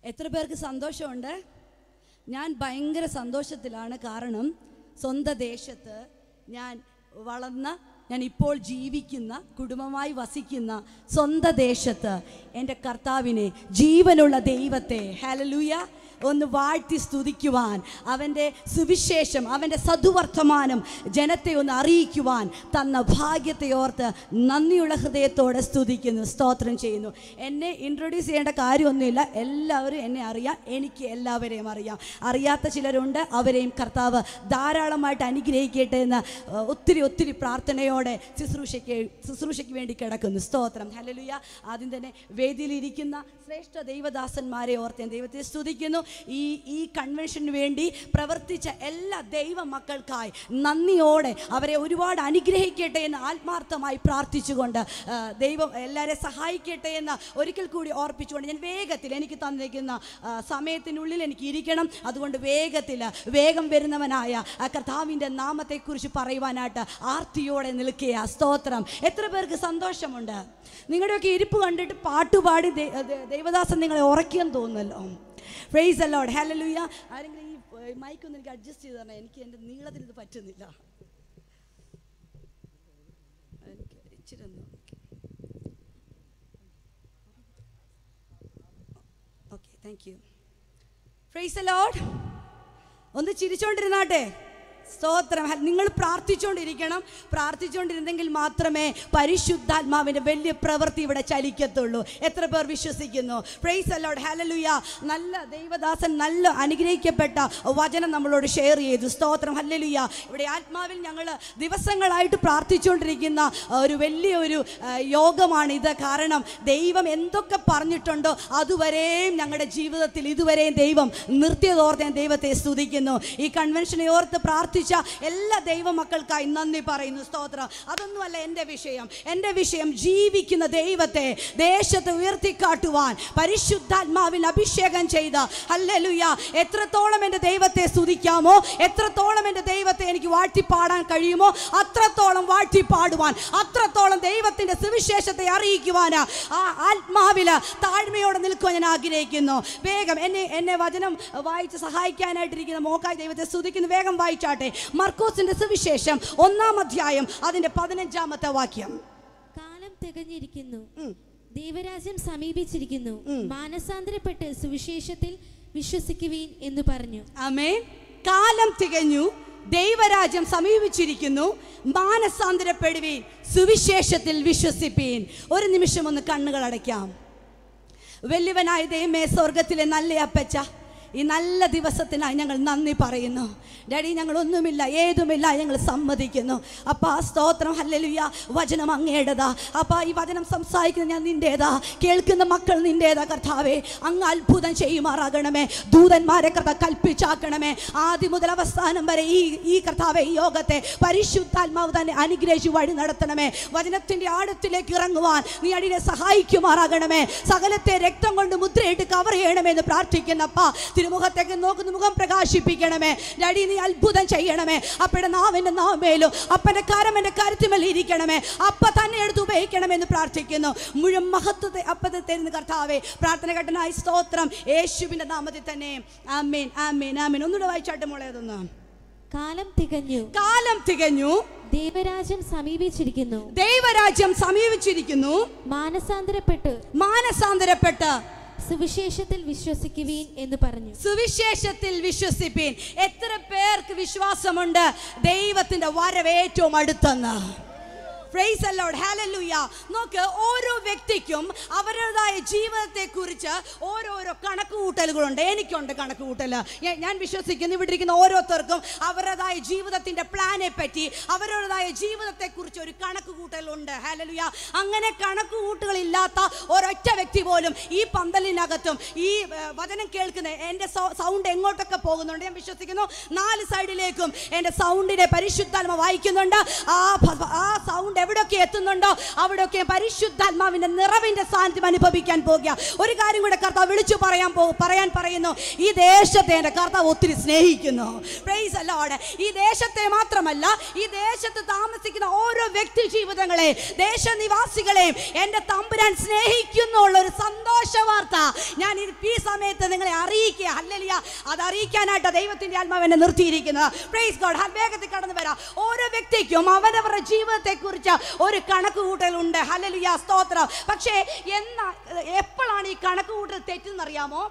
എത്ര പേർക്ക് സന്തോഷമുണ്ട് ഞാൻ ഭയങ്കര സന്തോഷത്തിലാണ് കാരണം സ്വന്തം ദേശത്ത് ഞാൻ വളർന്ന ഞാൻ ഇപ്പോൾ ജീവിക്കുന്ന കുടുംബമായി വസിക്കുന്ന സ്വന്തം ദേശത്ത് എൻ്റെ കർത്താവിനെ ജീവനുള്ള ദൈവത്തെ ഹലലൂയ ഒന്ന് വാഴ്ത്തി സ്തുതിക്കുവാൻ അവൻ്റെ സുവിശേഷം അവൻ്റെ സതുവർത്തമാനം ജനത്തെ ഒന്ന് അറിയിക്കുവാൻ തന്ന ഭാഗ്യത്തെ ഓർത്ത് നന്ദിയുള്ള ഹൃദയത്തോടെ സ്തുതിക്കുന്നു സ്തോത്രം ചെയ്യുന്നു എന്നെ ഇൻട്രൊഡ്യൂസ് ചെയ്യേണ്ട കാര്യമൊന്നുമില്ല എല്ലാവരും എന്നെ അറിയാം എനിക്ക് എല്ലാവരെയും അറിയാം അറിയാത്ത ചിലരുണ്ട് അവരെയും കർത്താവ് ധാരാളമായിട്ട് അനുഗ്രഹിക്കട്ടെ എന്ന് ഏഹ്, ഒത്തിരി ഒത്തിരി പ്രാർത്ഥനയോടെ ശുശ്രൂഷയ്ക്ക് ശുശ്രൂഷയ്ക്ക് വേണ്ടി കിടക്കുന്നു സ്തോത്രം ഹല്ലേലൂയ ആദ്യം തന്നെ വേദിയിലിരിക്കുന്ന ശ്രേഷ്ഠ ദൈവദാസന്മാരെ ഓർത്ത് ഞാൻ ദൈവത്തെ സ്തുതിക്കുന്നു ഈ ഈ കൺവെൻഷന് വേണ്ടി പ്രവർത്തിച്ച എല്ലാ ദൈവ മക്കൾക്കായി നന്ദിയോടെ അവരെ ഒരുപാട് അനുഗ്രഹിക്കട്ടെ എന്ന് ആത്മാർത്ഥമായി പ്രാർത്ഥിച്ചുകൊണ്ട് ആ, ദൈവം എല്ലാവരെ സഹായിക്കട്ടെ എന്ന് ഒരിക്കൽ കൂടി ഓർപ്പിച്ചുകൊണ്ട് ഞാൻ വേഗത്തിൽ എനിക്ക് തന്നിരിക്കുന്ന ആ, സമയത്തിനുള്ളിൽ എനിക്ക് ഇരിക്കണം അതുകൊണ്ട് വേഗത്തിൽ വേഗം വരുന്നവനായ ആ കർത്താവിൻ്റെ നാമത്തെക്കുറിച്ച് പറയുവാനായിട്ട് ആർത്തിയോടെ നിൽക്കുക സ്തോത്രം എത്ര പേർക്ക് സന്തോഷമുണ്ട് നിങ്ങളുടെയൊക്കെ ഇരിപ്പ് കണ്ടിട്ട് പാട്ടുപാടി ദൈ- ദൈ- ദൈവദാസൻ നിങ്ങളെ ഉറക്കിയെന്ന് തോന്നുന്നല്ലോ പ്രൈസ് അല്ലോഡ് ഹല്ലേലൂയ ആരെങ്കിലും ഈ മൈക്ക് ഒന്ന് എനിക്ക് അഡ്ജസ്റ്റ് ചെയ്ത് തരണം എനിക്ക് എൻ്റെ നീളത്തിൽ ഇത് പറ്റുന്നില്ല എനിക്ക് ഇച്ചിരി ഒന്ന് okay thank you praise the lord ഒന്ന് ചിരിച്ചോണ്ടിരുന്നാട്ടെ സ്തോത്രം ഹ- നിങ്ങൾ പ്രാർത്ഥിച്ചുകൊണ്ടിരിക്കണം പ്രാർത്ഥിച്ചുകൊണ്ടിരുന്നെങ്കിൽ മാത്രമേ പരിശുദ്ധാത്മാവിൻ്റെ വലിയ പ്രവൃത്തി ഇവിടെ ചലിക്കത്തുള്ളൂ എത്ര പേർ വിശ്വസിക്കുന്നു പ്രൈസ് അലോഡ് ഹലലുയ നല്ല ദൈവദാസൻ നല്ല അനുഗ്രഹിക്കപ്പെട്ട വചനം നമ്മളോട് ഷെയർ ചെയ്തു സ്തോത്രം ഹല്ലലുയ ഇവിടെ ആത്മാവിൽ ഞങ്ങൾ ദിവസങ്ങളായിട്ട് പ്രാർത്ഥിച്ചുകൊണ്ടിരിക്കുന്ന ഒരു വലിയൊരു ആ, യോഗമാണിത് കാരണം ദൈവം എന്തൊക്കെ പറഞ്ഞിട്ടുണ്ടോ അതുവരെയും ഞങ്ങളുടെ ജീവിതത്തിൽ ഇതുവരെയും ദൈവം നിർത്തിയതോർത്ത് ഞാൻ ദൈവത്തെ സ്തുതിക്കുന്നു ഈ കൺവെൻഷനെ ഓർത്ത് പ്രാർത്ഥിച്ച എല്ലാ ദൈവമക്കൾക്കായി നന്ദി പറയുന്നു സ്തോത്രം അതൊന്നുമല്ല എൻ്റെ വിഷയം എൻ്റെ വിഷയം ജീവിക്കുന്ന ദൈവത്തെ ദേശത്ത് ഉയർത്തിക്കാട്ടുവാൻ പരിശുദ്ധാത്മാവിൽ അഭിഷേകം ചെയ്ത ഹല്ലേലൂയ എത്രത്തോളം എൻ്റെ ദൈവത്തെ സ്തുതിക്കാമോ എത്രത്തോളം എൻ്റെ ദൈവത്തെ എനിക്ക് വാഴ്ത്തിപ്പാടാൻ കഴിയുമോ അത്രത്തോളം വാഴ്ത്തിപ്പാടുവാൻ അത്രത്തോളം ദൈവത്തിൻ്റെ സുവിശേഷത്തെ അറിയിക്കുവാൻ ആ ആത്മാവില് താഴ്മയോടെ നിൽക്കുവാൻ ഞാൻ ആഗ്രഹിക്കുന്നു വേഗം എന്നെ എന്നെ വചനം വായിച്ച് സഹായിക്കാനായിട്ടിരിക്കുന്ന മോക്കായി ദൈവത്തെ സ്തുതിക്കുന്നു വേഗം വായിച്ചാട്ടെ മർക്കോസിന്റെ സുവിശേഷം ഒന്നാം അധ്യായം അതിന്റെ പതിനഞ്ചാമത്തെ വാക്യം കാലം തികഞ്ഞിരിക്കുന്നു ദൈവരാജ്യം സമീപിച്ചിരിക്കുന്നു മാനസാന്തരപ്പെട്ട് സുവിശേഷത്തിൽ വിശ്വസിക്കുവീൻ എന്ന് പറഞ്ഞു ആമേ കാലം തികഞ്ഞു ദൈവരാജ്യം സമീപിച്ചിരിക്കുന്നു മാനസാന്തരപ്പെടുവീൻ സുവിശേഷത്തിൽ വിശ്വസിപ്പീൻ ഒരു നിമിഷം ഒന്ന് കണ്ണുകൾ അടയ്ക്കാം വലിയവനായ ദൈവമേ സ്വർഗത്തിലെ നല്ല അപ്പച്ച ഈ നല്ല ദിവസത്തിനായി ഞങ്ങൾ നന്ദി പറയുന്നു ഡാഡി ഞങ്ങൾ ഒന്നുമില്ല ഏതുമില്ല ഞങ്ങൾ സമ്മതിക്കുന്നു അപ്പ ആ സ്തോത്രം ഹല്ലേലൂയ വചനം അങ്ങേടതാ അപ്പ ഈ വചനം സംസാരിക്കുന്ന ഞാൻ നിൻ്റേതാ കേൾക്കുന്ന മക്കൾ നിൻ്റേതാ കർത്താവേ അങ്ങ് അത്ഭുതം ചെയ്യുമാറാകണമേ ദൂതന്മാരെ കഥ കൽപ്പിച്ചാക്കണമേ ആദ്യം മുതൽ അവസാനം വരെ ഈ ഈ കർത്താവെ ഈ യോഗത്തെ പരിശുദ്ധാത്മാവ് തന്നെ അനുഗ്രഹിച്ച് വഴി നടത്തണമേ വചനത്തിന്റെ ആഴത്തിലേക്ക് ഇറങ്ങുവാൻ നീ അടിയെ സഹായിക്കുമാറാകണമേ സകലത്തെ രക്തം കൊണ്ട് മുദ്രയിട്ട് കവർ ചെയ്യണമെന്ന് പ്രാർത്ഥിക്കുന്നപ്പ തിരുമുഖത്തേക്ക് നോക്കുന്ന മുഖം പ്രകാശിപ്പിക്കണമേ ഡാഡി നീ അത്ഭുതം ചെയ്യണമേ അപ്പയുടെ നാവിൻ്റെ നാമേലും അപ്പൻ്റെ കാരം എൻ്റെ കരുത്തുമേൽ ഇരിക്കണമേ അപ്പ തന്നെ എടുത്ത് ഉപയോഗിക്കണമെന്ന് പ്രാർത്ഥിക്കുന്നു മുഴുവൻ മഹത്വത്തെ അപ്പത്തെ തരുന്ന കർത്താവേ പ്രാർത്ഥന ഘട്ടനായി സ്തോത്രം യേശുവിൻ്റെ നാമത്തിൽ തന്നെ ആമേൻ ആമേൻ ആമേൻ ഒന്നുകൂടെ വായിച്ചാട്ടെ മോളെ അതൊന്ന് കാലം തികഞ്ഞു കാലം തികഞ്ഞു ദൈവരാജ്യം സമീപിച്ചിരിക്കുന്നു ദൈവരാജ്യം സമീപിച്ചിരിക്കുന്നു മാനസാന്തരപ്പെട്ട് മാനസാന്തരപ്പെട്ട് സുവിശേഷത്തിൽ വിശ്വസിക്കുവീൻ എന്ന് പറഞ്ഞു സുവിശേഷത്തിൽ വിശ്വസിപ്പീൻ എത്ര പേർക്ക് വിശ്വാസമുണ്ട് ദൈവത്തിന്റെ വരവ് ഏറ്റവും അടുത്തെന്ന് പ്രൈസ് അല്ലോഡ് ഹാലല്ലൂയ നോക്ക് ഓരോ വ്യക്തിക്കും അവരുടേതായ ജീവിതത്തെ കുറിച്ച് ഓരോരോ കണക്കുകൂട്ടലുകളുണ്ട് എനിക്കുണ്ട് കണക്കുകൂട്ടൽ ഞാൻ- ഞാൻ വിശ്വസിക്കുന്നു ഇവിടെ ഇരിക്കുന്ന ഓരോരുത്തർക്കും അവരുടേതായ ജീവിതത്തിന്റെ പ്ലാനെ പറ്റി അവരുടേതായ ജീവിതത്തെ കുറിച്ച് ഒരു കണക്കുകൂട്ടലുണ്ട് ഹാലലുയ അങ്ങനെ കണക്കുകൂട്ടുകളില്ലാത്ത ഒരൊറ്റ വ്യക്തി പോലും ഈ പന്തലിനകത്തും ഈ ഏർ, വചനം കേൾക്കുന്ന എൻ്റെ സൗണ്ട് എങ്ങോട്ടൊക്കെ പോകുന്നുണ്ട് ഞാൻ വിശ്വസിക്കുന്നു നാല് സൈഡിലേക്കും എൻ്റെ സൗണ്ടിനെ പരിശുദ്ധാത്മ വായിക്കുന്നുണ്ട് ആ ഭ- ആ സൗണ്ട് എവിടെയൊക്കെ എത്തുന്നുണ്ടോ അവിടെയൊക്കെ പരിശുദ്ധാത്മാവിന്റെ നിറവിന്റെ സാന്നിധ്യം അനുഭവിക്കാൻ പോകുക ഒരു കാര്യം കൂടെ കർത്താവ് വിളിച്ചു പറയാൻ പോ പറയാൻ പറയുന്നു ഈ ദേശത്തെ എൻ്റെ കർത്താവ് ഒത്തിരി സ്നേഹിക്കുന്നു പ്രൈസ് അല്ലോടെ ഈ ദേശത്തെ മാത്രമല്ല ഈ ദേശത്ത് താമസിക്കുന്ന ഓരോ വ്യക്തി ജീവിതങ്ങളെ ദേശനിവാസികളെയും എൻ്റെ തമ്പുരാൻ സ്നേഹിക്കുന്നുള്ള ഒരു സന്തോഷ വാർത്ത ഞാൻ ഈ- ഈ സമയത്ത് നിങ്ങളെ അറിയിക്കുക അല്ലല്ല അത് അറിയിക്കാനായിട്ട് ദൈവത്തിന്റെ ആത്മാവ് എന്നെ നിർത്തിയിരിക്കുന്നത് പ്രൈസ് ഗോഡ് വേഗത്തിൽ കടന്നു വരാം ഓരോ വ്യക്തിക്കും അവരവരുടെ ജീവിതത്തെ കുറിച്ച് ഒരു കണക്ക് കൂട്ടലുണ്ട് ഹലലിയ സ്തോത്രം പക്ഷേ എന്നാ എപ്പോഴാണ് ഈ കണക്ക് കൂട്ടൽ തെറ്റെന്നറിയാമോ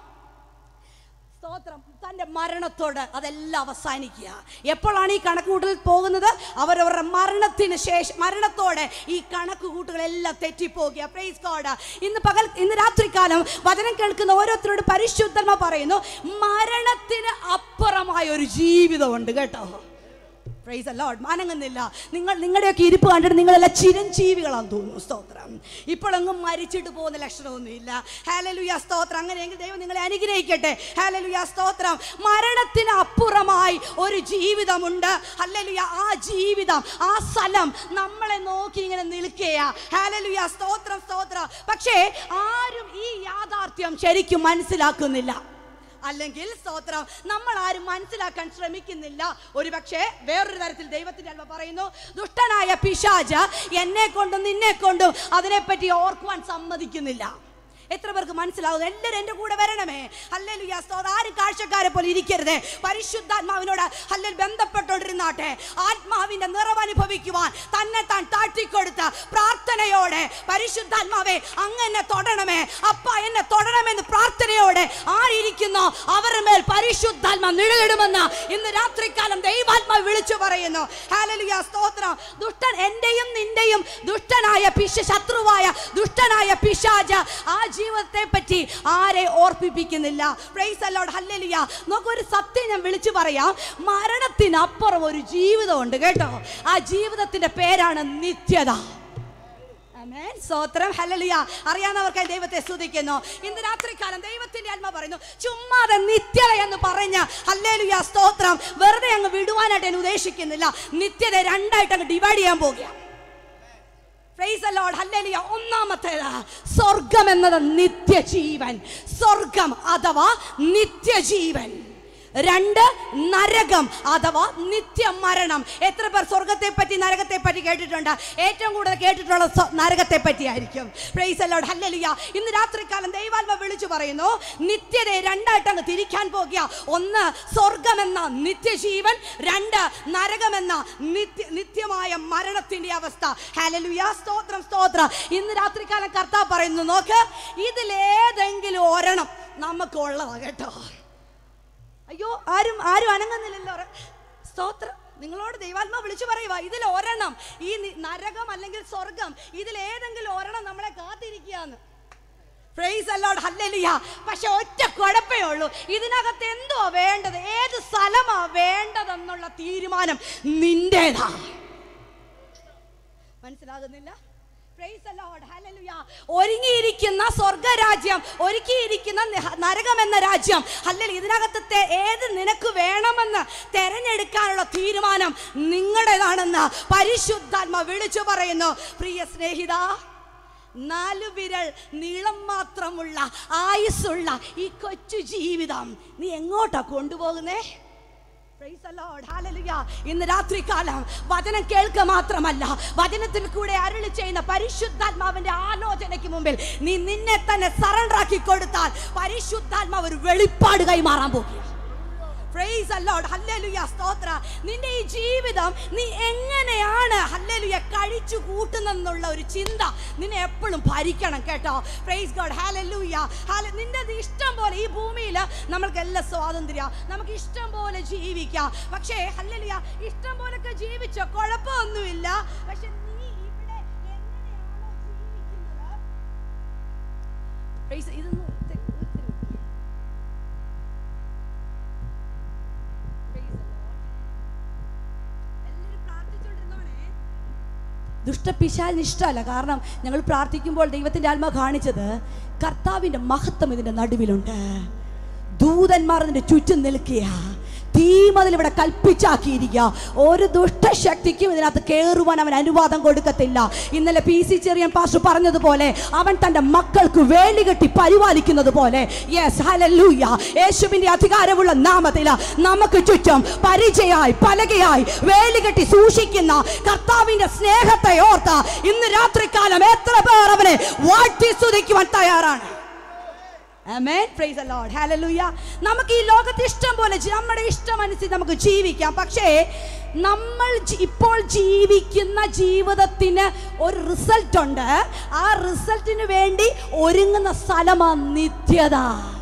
സ്തോത്രം തൻ്റെ മരണത്തോട് അതെല്ലാം അവസാനിക്കുക എപ്പോഴാണ് ഈ കണക്കുകൂട്ടൽ പോകുന്നത് അവരവരുടെ മരണത്തിന് ശേഷം മരണത്തോടെ ഈ കണക്കുകൂട്ടുകളെല്ലാം തെറ്റിപ്പോകുക പ്രൈസ് ഗോഡ് ഇന്ന് പകൽ ഇന്ന് രാത്രികാലം വചനം കേൾക്കുന്ന ഓരോരുത്തരോട് പരിശുദ്ധമ പറയുന്നു മരണത്തിന് അപ്പുറമായ ഒരു ജീവിതമുണ്ട് കേട്ടോ പ്രൈസ് അല്ല അനങ്ങുന്നില്ല നിങ്ങൾ നിങ്ങളുടെയൊക്കെ ഇരിപ്പ് കണ്ടിട്ട് നിങ്ങളെല്ലാം ചിരഞ്ജീവികളാന്ന് തോന്നുന്നു സ്തോത്രം ഇപ്പോഴെങ്ങും മരിച്ചിട്ട് പോകുന്ന ലക്ഷണമൊന്നുമില്ല ഹാലലുയ സ്തോത്രം അങ്ങനെയെങ്കിൽ ദൈവം നിങ്ങളെ അനുഗ്രഹിക്കട്ടെ ഹാലലുയ സ്തോത്രം മരണത്തിന് അപ്പുറമായി ഒരു ജീവിതമുണ്ട് ഹല്ലേലൂയ ആ ജീവിതം ആ സ്ഥലം നമ്മളെ നോക്കി ഇങ്ങനെ നിൽക്കുകയാ ഹാലലുയ സ്തോത്രം സ്തോത്രം പക്ഷേ ആരും ഈ യാഥാർത്ഥ്യം ശരിക്കും മനസ്സിലാക്കുന്നില്ല അല്ലെങ്കിൽ സ്തോത്രം നമ്മൾ ആരും മനസ്സിലാക്കാൻ ശ്രമിക്കുന്നില്ല ഒരുപക്ഷെ വേറൊരു തരത്തിൽ ദൈവത്തിന്റെ അൽവ പറയുന്നു ദുഷ്ടനായ പിശാജ് എന്നെ കൊണ്ടും നിന്നെ കൊണ്ടും അതിനെപ്പറ്റി ഓർക്കുവാൻ സമ്മതിക്കുന്നില്ല എത്ര പേർക്ക് മനസ്സിലാവുന്നു എല്ലാവരും എൻ്റെ കൂടെ വരണമേ അല്ലെലുയാ സ്തോത്രം ആരും കാഴ്ചക്കാരെ പോലെ ഇരിക്കരുത് പരിശുദ്ധാത്മാവിനോട് അല്ലെങ്കിൽ ബന്ധപ്പെട്ടോണ്ടിരുന്നാട്ടെ ആത്മാവിന്റെ നിറവനുഭവിക്കുവാൻ തന്നെ താൻ താഴ്ത്തിക്കൊടുത്ത് പ്രാർത്ഥനയോടെ പരിശുദ്ധാത്മാവെ അങ്ങ് എന്നെ തൊടണമേ അപ്പ എന്നെ തൊടണമെന്ന് പ്രാർത്ഥനയോടെ ആരിയ്ക്കുന്നോ അവരുടെ മേൽ പരിശുദ്ധാത്മ നിഴലിടുമെന്ന് ഇന്ന് രാത്രികാലം ദൈവാത്മാവ് വിളിച്ചു പറയുന്നു ഹാലലുയ സ്തോത്രം ദുഷ്ടൻ എന്റെയും നിന്റെയും ദുഷ്ടനായ പിശ ശത്രുവായ ദുഷ്ടനായ പിശാജ് ആ ജീവിതത്തെ പറ്റി ആരെ ഓർപ്പിപ്പിക്കുന്നില്ല പ്രൈസ് അല്ലോട് ഹല്ലലിയ നമുക്കൊരു സത്യം ഞാൻ വിളിച്ചു പറയാം മരണത്തിനപ്പുറം ഒരു ജീവിതമുണ്ട് കേട്ടോ ആ ജീവിതത്തിന്റെ പേരാണ് നിത്യത ആമേൻ. സ്തോത്രം ഹല്ലേലൂയ അറിയാവുന്നവർക്കായി ദൈവത്തെ സ്തുതിക്കുന്നു ഇന്ന് രാത്രികാലം ദൈവത്തിന്റെ ആത്മ പറയുന്നു ചുമ്മാതെ നിത്യത എന്ന് പറഞ്ഞ് ഹല്ലേലൂയ സ്തോത്രം വെറുതെ അങ്ങ് വിടുവാനായിട്ട് ഞാൻ ഉദ്ദേശിക്കുന്നില്ല നിത്യത രണ്ടായിട്ട് അങ്ങ് ഡിവൈഡ് ചെയ്യാൻ പോകുക Praise the Lord. Hallelujah. ഒന്നാമത്തേത് സ്വർഗം എന്നത് നിത്യജീവൻ സ്വർഗം അഥവാ നിത്യജീവൻ രണ്ട് നരകം അഥവാ നിത്യമരണം എത്ര പേർ സ്വർഗത്തെ പറ്റി നരകത്തെ പറ്റി കേട്ടിട്ടുണ്ട് ഏറ്റവും കൂടുതൽ കേട്ടിട്ടുള്ള സ്വ- നരകത്തെ പറ്റിയായിരിക്കും പ്രൈസ് അലോഡ് ഹല്ലലിയ ഇന്ന് രാത്രികാലം ദൈവാത്മ വിളിച്ചു പറയുന്നു നിത്യതയെ രണ്ടായിട്ട് അങ്ങ് തിരിക്കാൻ പോകുക ഒന്ന് സ്വർഗം എന്ന നിത്യജീവൻ രണ്ട് നരകമെന്ന നിത്യ നിത്യമായ മരണത്തിന്റെ അവസ്ഥ ഹല്ലേലൂയ സ്തോത്രം സ്തോത്രം ഇന്ന് രാത്രികാലം കർത്താവ് പറയുന്നു നോക്ക് ഇതിലേതെങ്കിലും ഒരെണ്ണം നമുക്കുള്ളതാ കേട്ടോ അയ്യോ ആരും ആരും അനങ്ങുന്നില്ലല്ലോ ഒര- സ്തോത്രം നിങ്ങളോട് ദൈവാത്മാ വിളിച്ചു പറയുക ഇതിൽ ഒരെണ്ണം ഈ നി- നരകം അല്ലെങ്കിൽ സ്വർഗം ഇതിൽ ഏതെങ്കിലും ഒരെണ്ണം നമ്മളെ കാത്തിരിക്കുകയാണ് പ്രൈസ് അല്ലോട് ഹല്ലേലൂയ പക്ഷെ ഒറ്റ കുഴപ്പമേ ഉള്ളൂ ഇതിനകത്ത് എന്തുവാ വേണ്ടത് ഏത് സ്ഥലമാ വേണ്ടതെന്നുള്ള തീരുമാനം നിന്റേതാ മനസ്സിലാകുന്നില്ല Praise the Lord. Hallelujah. ഒരുങ്ങിയിരിക്കുന്ന സ്വർഗരാജ്യം ഒരുക്കിയിരിക്കുന്ന ന- നരകം എന്ന രാജ്യം അല്ലെങ്കിൽ ഇതിനകത്തെ ഏത് നിനക്ക് വേണമെന്ന് തെരഞ്ഞെടുക്കാനുള്ള തീരുമാനം നിങ്ങളുടേതാണെന്ന് പരിശുദ്ധാത്മ വിളിച്ചു പറയുന്നു പ്രിയ സ്നേഹിത നാലു വിരൽ നീളം മാത്രമുള്ള ആയുസ്സുള്ള ഈ കൊച്ചു ജീവിതം നീ എങ്ങോട്ടാ കൊണ്ടുപോകുന്നേ Praise the Lord. Hallelujah. ഇന്ന് രാത്രികാലം വചനം കേൾക്കുക മാത്രമല്ല വചനത്തിൽ കൂടെ അരുളി ചെയ്യുന്ന പരിശുദ്ധാത്മാവിന്റെ ആലോചനയ്ക്ക് മുമ്പിൽ നീ നിന്നെ തന്നെ സറണ്ടർ ആക്കി കൊടുത്താൽ പരിശുദ്ധാത്മാവ് ഒരു വെളിപ്പാട് കൈമാറാൻ പോകുക Praise the Lord. Hallelujah. സ്തോത്ര നിന്റെ ഈ ജീവിതം നീ എങ്ങനെയാണ് ഹല്ലേലൂയ കഴിച്ചു കൂട്ടുന്നെന്നുള്ള ഒരു ചിന്ത നിന്നെ എപ്പോഴും ഭരിക്കണം കേട്ടോ പ്രൈസ് ഗോഡ് ഹാലലൂയ ഹാല നിന്റെ ഇഷ്ടം പോലെ ഈ ഭൂമിയിൽ നമ്മൾക്ക് എല്ലാ സ്വാതന്ത്ര്യം നമുക്ക് ഇഷ്ടം പോലെ ജീവിക്കാം പക്ഷേ ഹല്ലേലൂയ ഇഷ്ടം പോലൊക്കെ ജീവിച്ചോ കുഴപ്പമൊന്നുമില്ല പക്ഷെ നീ ഇവിടെ എങ്ങനെയാണോ ജീവിക്കുന്നത് Praise- ഇതൊന്ന് ഒത്തിരി- ഒത്തിരി വെക്ക്. Praise the Lord. എല്ലാവരും പ്രാർത്ഥിച്ചുകൊണ്ടിരുന്നോണേ. ദുഷ്ടപിശാലിന് ഇഷ്ടമല്ല കാരണം ഞങ്ങൾ പ്രാർത്ഥിക്കുമ്പോൾ ദൈവത്തിന്റെ ആത്മ കാണിച്ചത് കർത്താവിന്റെ മഹത്വം ഇതിന്റെ നടുവിലുണ്ട് ദൂതന്മാർ അതിന്റെ ചുറ്റും നിൽക്കുക തീമതിൽ ഇവിടെ കൽപ്പിച്ചാക്കിയിരിക്കുക ഒരു ദുഷ്ടശക്തിക്കും ഇതിനകത്ത് കയറുവാൻ അവൻ അനുവാദം കൊടുക്കത്തില്ല ഇന്നലെ പി സി ചെറിയൻ പാസ്റ്റർ പറഞ്ഞതുപോലെ അവൻ തന്റെ മക്കൾക്ക് വേലി കെട്ടി പരിപാലിക്കുന്നത് പോലെ യെസ് ഹലല്ലൂയ യേശുവിന്റെ അധികാരമുള്ള നാമത്തിൽ നമുക്ക് ചുറ്റും പരിചയായി പലകയായി വേലി കെട്ടി സൂക്ഷിക്കുന്ന കർത്താവിന്റെ സ്നേഹത്തെ ഓർത്ത് ഇന്ന് രാത്രികാലം എത്ര പേർ അവനെ വാഴ്ത്തി സ്തുതിക്കുവാൻ തയ്യാറാണ് Amen. Praise the Lord. Hallelujah. നമുക്ക് ഈ ലോകത്ത് ഇഷ്ടം പോലെ ജി- നമ്മുടെ ഇഷ്ടം അനുസരിച്ച് നമുക്ക് ജീവിക്കാം പക്ഷേ നമ്മൾ ജി- ഇപ്പോൾ ജീവിക്കുന്ന ജീവിതത്തിന് ഒരു റിസൾട്ട് ഉണ്ട് ആ റിസൾട്ടിന് വേണ്ടി ഒരുങ്ങുന്ന സ്ഥലമാണ് നിത്യത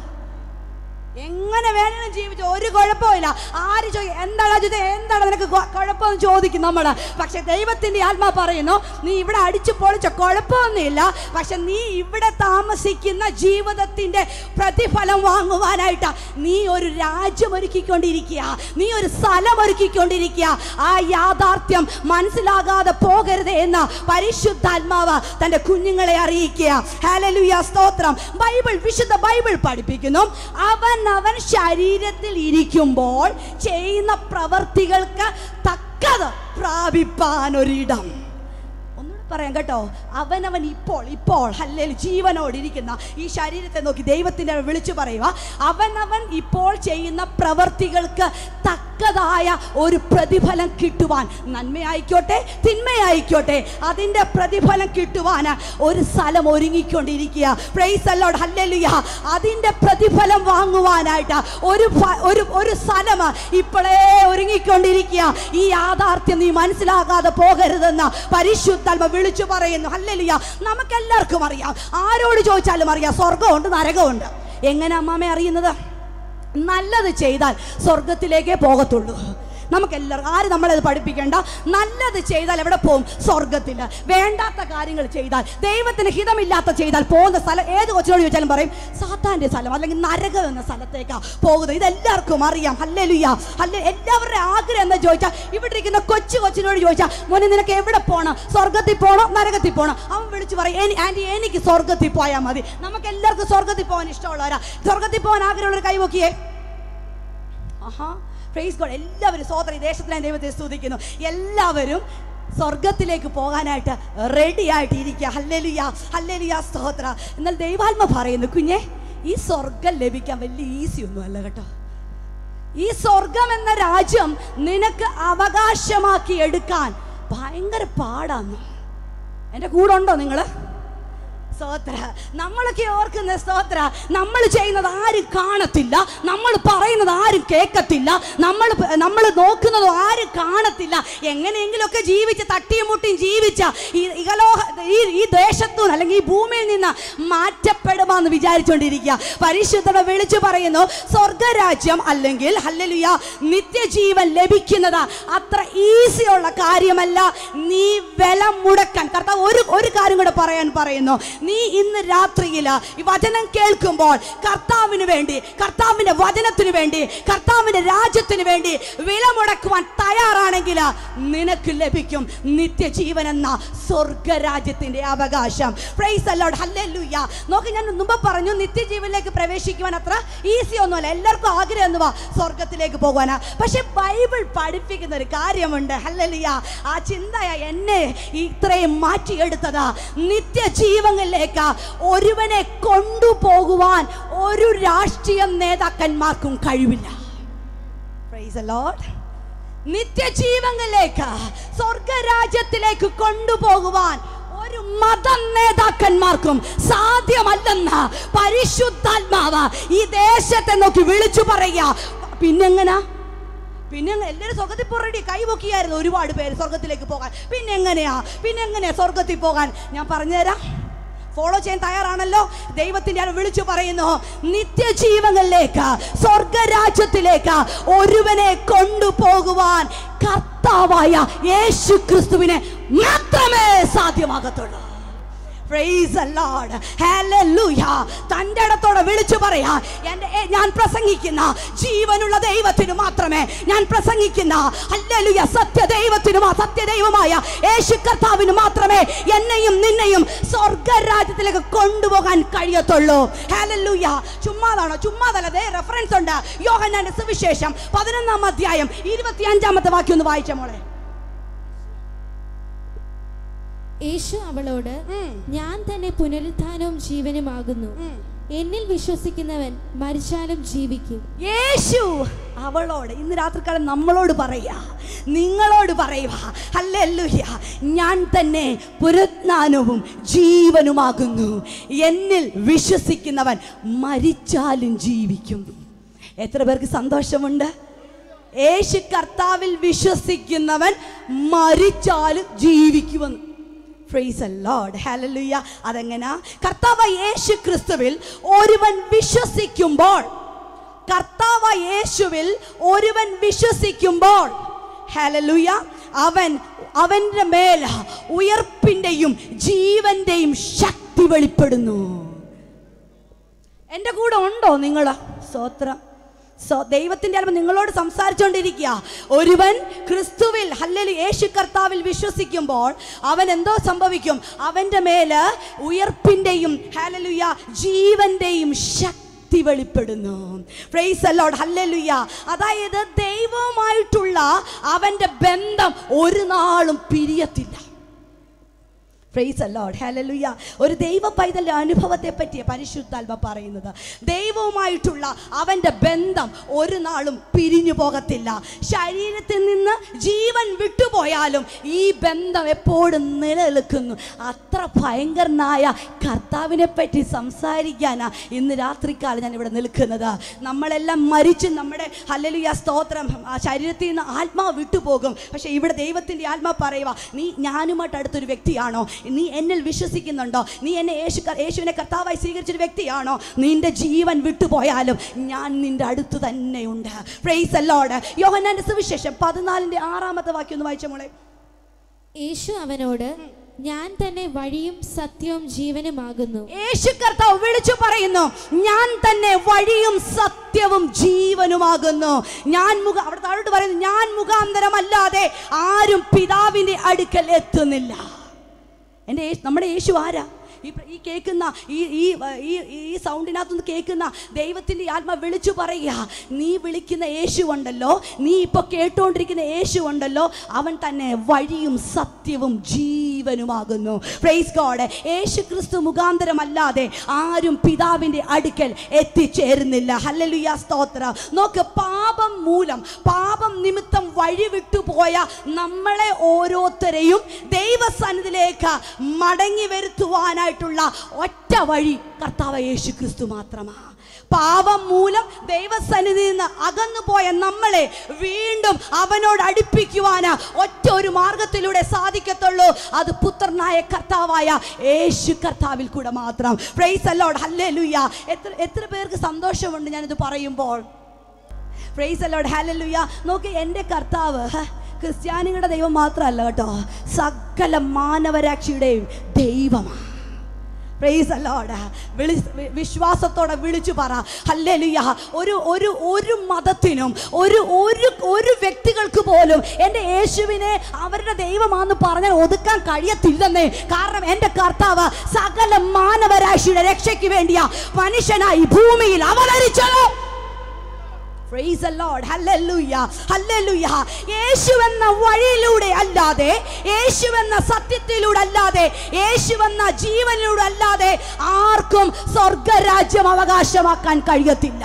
എങ്ങനെ വേണമെങ്കിലും ജീവിച്ചു ഒരു കുഴപ്പമില്ല ആര് ചോദിക്കും എന്താണ് അജിത് എന്താണ് നിനക്ക് കൊ- കുഴപ്പമെന്ന് ചോദിക്കും നമ്മൾ പക്ഷെ ദൈവത്തിന്റെ ആത്മാ പറയുന്നു നീ ഇവിടെ അടിച്ചു പൊളിച്ച കുഴപ്പമൊന്നുമില്ല പക്ഷെ നീ ഇവിടെ താമസിക്കുന്ന ജീവിതത്തിന്റെ പ്രതിഫലം വാങ്ങുവാനായിട്ട് നീ ഒരു രാജ്യം ഒരുക്കിക്കൊണ്ടിരിക്കുക നീ ഒരു സ്ഥലം ഒരുക്കിക്കൊണ്ടിരിക്കുക ആ യാഥാർത്ഥ്യം മനസ്സിലാകാതെ പോകരുത് എന്ന് പരിശുദ്ധാത്മാവ് തന്റെ കുഞ്ഞുങ്ങളെ അറിയിക്കുക ഹാലലുയ സ്തോത്രം ബൈബിൾ വിശുദ്ധ ബൈബിൾ പഠിപ്പിക്കുന്നു അവൻ അവൻ ശരീരത്തിൽ ഇരിക്കുമ്പോൾ ചെയ്യുന്ന പ്രവർത്തികൾക്ക് തക്കത് പ്രാപിപ്പാൻ ഒരിടം ഒന്നുകൂടെ പറയാം കേട്ടോ അവനവൻ ഇപ്പോൾ ഇപ്പോൾ അല്ലെങ്കിൽ ജീവനോടിരിക്കുന്ന ഈ ശരീരത്തെ നോക്കി ദൈവത്തിൻ്റെ വിളിച്ചു പറയുക അവനവൻ ഇപ്പോൾ ചെയ്യുന്ന പ്രവർത്തികൾക്ക് തക്കതായ ഒരു പ്രതിഫലം കിട്ടുവാൻ നന്മയായിക്കോട്ടെ തിന്മയായിക്കോട്ടെ അതിൻ്റെ പ്രതിഫലം കിട്ടുവാൻ ഒരു സ്ഥലം ഒരുങ്ങിക്കൊണ്ടിരിക്കുക പ്രൈസ് അല്ലോഡ് ഹല്ലേലൂയ അതിൻ്റെ പ്രതിഫലം വാങ്ങുവാനായിട്ട് ഒരു ഫ- ഒരു ഒരു സ്ഥലം ഇപ്പോഴേ ഒരുങ്ങിക്കൊണ്ടിരിക്കുക ഈ യാഥാർത്ഥ്യം നീ മനസ്സിലാകാതെ പോകരുതെന്ന് പരിശുദ്ധാത്മ വിളിച്ചു പറയുന്നു ഹല്ലേലൂയ നമുക്കെല്ലാവർക്കും അറിയാം ആരോട് ചോദിച്ചാലും അറിയാം സ്വർഗമുണ്ട് നരകമുണ്ട് എങ്ങനെ അമ്മാമ അറിയുന്നത് നല്ലത് ചെയ്താൽ സ്വർഗത്തിലേക്കേ പോകത്തുള്ളൂ നമുക്കെല്ലാവർക്കും ആരും നമ്മളത് പഠിപ്പിക്കേണ്ട നല്ലത് ചെയ്താൽ എവിടെ പോകും സ്വർഗത്തിൽ വേണ്ടാത്ത കാര്യങ്ങൾ ചെയ്താൽ ദൈവത്തിന് ഹിതമില്ലാത്ത ചെയ്താൽ പോകുന്ന സ്ഥലം ഏത് കൊച്ചിനോട് ചോദിച്ചാലും പറയും സാത്താൻ്റെ സ്ഥലം അല്ലെങ്കിൽ നരകം എന്ന സ്ഥലത്തേക്കാണ് പോകുന്നത് ഇതെല്ലാവർക്കും അറിയാം ഹല്ലേലുയ്യ അല്ലെ എല്ലാവരുടെ ആഗ്രഹം എന്താ ചോദിച്ചാൽ ഇവിടെ ഇരിക്കുന്ന കൊച്ചു കൊച്ചിനോട് ചോദിച്ചാൽ മോനെ നിനക്ക് എവിടെ പോകണം സ്വർഗത്തിൽ പോകണം നരകത്തിൽ പോകണം അവൻ വിളിച്ച് പറയും "എനി- ആൻറ്റി എനിക്ക് സ്വർഗത്തിൽ പോയാൽ മതി നമുക്ക് എല്ലാവർക്കും സ്വർഗത്തിൽ പോകാൻ ഇഷ്ടമുള്ളവരാ സ്വർഗത്തിൽ പോകാൻ ആഗ്രഹമുള്ളവർ കൈവക്കിയേ ആഹാ പ്രൈസ് ഗോഡ് എല്ലാവരും സോദര ഈ ദേശത്തിലെ ദൈവത്തെ സ്തുതിക്കുന്നു എല്ലാവരും സ്വർഗത്തിലേക്ക് പോകാനായിട്ട് റെഡി ആയിട്ട് ഇരിക്കുക ഹല്ലേലുയ ഹല്ലേലുയ സ്തോത്ര എന്നാൽ ദൈവാത്മ പറയുന്നു കുഞ്ഞെ ഈ സ്വർഗം ലഭിക്കാൻ വലിയ ഈസി ഒന്നും അല്ല കേട്ടോ ഈ സ്വർഗം എന്ന രാജ്യം നിനക്ക് അവകാശമാക്കി എടുക്കാൻ ഭയങ്കര പാടാന്ന് എൻ്റെ കൂടെ ഉണ്ടോ നിങ്ങള് സ്തോത്ര നമ്മളൊക്കെ ഓർക്കുന്ന സ്തോത്ര നമ്മൾ ചെയ്യുന്നത് ആരും കാണത്തില്ല നമ്മൾ പറയുന്നത് ആരും കേൾക്കത്തില്ല നമ്മൾ നമ്മൾ നോക്കുന്നത് ആരും കാണത്തില്ല എങ്ങനെയെങ്കിലുമൊക്കെ ജീവിച്ച് തട്ടിയും മുട്ടിയും ജീവിച്ച ഈ ഇഹലോക ഈ ഈ ദേശത്തു നിന്ന് അല്ലെങ്കിൽ ഈ ഭൂമിയിൽ നിന്ന് മാറ്റപ്പെടുമെന്ന് വിചാരിച്ചുകൊണ്ടിരിക്കുക പരിശുദ്ധത വിളിച്ചു പറയുന്നു സ്വർഗരാജ്യം അല്ലെങ്കിൽ ഹല്ലലുയ നിത്യജീവൻ ലഭിക്കുന്നത് അത്ര ഈസിയുള്ള കാര്യമല്ല നീ വില മുടക്കാൻ കർത്താവ് ഒരു ഒരു കാര്യം കൂടെ പറയാൻ പറയുന്നു നീ ഇന്ന് രാത്രിയിൽ ഈ വചനം കേൾക്കുമ്പോൾ കർത്താവിന് വേണ്ടി കർത്താവിന്റെ വചനത്തിന് വേണ്ടി കർത്താവിന്റെ രാജ്യത്തിന് വേണ്ടി വില മുടക്കുവാൻ തയ്യാറാണെങ്കിൽ നിനക്ക് ലഭിക്കും നിത്യജീവൻ എന്ന സ്വർഗരാജ്യത്തിന്റെ അവകാശം പ്രൈസ് അല്ലോഡ് ഹല്ലേലൂയ നോക്ക് ഞാൻ മുമ്പ് പറഞ്ഞു നിത്യജീവനിലേക്ക് പ്രവേശിക്കുവാൻ അത്ര ഈസി ഒന്നുമല്ല എല്ലാവർക്കും ആഗ്രഹം എന്തുവാ സ്വർഗത്തിലേക്ക് പോകുവാനാ പക്ഷെ ബൈബിൾ പഠിപ്പിക്കുന്ന ഒരു കാര്യമുണ്ട് ഹല്ലേലൂയ ആ ചിന്തയ എന്നെ ഇത്രയും മാറ്റിയെടുത്തത് നിത്യജീവനിലേക്ക് ഒരുവനെ കൊണ്ടുപോകുവാൻ ഒരു രാഷ്ട്രീയ നേതാക്കന്മാർക്കും കഴിവില്ല Praise the Lord. നിത്യജീവനിലേക്ക് സ്വർഗരാജ്യത്തിലേക്ക് കൊണ്ടുപോകുവാൻ ഒരു മത നേതാക്കന്മാർക്കും സാധ്യമല്ലെന്ന് പരിശുദ്ധാത്മാവ് ഈ ദേശത്തെ നോക്കി വിളിച്ചു പറയുക പിന്നെങ്ങനാ പിന്നെ എങ്ങ- എല്ലാവരും സ്വർഗത്തിൽ പോറടി കൈപൊക്കിയായിരുന്നു ഒരുപാട് പേര് സ്വർഗത്തിലേക്ക് പോകാൻ പിന്നെ എങ്ങനെയാ പിന്നെ എങ്ങനെയാ സ്വർഗത്തിൽ പോകാൻ ഞാൻ പറഞ്ഞുതരാം ഫോളോ ചെയ്യാൻ തയ്യാറാണല്ലോ ദൈവത്തിന്റെ ആൾ വിളിച്ചു പറയുന്നു നിത്യജീവങ്ങളിലേക്ക് സ്വർഗരാജ്യത്തിലേക്ക് ഒരുവനെ കൊണ്ടുപോകുവാൻ കർത്താവായ യേശു ക്രിസ്തുവിനെ മാത്രമേ സാധ്യമാകത്തുള്ളൂ Praise the Lord. Hallelujah. തൻ്റെ ഇടത്തോടെ വിളിച്ചു പറയാ എൻ്റെ ഏ- ഞാൻ പ്രസംഗിക്കുന്ന ജീവനുള്ള ദൈവത്തിന് മാത്രമേ ഞാൻ പ്രസംഗിക്കുന്ന ഹല്ലേലൂയ സത്യ ദൈവത്തിന് മാ- സത്യദൈവമായ യേശു കർത്താവിന് മാത്രമേ എന്നെയും നിന്നെയും സ്വർഗരാജ്യത്തിലേക്ക് കൊണ്ടുപോകാൻ കഴിയത്തുള്ളൂ ഹല്ലേലൂയ ചുമ്മാതാണോ ചുമ്മാതല്ല ദേ റെഫറൻസ് ഉണ്ട് യോഹന്നാന്റെ സുവിശേഷം പതിനൊന്നാം അധ്യായം ഇരുപത്തി അഞ്ചാമത്തെ വാക്യം ഒന്ന് വായിച്ച മോളെ യേശു അവളോട് ഉം. ഞാൻ തന്നെ പുനരുത്ഥാനവും ജീവനുമാകുന്നു ഉം. എന്നിൽ വിശ്വസിക്കുന്നവൻ മരിച്ചാലും ജീവിക്കും യേശു അവളോട് ഇന്ന് രാത്രിക്കാലം നമ്മളോട് പറയുക നിങ്ങളോട് പറയുക ഹല്ലേലൂയ ഞാൻ തന്നെ പുരത്നാനവും ജീവനുമാകുന്നു എന്നിൽ വിശ്വസിക്കുന്നവൻ മരിച്ചാലും ജീവിക്കും എത്ര പേർക്ക് സന്തോഷമുണ്ട് യേശു കർത്താവിൽ വിശ്വസിക്കുന്നവൻ മരിച്ചാലും ജീവിക്കുമെന്ന് പ്രൈസ് ലോർഡ് ഹല്ലേലൂയ അതെങ്ങനാ കർത്താവ് യേശു ക്രിസ്തുവിൽ ഒരുവൻ വിശ്വസിക്കുമ്പോൾ കർത്താവ് യേശുവിൽ ഒരുവൻ വിശ്വസിക്കുമ്പോൾ ഹല്ലേലൂയ അവൻ അവൻ്റെ മേൽ ഉയർപ്പിൻ്റെയും ജീവന്റെയും ശക്തി വെളിപ്പെടുന്നു എൻ്റെ കൂടെ ഉണ്ടോ നിങ്ങൾ സ്തോത്രം സോ ദൈവത്തിൻ്റെ ആത്മ നിങ്ങളോട് സംസാരിച്ചുകൊണ്ടിരിക്കുക ഒരുവൻ ക്രിസ്തുവിൽ ഹല്ലലു യേശു കർത്താവിൽ വിശ്വസിക്കുമ്പോൾ അവൻ എന്തോ സംഭവിക്കും അവൻ്റെ മേല് ഉയർപ്പിൻ്റെയും ഹലലുയ ജീവന്റെയും ശക്തി വെളിപ്പെടുന്നു പ്രൈസ് അല്ലോഡ് ഹല്ലലുയ അതായത് ദൈവവുമായിട്ടുള്ള അവൻ്റെ ബന്ധം ഒരു നാളും പിരിയത്തില്ല പ്രൈസ് അല്ലോഡ് ഹല്ലേലൂയ ഒരു ദൈവ പൈതലിന്റെ അനുഭവത്തെ പറ്റിയ പരിശുദ്ധാത്മ പറയുന്നത് ദൈവവുമായിട്ടുള്ള അവൻ്റെ ബന്ധം ഒരു നാളും പിരിഞ്ഞു പോകത്തില്ല ശരീരത്തിൽ നിന്ന് ജീവൻ വിട്ടുപോയാലും ഈ ബന്ധം എപ്പോഴും നിലനിൽക്കുന്നു അത്ര ഭയങ്കരനായ കർത്താവിനെ പറ്റി സംസാരിക്കാനാ ഇന്ന് രാത്രിക്കാലം ഞാൻ ഇവിടെ നിൽക്കുന്നത് നമ്മളെല്ലാം മരിച്ച് നമ്മുടെ ഹല്ലേലൂയ സ്തോത്രം ആ ശരീരത്തിൽ നിന്ന് ആത്മാവ് വിട്ടുപോകും പക്ഷേ ഇവിടെ ദൈവത്തിൻ്റെ ആത്മാവ് പറയുക നീ ഞാനുമായിട്ട് അടുത്തൊരു വ്യക്തിയാണോ നീ എന്നിൽ വിശ്വസിക്കുന്നുണ്ടോ നീ എന്നെ യേശു യേശുവിനെ കർത്താവായി സ്വീകരിച്ചൊരു വ്യക്തിയാണോ നിന്റെ ജീവൻ വിട്ടുപോയാലും ഞാൻ നിന്റെ അടുത്ത് തന്നെയുണ്ട് പ്രൈസ് അല്ലോട് യോഹന്നാന്റെ സുവിശേഷം പതിനാലിന്റെ ആറാമത്തെ വാക്യം ഒന്ന് വായിച്ച മോളെ യേശു അവനോട് ഞാൻ തന്നെ വഴിയും സത്യവും ജീവനുമാകുന്നു യേശു കർത്താവ് വിളിച്ചു പറയുന്നു ഞാൻ തന്നെ വഴിയും സത്യവും ജീവനുമാകുന്നു ഞാൻ മുഖ അവിടെ താഴോട്ട് പറയുന്നു ഞാൻ മുഖാന്തരമല്ലാതെ ആരും പിതാവിന്റെ അടുക്കൽ എത്തുന്നില്ല എൻ്റെ യേശു നമ്മുടെ യേശു ആരാ ഈ പ്ര- ഈ കേൾക്കുന്ന ഈ ഈ ഈ ഈ സൗണ്ടിനകത്തുനിന്ന് കേൾക്കുന്ന ദൈവത്തിൻ്റെ ആത്മ വിളിച്ചു പറയുക നീ വിളിക്കുന്ന യേശു ഉണ്ടല്ലോ നീ ഇപ്പോൾ കേട്ടുകൊണ്ടിരിക്കുന്ന യേശു ഉണ്ടല്ലോ അവൻ തന്നെ വഴിയും സത്യവും ജീവനുമാകുന്നു പ്രൈസ് ഗോഡ് യേശു ക്രിസ്തു മുഖാന്തരമല്ലാതെ ആരും പിതാവിൻ്റെ അടുക്കൽ എത്തിച്ചേരുന്നില്ല ഹല്ലലുയ സ്തോത്ര നോക്ക് പാപം മൂലം പാപം നിമിത്തം വഴി വിട്ടുപോയ നമ്മളെ ഓരോരുത്തരെയും ദൈവസന്നിധിയിലേക്ക് മടങ്ങി വരുത്തുവാനായിട്ടുള്ള ഒറ്റ വഴി കർത്താവ് യേശു ക്രിസ്തു മാത്രമാണ് പാപം മൂലം ദൈവസന്നിധിയിൽ നിന്ന് അകന്നു പോയ നമ്മളെ വീണ്ടും അവനോട് അടുപ്പിക്കുവാന് ഒറ്റ ഒരു മാർഗത്തിലൂടെ സാധിക്കത്തുള്ളൂ അത് പുത്രനായ കർത്താവായ യേശു കർത്താവിൽ കൂടെ മാത്രം പ്രൈസ് അല്ലോഡ് ഹല്ലേ എത്ര എത്ര പേർക്ക് സന്തോഷമുണ്ട് ഞാനിത് പറയുമ്പോൾ പ്രൈസ് അല്ലോഡ് ഹല്ലേലൂയ നോക്ക് എൻ്റെ കർത്താവ് ഹ, ക്രിസ്ത്യാനികളുടെ ദൈവം മാത്രമല്ല കേട്ടോ സകല മാനവരാക്ഷിയുടെയും ദൈവമാണ് പ്രൈസ് അല്ലോട് വിളി വി- വിശ്വാസത്തോടെ വിളിച്ചു പറ ഹല്ലേലൂയ ഒരു ഒരു ഒരു മതത്തിനും ഒരു ഒരു ഒരു വ്യക്തികൾക്ക് പോലും എൻ്റെ യേശുവിനെ അവരുടെ ദൈവമാണെന്ന് പറഞ്ഞാൽ ഒതുക്കാൻ കഴിയത്തില്ലെന്നേ കാരണം എൻ്റെ കർത്താവ് സകല മാനവരാശിയുടെ രക്ഷയ്ക്ക് വേണ്ടിയ മനുഷ്യനായി ഭൂമിയിൽ അവതരിച്ചത് Praise the Lord. Hallelujah. Hallelujah. യേശു എന്ന വഴിയിലൂടെ അല്ലാതെ യേശു എന്ന സത്യത്തിലൂടെ അല്ലാതെ യേശു എന്ന ജീവനിലൂടെ അല്ലാതെ ആർക്കും സ്വർഗരാജ്യം അവകാശമാക്കാൻ കഴിയത്തില്ല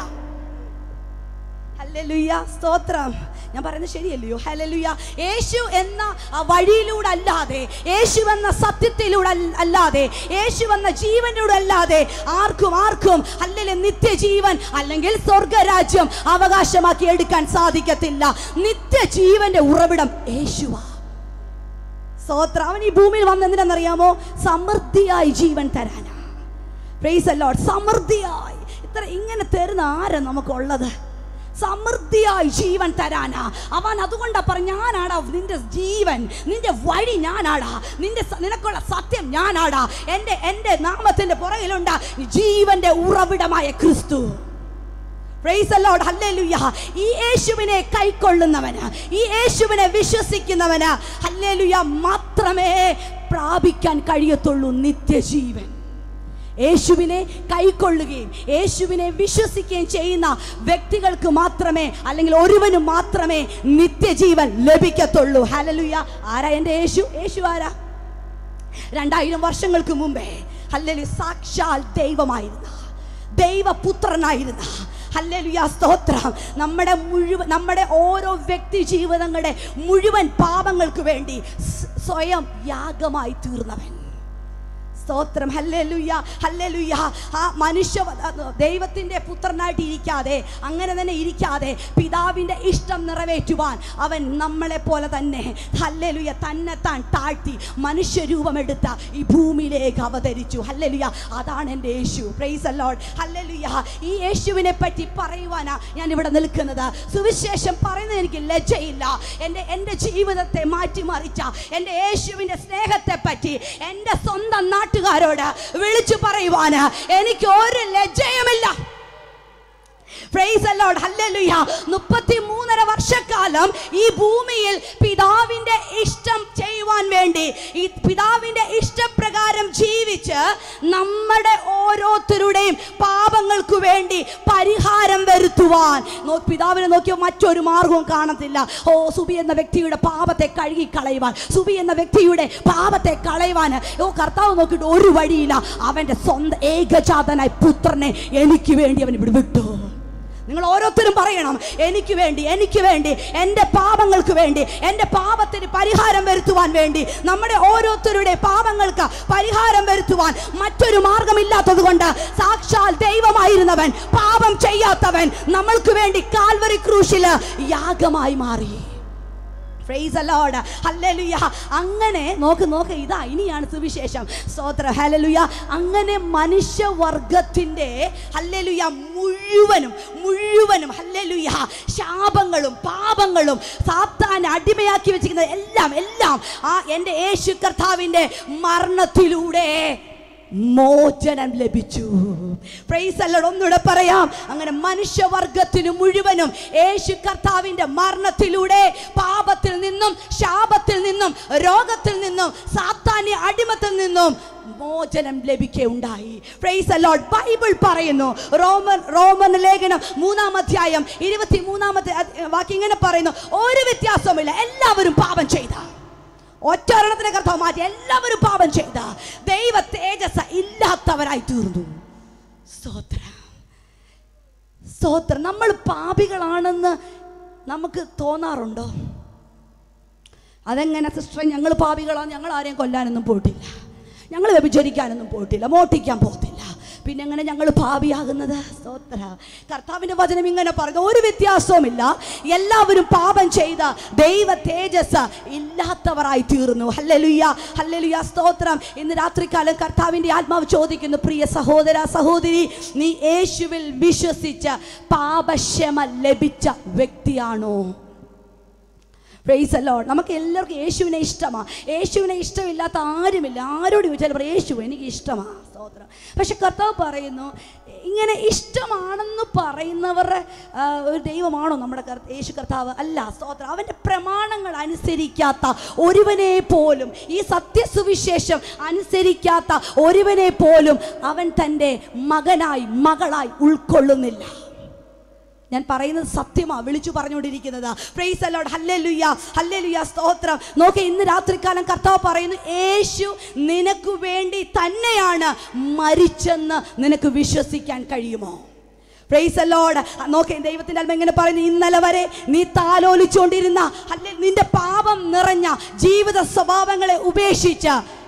ഹല്ലേലൂയ സ്തോത്രം ഞാൻ പറയുന്നത് ശരിയല്ലയോ ഹല്ലേലൂയ യേശു എന്ന ആ വഴിയിലൂടെ അല്ലാതെ യേശു എന്ന സത്യത്തിലൂടെ അല്ല- അല്ലാതെ യേശു എന്ന ജീവനിലൂടെ അല്ലാതെ ആർക്കും ആർക്കും അല്ലെങ്കിൽ നിത്യജീവൻ അല്ലെങ്കിൽ സ്വർഗരാജ്യം അവകാശമാക്കി എടുക്കാൻ സാധിക്കത്തില്ല നിത്യജീവന്റെ ഉറവിടം യേശുവാ സ്തോത്രം അവൻ ഈ ഭൂമിയിൽ വന്ന് എന്തിനാണെന്നറിയാമോ സമൃദ്ധിയായി ജീവൻ തരാനാ പ്രൈസ് ലോഡ് സമൃദ്ധിയായി ഇത്ര ഇങ്ങനെ തരുന്ന ആരാ നമുക്കുള്ളത് സമൃദ്ധിയായി ജീവൻ തരാനാ അവൻ അതുകൊണ്ടാ പറഞ്ഞ ഞാനാടാ നിന്റെ ജീവൻ നിന്റെ വഴി ഞാനാടാ നിന്റെ സ- നിനക്കുള്ള സത്യം ഞാനാടാ എൻ്റെ എൻ്റെ നാമത്തിന്റെ പുറകിലുണ്ട് ജീവന്റെ ഉറവിടമായ ക്രിസ്തു Praise the Lord. Hallelujah. ഈ യേശുവിനെ കൈക്കൊള്ളുന്നവന് ഈ യേശുവിനെ വിശ്വസിക്കുന്നവന് ഹല്ലേലൂയ മാത്രമേ പ്രാപിക്കാൻ കഴിയത്തുള്ളൂ നിത്യജീവൻ യേശുവിനെ കൈക്കൊള്ളുകയും യേശുവിനെ വിശ്വസിക്കുകയും ചെയ്യുന്ന വ്യക്തികൾക്ക് മാത്രമേ അല്ലെങ്കിൽ ഒരുവന് മാത്രമേ നിത്യജീവൻ ലഭിക്കത്തുള്ളൂ ഹലലുയ ആരാ എൻ്റെ യേശു യേശു ആരാ രണ്ടായിരം വർഷങ്ങൾക്ക് മുമ്പേ ഹല്ലലു സാക്ഷാൽ ദൈവമായിരുന്ന ദൈവപുത്രനായിരുന്ന ഹല്ലേലൂയ സ്തോത്രം നമ്മുടെ മുഴുവൻ നമ്മുടെ ഓരോ വ്യക്തി ജീവിതങ്ങളുടെ മുഴുവൻ പാപങ്ങൾക്ക് വേണ്ടി സ് സ്വയം യാഗമായി തീർന്നവൻ സ്തോത്രം ഹല്ലേലൂയ ഹല്ലേലൂയ ആ മനുഷ്യ ദൈവത്തിൻ്റെ പുത്രനായിട്ട് ഇരിക്കാതെ അങ്ങനെ തന്നെ ഇരിക്കാതെ പിതാവിൻ്റെ ഇഷ്ടം നിറവേറ്റുവാൻ അവൻ നമ്മളെ പോലെ തന്നെ ഹല്ലേലൂയ തന്നെ താൻ താഴ്ത്തി മനുഷ്യരൂപമെടുത്ത ഈ ഭൂമിയിലേക്ക് അവതരിച്ചു ഹല്ലേലൂയ അതാണ് എൻ്റെ യേശു പ്രൈസ് അല്ലോഡ് ഹല്ലേലൂയ ഈ യേശുവിനെ പറ്റി പറയുവാനാ ഞാൻ ഇവിടെ നിൽക്കുന്നത് സുവിശേഷം പറയുന്നത് എനിക്ക് ലജ്ജയില്ല എൻ്റെ എൻ്റെ ജീവിതത്തെ മാറ്റിമറിച്ച എൻ്റെ യേശുവിൻ്റെ സ്നേഹത്തെ പറ്റി എൻ്റെ സ്വന്തം നാട്ടുകാരോട് വിളിച്ചു പറയുവാന് എനിക്ക് ഒരു ലജ്ജയുമില്ല Praise the Lord. Hallelujah. മുപ്പത്തി മൂന്നര വർഷക്കാലം ഈ ഭൂമിയിൽ പിതാവിന്റെ ഇഷ്ടം ചെയ്യുവാൻ വേണ്ടി ഈ പിതാവിന്റെ ഇഷ്ടപ്രകാരം ജീവിച്ച് നമ്മുടെ ഓരോരുത്തരുടെയും പാപങ്ങൾക്ക് വേണ്ടി പരിഹാരം വരുത്തുവാൻ നോ- പിതാവിനെ നോക്കിയോ മറ്റൊരു മാർഗവും കാണത്തില്ല ഓ സുബി എന്ന വ്യക്തിയുടെ പാപത്തെ കഴുകി കളയുവാൻ സുബി എന്ന വ്യക്തിയുടെ പാപത്തെ കളയുവാൻ ഓ കർത്താവ് നോക്കിയിട്ട് ഒരു വഴിയില്ല അവന്റെ സ്വന്തം ഏകജാതനായ പുത്രനെ എനിക്ക് വേണ്ടി അവൻ ഇവിടെ വിട്ടു നിങ്ങൾ ഓരോരുത്തരും പറയണം എനിക്ക് വേണ്ടി എനിക്ക് വേണ്ടി എൻ്റെ പാപങ്ങൾക്ക് വേണ്ടി എൻ്റെ പാപത്തിന് പരിഹാരം വരുത്തുവാൻ വേണ്ടി നമ്മുടെ ഓരോരുത്തരുടെ പാപങ്ങൾക്ക് പരിഹാരം വരുത്തുവാൻ മറ്റൊരു മാർഗമില്ലാത്തത് കൊണ്ട് സാക്ഷാൽ ദൈവമായിരുന്നവൻ പാപം ചെയ്യാത്തവൻ നമ്മൾക്ക് വേണ്ടി കാൽവറി ക്രൂശില് യാഗമായി മാറി Praise the Lord. Hallelujah. അങ്ങനെ നോക്ക് നോക്ക് ഇതാ ഇനിയാണ് സുവിശേഷം സ്തോത്ര ഹലലുയ അങ്ങനെ മനുഷ്യവർഗത്തിൻ്റെ ഹല്ലലുയ മുഴുവനും മുഴുവനും ഹല്ലലുയ ശാപങ്ങളും പാപങ്ങളും സാത്താൻ അടിമയാക്കി വെച്ചിരിക്കുന്നത് എല്ലാം എല്ലാം ആ എൻ്റെ യേശു കർത്താവിൻ്റെ മരണത്തിലൂടെ മോചനം ലഭിച്ചു പ്രൈസ് അല്ലഡ് ഒന്നുകൂടെ പറയാം അങ്ങനെ മനുഷ്യവർഗത്തിന് മുഴുവനും യേശു കർത്താവിന്റെ മരണത്തിലൂടെ പാപത്തിൽ നിന്നും ശാപത്തിൽ നിന്നും രോഗത്തിൽ നിന്നും സാത്താന്യ അടിമത്തിൽ നിന്നും മോചനം ലഭിക്കുകയുണ്ടായി പ്രൈസ് അലോഡ് ബൈബിൾ പറയുന്നു റോമൻ റോമൻ ലേഖനം മൂന്നാം അധ്യായം ഇരുപത്തി മൂന്നാമത്തെ വാക്യം ഇങ്ങനെ പറയുന്നു ഒരു വ്യത്യാസവുമില്ല എല്ലാവരും പാപം ചെയ്ത ഒറ്റ ഒരെണ്ണത്തിനെ കർത്താവ് മാറ്റി എല്ലാവരും പാപം ചെയ്ത ദൈവ തേജസ് ഇല്ലാത്തവരായി തീർന്നു സ്തോത്രം സ്തോത്രം നമ്മൾ പാപികളാണെന്ന് നമുക്ക് തോന്നാറുണ്ടോ അതെങ്ങനെ സിസ്റ്റർ ഞങ്ങൾ പാപികളാണ് ഞങ്ങൾ ആരെയും കൊല്ലാനൊന്നും പോയിട്ടില്ല ഞങ്ങൾ വ്യഭിചരിക്കാനൊന്നും പോയിട്ടില്ല മോട്ടിക്കാൻ പോകത്തില്ല പിന്നെ എങ്ങനെ ഞങ്ങൾ പാപിയാകുന്നത് സ്തോത്ര കർത്താവിൻ്റെ വചനം ഇങ്ങനെ പറയുന്നു ഒരു വ്യത്യാസവുമില്ല എല്ലാവരും പാപം ചെയ്ത ദൈവ തേജസ് ഇല്ലാത്തവരായി തീർന്നു ഹല്ലലുയ്യ ഹല്ലലുയ്യ സ്തോത്രം ഇന്ന് രാത്രികാലം കർത്താവിൻ്റെ ആത്മാവ് ചോദിക്കുന്നു പ്രിയ സഹോദര സഹോദരി നീ യേശുവിൽ വിശ്വസിച്ച് പാപക്ഷമ ലഭിച്ച വ്യക്തിയാണോ പ്രൈസ് ലോഡ് നമുക്ക് എല്ലാവർക്കും യേശുവിനെ ഇഷ്ടമാണ് യേശുവിനെ ഇഷ്ടമില്ലാത്ത ആരുമില്ല ആരോട് ചോദിച്ചാലും പറയും യേശു എനിക്ക് ഇഷ്ടമാണ് സ്തോത്രം പക്ഷെ കർത്താവ് പറയുന്നു ഇങ്ങനെ ഇഷ്ടമാണെന്ന് പറയുന്നവരുടെ ആ, ഒരു ദൈവമാണോ നമ്മുടെ കർ- യേശു കർത്താവ് അല്ല സ്തോത്രം അവൻ്റെ പ്രമാണങ്ങൾ അനുസരിക്കാത്ത ഒരുവനെ പോലും ഈ സത്യസുവിശേഷം അനുസരിക്കാത്ത ഒരുവനെ പോലും അവൻ തൻ്റെ മകനായി മകളായി ഉൾക്കൊള്ളുന്നില്ല ഞാൻ പറയുന്നത് സത്യമാ വിളിച്ചു പറഞ്ഞുകൊണ്ടിരിക്കുന്നത് പ്രൈസ് അലോഡ് ഹല്ലേലൂയ ഹല്ലേലൂയ സ്തോത്രം നോക്കെ ഇന്ന് രാത്രികാലം കർത്താവ് പറയുന്നു യേശു നിനക്ക് വേണ്ടി തന്നെയാണ് മരിച്ചെന്ന് നിനക്ക് വിശ്വസിക്കാൻ കഴിയുമോ പ്രൈസ് അലോഡ് നോക്കെ ദൈവത്തിൻ്റെ അല്പം എങ്ങനെ പറയുന്നു ഇന്നലെ വരെ നീ താലോലിച്ചുകൊണ്ടിരുന്ന അല്ലെ നിന്റെ പാപം നിറഞ്ഞ ജീവിത സ്വഭാവങ്ങളെ ഉപേക്ഷിച്ച്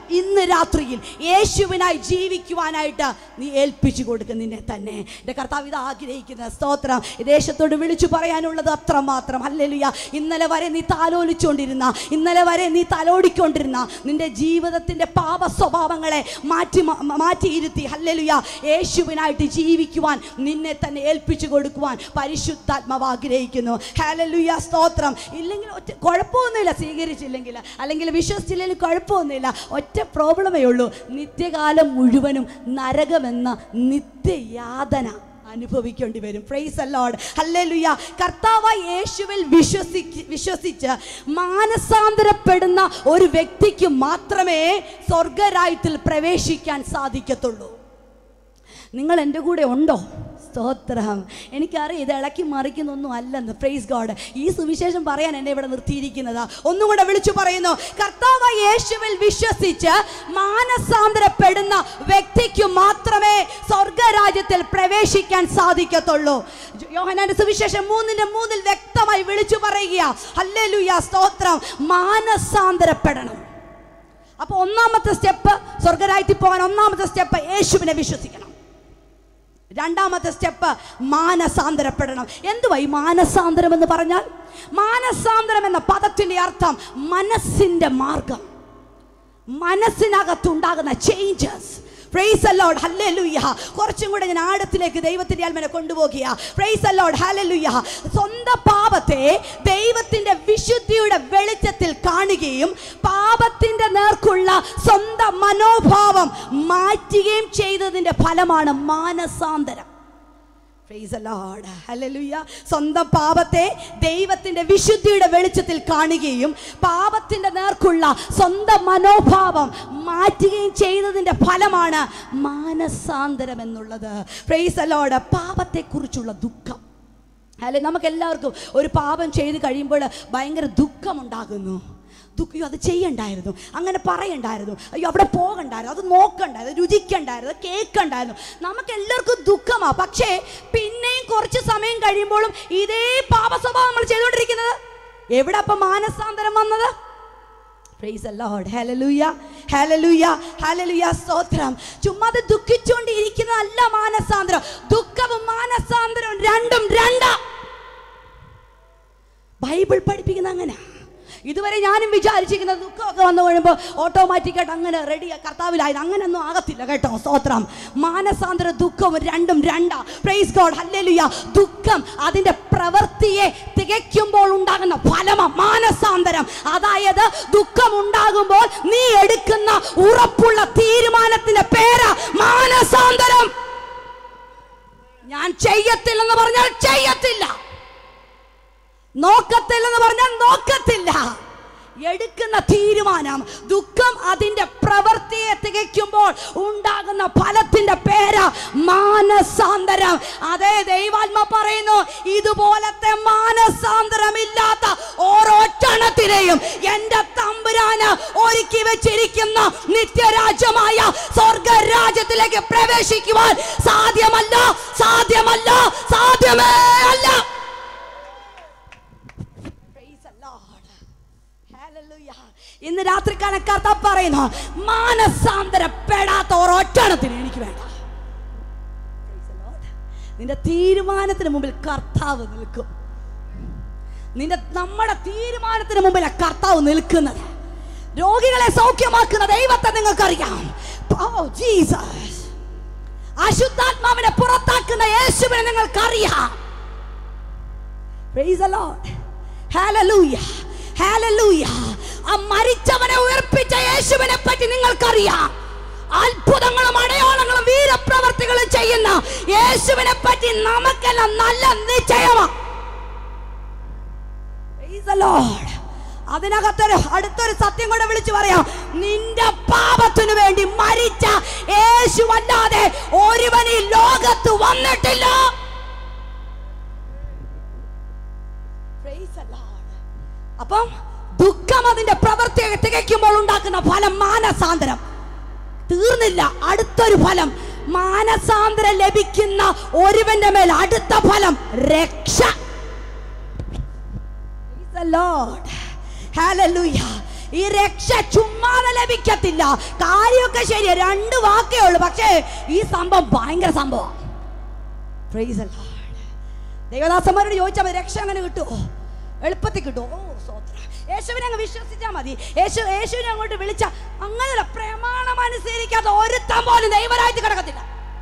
ഇന്ന് രാത്രിയിൽ യേശുവിനായി ജീവിക്കുവാനായിട്ട് നീ ഏൽപ്പിച്ചു കൊടുക്കും നിന്നെ തന്നെ എൻ്റെ കർത്താവ് ഇത് ആഗ്രഹിക്കുന്ന സ്തോത്രം ഈ ദേശത്തോട് വിളിച്ചു പറയാനുള്ളത് അത്രമാത്രം അല്ലെലുയ ഇന്നലെ വരെ നീ താലോലിച്ചുകൊണ്ടിരുന്ന ഇന്നലെ വരെ നീ തലോടിക്കൊണ്ടിരുന്ന നിന്റെ ജീവിതത്തിൻ്റെ പാപ സ്വഭാവങ്ങളെ മാറ്റി മ- മാറ്റിയിരുത്തി ഹല്ലെലുയ യേശുവിനായിട്ട് ജീവിക്കുവാൻ നിന്നെ തന്നെ ഏൽപ്പിച്ചു കൊടുക്കുവാൻ പരിശുദ്ധാത്മാവ് ആഗ്രഹിക്കുന്നു ഹല്ലേലൂയ സ്തോത്രം ഇല്ലെങ്കിൽ ഒറ്റ കുഴപ്പമൊന്നുമില്ല സ്വീകരിച്ചില്ലെങ്കിൽ അല്ലെങ്കിൽ വിശ്വസിച്ചില്ലെങ്കിൽ കുഴപ്പമൊന്നുമില്ല ഒറ്റ പ്രോബ്ലമേ ഉള്ളൂ നിത്യകാലം മുഴുവനും നരകമെന്ന നിത്യയാതന അനുഭവിക്കേണ്ടി വരും പ്രൈസ് അല്ലോഡ് ഹല്ലേലൂയ കർത്താവായ യേശുവിൽ വിശ്വസിക്ക് വിശ്വസിച്ച് മാനസാന്തരപ്പെടുന്ന ഒരു വ്യക്തിക്ക് മാത്രമേ സ്വർഗരായത്തിൽ പ്രവേശിക്കാൻ സാധിക്കത്തുള്ളൂ നിങ്ങൾ എൻ്റെ കൂടെ ഉണ്ടോ സ്തോത്രം എനിക്കറിയാം ഇത് ഇളക്കി മറിക്കുന്നൊന്നും അല്ലെന്ന് പ്രൈസ് ഗോഡ് ഈ സുവിശേഷം പറയാൻ എന്നെ ഇവിടെ നിർത്തിയിരിക്കുന്നത് ഒന്നും കൂടെ വിളിച്ചു പറയുന്നു കർത്താവ് യേശുവിൽ വിശ്വസിച്ച് മാനസാന്തരപ്പെടുന്ന വ്യക്തിക്ക് മാത്രമേ സ്വർഗരാജ്യത്തിൽ പ്രവേശിക്കാൻ സാധിക്കത്തുള്ളൂ യോഹനാന്റെ സുവിശേഷം മൂന്നിന്റെ മൂന്നിൽ വ്യക്തമായി വിളിച്ചു പറയുക ഹല്ലേലൂയ സ്തോത്രം മാനസാന്തരപ്പെടണം അപ്പോൾ ഒന്നാമത്തെ സ്റ്റെപ്പ് സ്വർഗരാജ്യത്തിൽ പോകാൻ ഒന്നാമത്തെ സ്റ്റെപ്പ് യേശുവിനെ വിശ്വസിക്കണം രണ്ടാമത്തെ സ്റ്റെപ്പ് മാനസാന്തരപ്പെടണം എന്തുവാ ഈ മാനസാന്തരം എന്ന് പറഞ്ഞാൽ മാനസാന്തരം എന്ന പദത്തിന്റെ അർത്ഥം മനസ്സിന്റെ മാർഗം മനസ്സിനകത്തുണ്ടാകുന്ന ചേഞ്ചസ് പ്രൈസ് അലോഡ് ഹല്ലേലൂയ കുറച്ചും കൂടെ ഞാൻ ആഴത്തിലേക്ക് ദൈവത്തിന്റെ ആത്മനെ കൊണ്ടുപോകുക പ്രൈസ് അലോഡ് ഹല്ലേലൂയ സ്വന്തം പാപത്തെ ദൈവത്തിന്റെ വിശുദ്ധിയുടെ വെളിച്ചത്തിൽ കാണുകയും പാപത്തിന്റെ നേർക്കുള്ള സ്വന്തം മനോഭാവം മാറ്റുകയും ചെയ്തതിന്റെ ഫലമാണ് മാനസാന്തരം Praise the Lord. Hallelujah. സ്വന്തം പാപത്തെ ദൈവത്തിന്റെ വിശുദ്ധിയുടെ വെളിച്ചത്തിൽ കാണുകയും പാപത്തിന്റെ നേർക്കുള്ള സ്വന്തം മനോഭാവം മാറ്റുകയും ചെയ്തതിന്റെ ഫലമാണ് മാനസാന്തരം എന്നുള്ളത് പ്രൈസ് അലോഡ് പാപത്തെക്കുറിച്ചുള്ള ദുഃഖം അല്ലെ നമുക്ക് എല്ലാവർക്കും ഒരു പാപം ചെയ്ത് കഴിയുമ്പോൾ ഭയങ്കര ദുഃഖമുണ്ടാകുന്നു ദുഃഖം അത് ചെയ്യണ്ടായിരുന്നു അങ്ങനെ പറയണ്ടായിരുന്നു അയ്യോ അവിടെ പോകണ്ടായിരുന്നു അത് നോക്കണ്ടായിരുന്നു രുചിക്കണ്ടായിരുന്നു അത് കേൾക്കണ്ടായിരുന്നു നമുക്ക് എല്ലാവർക്കും ദുഃഖമാ പക്ഷേ പിന്നെയും കുറച്ച് സമയം കഴിയുമ്പോഴും ഇതേ പാപ സ്വഭാവം നമ്മൾ ചെയ്തുകൊണ്ടിരിക്കുന്നത് എവിടെ അപ്പം മാനസാന്തരം വന്നത് Praise the Lord. Hallelujah. Hallelujah. Hallelujah. സ്തോത്രം ചുമ്മാ അത് ദുഃഖിച്ചുകൊണ്ടിരിക്കുന്നതല്ല മാനസാന്തരം ദുഃഖവും മാനസാന്തരവും രണ്ടും രണ്ടാ ബൈബിൾ പഠിപ്പിക്കുന്ന അങ്ങനെ ഇതുവരെ ഞാനും വിചാരിച്ചിരിക്കുന്നത് ദുഃഖമൊക്കെ വന്നു കഴിയുമ്പോൾ ഓട്ടോമാറ്റിക്കായിട്ട് അങ്ങനെ റെഡി കർത്താവിലായത് അങ്ങനെയൊന്നും ആകത്തില്ല കേട്ടോ സ്തോത്രം മാനസാന്തര ദുഃഖവും രണ്ടും രണ്ടാ പ്രൈസ് ഗോഡ് ഹല്ലേലൂയ ദുഃഖം അതിന്റെ പ്രവൃത്തിയെ തികയ്ക്കുമ്പോൾ ഉണ്ടാകുന്ന ഫലമ മാനസാന്തരം അതായത് ദുഃഖം ഉണ്ടാകുമ്പോൾ നീ എടുക്കുന്ന ഉറപ്പുള്ള തീരുമാനത്തിന്റെ പേര് മാനസാന്തരം ഞാൻ ചെയ്യത്തില്ലെന്ന് പറഞ്ഞാൽ ചെയ്യത്തില്ല നോക്കത്തില്ലെന്ന് പറഞ്ഞാൽ നോക്കത്തില്ല എടുക്കുന്ന തീരുമാനം ദുഃഖം അതിന്റെ പ്രവൃത്തിയെ തികയ്ക്കുമ്പോൾ ഉണ്ടാകുന്ന ഫലത്തിന്റെ പേര് മാനസാന്തരം അതേ ദൈവാത്മ പറയുന്നു ഇതുപോലത്തെ മാനസാന്തരമില്ലാത്ത ഓരോ ക്ഷണത്തിനെയും എന്റെ തമ്പുരാന് ഒരുക്കി വെച്ചിരിക്കുന്ന നിത്യരാജ്യമായ സ്വർഗരാജ്യത്തിലേക്ക് പ്രവേശിക്കുവാൻ സാധ്യമല്ല സാധ്യമല്ല സാധ്യമേ അല്ല Praise the Lord. Hallelujah. ഇന്ന് രാത്രി കണക്കാർത്ത പറയുന്നു മാനസാന്തരപ്പെടാത്ത ഒരൊറ്റണത്തിന് എനിക്ക് വേണ്ട Praise the Lord. നിന്റെ തീരുമാനത്തിന് മുമ്പിൽ കർത്താവ് നിൽക്കും നിന്റെ നമ്മുടെ തീരുമാനത്തിന് മുമ്പിൽ കർത്താവ് നിൽക്കുന്നത് രോഗികളെ സൗഖ്യമാക്കുന്ന ദൈവത്തെ നിങ്ങൾക്കറിയാം Oh, Jesus. അശുദ്ധാത്മാവിനെ പുറത്താക്കുന്ന യേശുവിനെ നിങ്ങൾക്കറിയാം Praise the Lord. Hallelujah. Hallelujah. ആ മരിച്ചവനെ ഉയർപ്പിച്ച യേശുവിനെ പറ്റി നിങ്ങൾക്കറിയാം അത്ഭുതങ്ങളും അടയാളങ്ങളും വീരപ്രവർത്തികളും ചെയ്യുന്ന യേശുവിനെ പറ്റി നമുക്കെല്ലാം നല്ല നിശ്ചയമാണ് Praise the Lord. അതിനകത്തൊരു അടുത്തൊരു സത്യം കൂടെ വിളിച്ചു പറയാം നിന്റെ പാപത്തിനു വേണ്ടി മരിച്ച യേശു അല്ലാതെ ഒരുവൻ ഈ ലോകത്ത് വന്നിട്ടില്ല Praise the Lord. അപ്പം ദുഃഖം അതിന്റെ പ്രവൃത്തി തികയ്ക്കുമ്പോൾ ഉണ്ടാക്കുന്ന ഫലം മാനസാന്തരം തീർന്നില്ല അടുത്തൊരു ഫലം മാനസാന്തരം ലഭിക്കുന്ന ഒരുവന്റെ മേൽ അടുത്ത ഫലം രക്ഷ Praise the Lord. Hallelujah. ഈ രക്ഷ ചുമ്മാതെ ലഭിക്കത്തില്ല കാര്യമൊക്കെ ശരിയാ രണ്ട് വാക്കേ ഉള്ളൂ പക്ഷേ ഈ സംഭവം ഭയങ്കര സംഭവം ദൈവദാസന്മാരോട് ചോദിച്ചാൽ മതി രക്ഷ അങ്ങനെ കിട്ടുമോ എളുപ്പത്തിൽ കിട്ടുമോ ഓ സ്വോത്രം യേശുവിനെ അങ്ങ് വിശ്വസിച്ചാൽ മതി യേശു യേശുവിനെ അങ്ങോട്ട് വിളിച്ച അങ്ങനെ പ്രമാണം അനുസരിക്കാത്ത ഒരുത്തം പോലും ദൈവരായിട്ട് കിടക്കത്തില്ല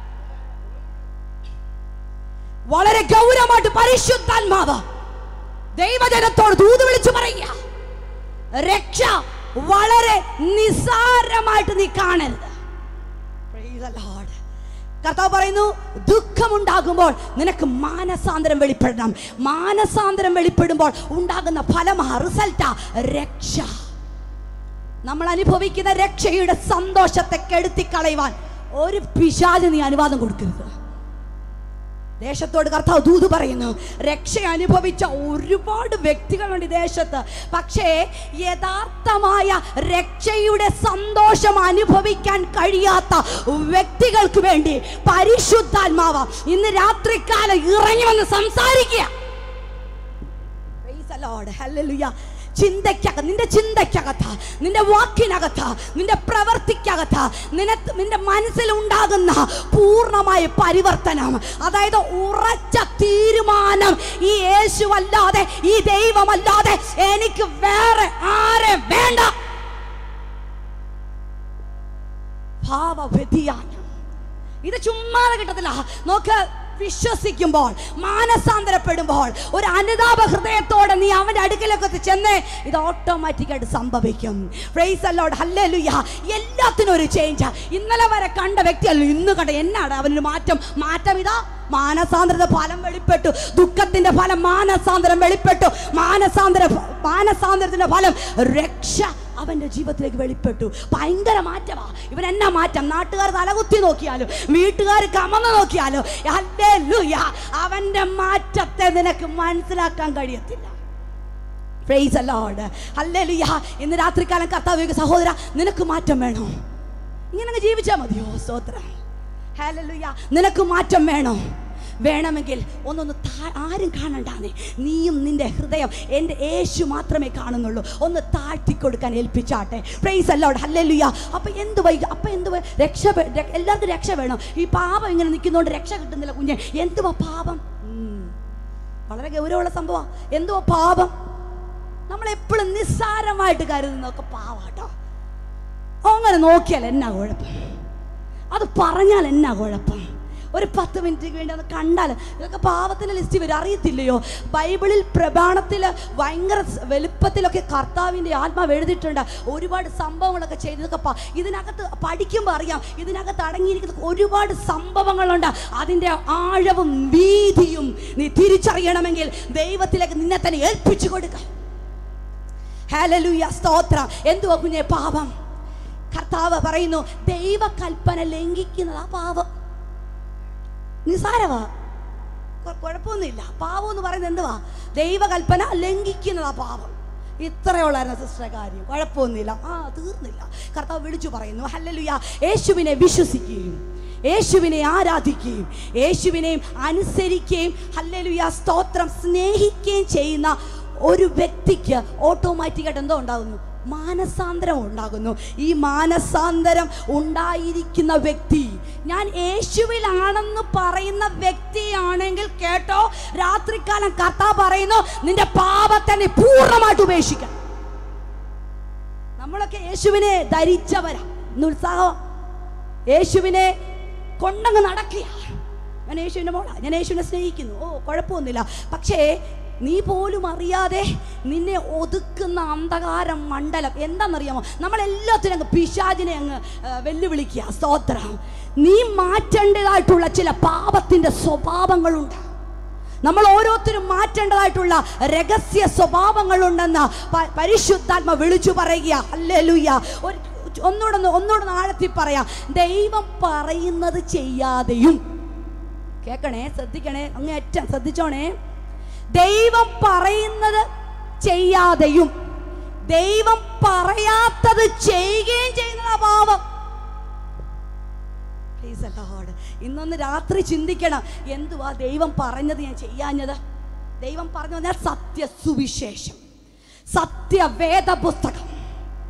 വളരെ ഗൗരവമായിട്ട് പരിശുദ്ധാത്മാവ് ദൈവജനത്തോട് ദൂത് വിളിച്ചു പറയുക രക്ഷ വളരെ നിസാരമായിട്ട് നീ കാണരുത് Praise the Lord. കർത്താവ് പറയുന്നു ദുഃഖമുണ്ടാകുമ്പോൾ നിനക്ക് മാനസാന്തരം വെളിപ്പെടണം മാനസാന്തരം വെളിപ്പെടുമ്പോൾ ഉണ്ടാകുന്ന ഫലമാ റിസൾട്ടാ രക്ഷ നമ്മൾ അനുഭവിക്കുന്ന രക്ഷയുടെ സന്തോഷത്തെ കെടുത്തിക്കളയുവാൻ ഒരു പിശാച് നീ അനുവാദം കൊടുക്കരുത് ദേശത്തോട് കർത്താവ് ദൂത് പറയുന്നു രക്ഷ അനുഭവിച്ച ഒരുപാട് വ്യക്തികളുണ്ട് ഈ ദേശത്ത് പക്ഷേ യഥാർത്ഥമായ രക്ഷയുടെ സന്തോഷം അനുഭവിക്കാൻ കഴിയാത്ത വ്യക്തികൾക്ക് വേണ്ടി പരിശുദ്ധാത്മാവ് ഇന്ന് രാത്രികാലം ഇറങ്ങി വന്ന് സംസാരിക്കുക Praise the Lord. Hallelujah. ചിന്തയ്ക്കകത്ത് നിന്റെ ചിന്തയ്ക്കകത്ത് നിന്റെ വാക്കിനകത്ത് നിന്റെ പ്രവർത്തിക്കകത്ത് നിനക്ക് നിന്റെ മനസ്സിൽ ഉണ്ടാകുന്ന പൂർണ്ണമായ പരിവർത്തനം അതായത് ഉറച്ച തീരുമാനം ഈ യേശുവല്ലാതെ ഈ ദൈവമല്ലാതെ എനിക്ക് വേറെ ആരെ വേണ്ട ഭാവവ്യതിയാനം ഇത് ചുമ്മാതെ കിട്ടത്തില്ല നോക്ക് വിശ്വസിക്കുമ്പോൾ മാനസാന്തരപ്പെടുമ്പോൾ ഒരു അനുതാപ ഹൃദയത്തോടെ നീ അവന്റെ അടുക്കലൊക്കെ ചെന്ന് ഇത് ഓട്ടോമാറ്റിക്കായിട്ട് സംഭവിക്കും പ്രൈസ് അല്ലോട് ഹല്ലേലൂയ എല്ലാത്തിനും ഒരു ചേഞ്ച് ഇന്നലെ വരെ കണ്ട വ്യക്തിയല്ല ഇന്ന് കണ്ട എന്നാണ് അവനൊരു മാറ്റം മാറ്റം ഇതാ മാനസാന്തരത്തെ ഫലം വെളിപ്പെട്ടു ദുഃഖത്തിന്റെ ഫലം മാനസാന്തരം വെളിപ്പെട്ടു മാനസാന്തര മാനസാന്തരത്തിന്റെ ഫലം രക്ഷ അവന്റെ ജീവിതത്തിലേക്ക് വെളിപ്പെട്ടു ഭയങ്കര മാറ്റമാ ഇവൻ എന്നാ മാറ്റം നാട്ടുകാർ തലകുത്തി നോക്കിയാലും വീട്ടുകാർ കമന്ന് നോക്കിയാലും ഹല്ലേലൂയ അവന്റെ മാറ്റത്തെ നിനക്ക് മനസ്സിലാക്കാൻ കഴിയത്തില്ല പ്രൈസ് അല്ലോഡ് ഹല്ലേലൂയ ഇന്ന് രാത്രികാലം കർത്താവ് സഹോദര നിനക്ക് മാറ്റം വേണോ ഇങ്ങനെ അങ്ങ് ജീവിച്ചാൽ മതിയോ സ്തോത്രം ഹല്ലേലൂയ നിനക്ക് മാറ്റം വേണോ വേണമെങ്കിൽ ഒന്നൊന്ന് താ- ആരും കാണണ്ടാന്നേ നീയും നിന്റെ ഹൃദയം എൻ്റെ യേശു മാത്രമേ കാണുന്നുള്ളൂ ഒന്ന് താഴ്ത്തിക്കൊടുക്കാൻ ഏൽപ്പിച്ചാട്ടെ പ്രൈസ് അല്ലോട് ഹല്ലേലൂയ അപ്പൊ എന്ത് വൈ അപ്പൊ എന്ത് വൈ- രക്ഷ വേ- ര- എല്ലാവർക്കും രക്ഷ വേണം ഈ പാപം ഇങ്ങനെ നിൽക്കുന്നതുകൊണ്ട് രക്ഷ കിട്ടുന്നില്ല കുഞ്ഞെ എന്തുവാ പാപം ഉം. വളരെ ഗൗരവമുള്ള സംഭവം എന്തുവാ പാപം നമ്മൾ എപ്പോഴും നിസ്സാരമായിട്ട് കരുതുന്നതൊക്കെ പാവാട്ടോ അങ്ങനെ നോക്കിയാൽ എന്നാ കുഴപ്പം അത് പറഞ്ഞാൽ എന്നാ കുഴപ്പം ഒരു പത്ത് മിനിറ്റിന് വേണ്ടി ഒന്ന് കണ്ടാൽ ഇതൊക്കെ പാവത്തിൻ്റെ ലിസ്റ്റ് വരും അറിയത്തില്ലയോ ബൈബിളിൽ പ്രമാണത്തിൽ ഭയങ്കര സ് വലുപ്പത്തിലൊക്കെ കർത്താവിൻ്റെ ആത്മാവ് എഴുതിയിട്ടുണ്ട് ഒരുപാട് സംഭവങ്ങളൊക്കെ ചെയ്തതൊക്കെ പ- ഇതിനകത്ത് പഠിക്കുമ്പോൾ അറിയാം ഇതിനകത്ത് അടങ്ങിയിരിക്കുന്ന ഒരുപാട് സംഭവങ്ങളുണ്ട് അതിൻ്റെ ആഴവും വീതിയും നീ തിരിച്ചറിയണമെങ്കിൽ ദൈവത്തിലേക്ക് നിന്നെ തന്നെ ഏൽപ്പിച്ചു കൊടുക്കുക ഹാലലൂയ സ്തോത്രം എന്തുവാ കുഞ്ഞെ പാപം കർത്താവ് പറയുന്നു ദൈവകൽപ്പന ലംഘിക്കുന്നതാ പാപം നിസാരവാ കൊ- കുഴപ്പമൊന്നുമില്ല പാവം എന്ന് പറയുന്നത് എന്തുവാ ദൈവകൽപ്പന ലംഘിക്കുന്നതാ പാപം ഇത്രയുള്ളായിരുന്നു സിസ്റ്ററെ കാര്യം കുഴപ്പമൊന്നുമില്ല ആ തീർന്നില്ല കർത്താവ് വിളിച്ചു പറയുന്നു ഹല്ലലുയ യേശുവിനെ വിശ്വസിക്കുകയും യേശുവിനെ ആരാധിക്കുകയും യേശുവിനെയും അനുസരിക്കുകയും ഹല്ലലുയ സ്തോത്രം സ്നേഹിക്കുകയും ചെയ്യുന്ന ഒരു വ്യക്തിക്ക് ഓട്ടോമാറ്റിക്കായിട്ട് എന്തോ ഉണ്ടാകുന്നു മാനസാന്തരം ഉണ്ടാകുന്നു ഈ മാനസാന്തരം ഉണ്ടായിരിക്കുന്ന വ്യക്തി ഞാൻ യേശുവിലാണെന്ന് പറയുന്ന വ്യക്തിയാണെങ്കിൽ കേട്ടോ രാത്രികാലം കർത്ത പറയുന്നു നിന്റെ പാപത്തെ നീ പൂർണ്ണമായിട്ട് ഉപേക്ഷിക്കണം നമ്മളൊക്കെ യേശുവിനെ ധരിച്ചവരാ ഇന്ന് ഉത്സാഹം യേശുവിനെ കൊണ്ടങ്ങ് നടക്കുക ഞാൻ യേശുവിൻ്റെ മോളാ ഞാൻ യേശുവിനെ സ്നേഹിക്കുന്നു ഓ കുഴപ്പമൊന്നുമില്ല പക്ഷേ നീ പോലും അറിയാതെ നിന്നെ ഒതുക്കുന്ന അന്ധകാര മണ്ഡലം എന്താണെന്നറിയാമോ നമ്മളെല്ലാത്തിനും അങ്ങ് പിശാചിനെ അങ്ങ് ആ, വെല്ലുവിളിക്കുക സ്തോത്രം നീ മാറ്റേണ്ടതായിട്ടുള്ള ചില പാപത്തിൻ്റെ സ്വഭാവങ്ങളുണ്ട് നമ്മൾ ഓരോരുത്തരും മാറ്റേണ്ടതായിട്ടുള്ള രഹസ്യ സ്വഭാവങ്ങളുണ്ടെന്ന് പ- പരിശുദ്ധാത്മ വിളിച്ചു പറയുക അല്ലേലൂയ ഒരു ഒന്നുകൂടെ ഒന്ന് ഒന്നുകൂടെ ഒന്ന് ആഴത്തിൽ പറയാം ദൈവം പറയുന്നത് ചെയ്യാതെയും കേൾക്കണേ ശ്രദ്ധിക്കണേ അങ്ങേറ്റം ശ്രദ്ധിച്ചോണേ ദൈവം പറയുന്നത് ചെയ്യാതെയും ദൈവം പറയാത്തത് ചെയ്യുകയും ചെയ്യുന്നതാ പാവം Praise the Lord. ഇന്നൊന്ന് രാത്രി ചിന്തിക്കണം എന്തുവാ ദൈവം പറഞ്ഞത് ഞാൻ ചെയ്യാഞ്ഞത് ദൈവം പറഞ്ഞു പറഞ്ഞാൽ സത്യ സുവിശേഷം സത്യവേദ പുസ്തകം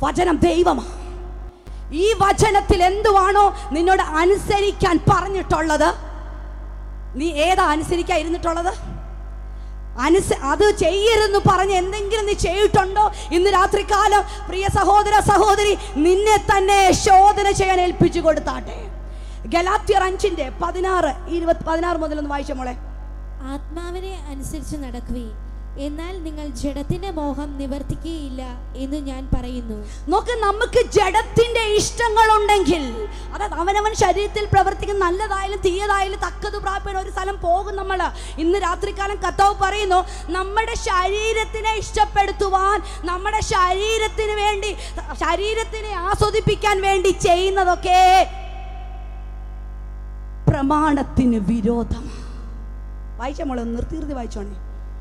വചനം ദൈവമാണ് ഈ വചനത്തിൽ എന്തുവാണോ നിന്നോട് അനുസരിക്കാൻ പറഞ്ഞിട്ടുള്ളത് നീ ഏതാ അനുസരിക്കാൻ ഇരുന്നിട്ടുള്ളത് അനുസ അത് ചെയ്യരുതെന്ന് പറഞ്ഞ് എന്തെങ്കിലും നീ ചെയ്തിട്ടുണ്ടോ ഇന്ന് രാത്രികാലം പ്രിയ സഹോദര സഹോദരി നിന്നെ തന്നെ ശോധന ചെയ്യാൻ ഏൽപ്പിച്ചു കൊടുത്താട്ടെ ഗലാത്യർ അഞ്ചിന്റെ പതിനാറ് ഇരുപത്തി പതിനാറ് മുതൽ ഒന്ന് വായിച്ച മോളെ ആത്മാവിനെ അനുസരിച്ച് നടക്കുവീൻ എന്നാൽ നിങ്ങൾ ജഡത്തിന്റെ മോഹം നിവർത്തിക്കുകയില്ല എന്ന് ഞാൻ പറയുന്നു നോക്ക് നമുക്ക് ജഡത്തിന്റെ ഇഷ്ടങ്ങളുണ്ടെങ്കിൽ അതായത് അവനവൻ ശരീരത്തിൽ പ്രവർത്തിക്കുന്ന നല്ലതായാലും തീയതായാലും തക്കത് പ്രാപിക്കുന്ന ഒരു സ്ഥലം പോകും നമ്മൾ ഇന്ന് രാത്രികാലം കർത്താവ് പറയുന്നു നമ്മുടെ ശരീരത്തിനെ ഇഷ്ടപ്പെടുത്തുവാൻ നമ്മുടെ ശരീരത്തിന് വേണ്ടി ശരീരത്തിനെ ആസ്വദിപ്പിക്കാൻ വേണ്ടി ചെയ്യുന്നതൊക്കെ പ്രമാണത്തിന് വിരോധമാണ് വായിച്ച മോളെ ഒന്ന് നിർത്തി നിർത്തി വായിച്ചോണേ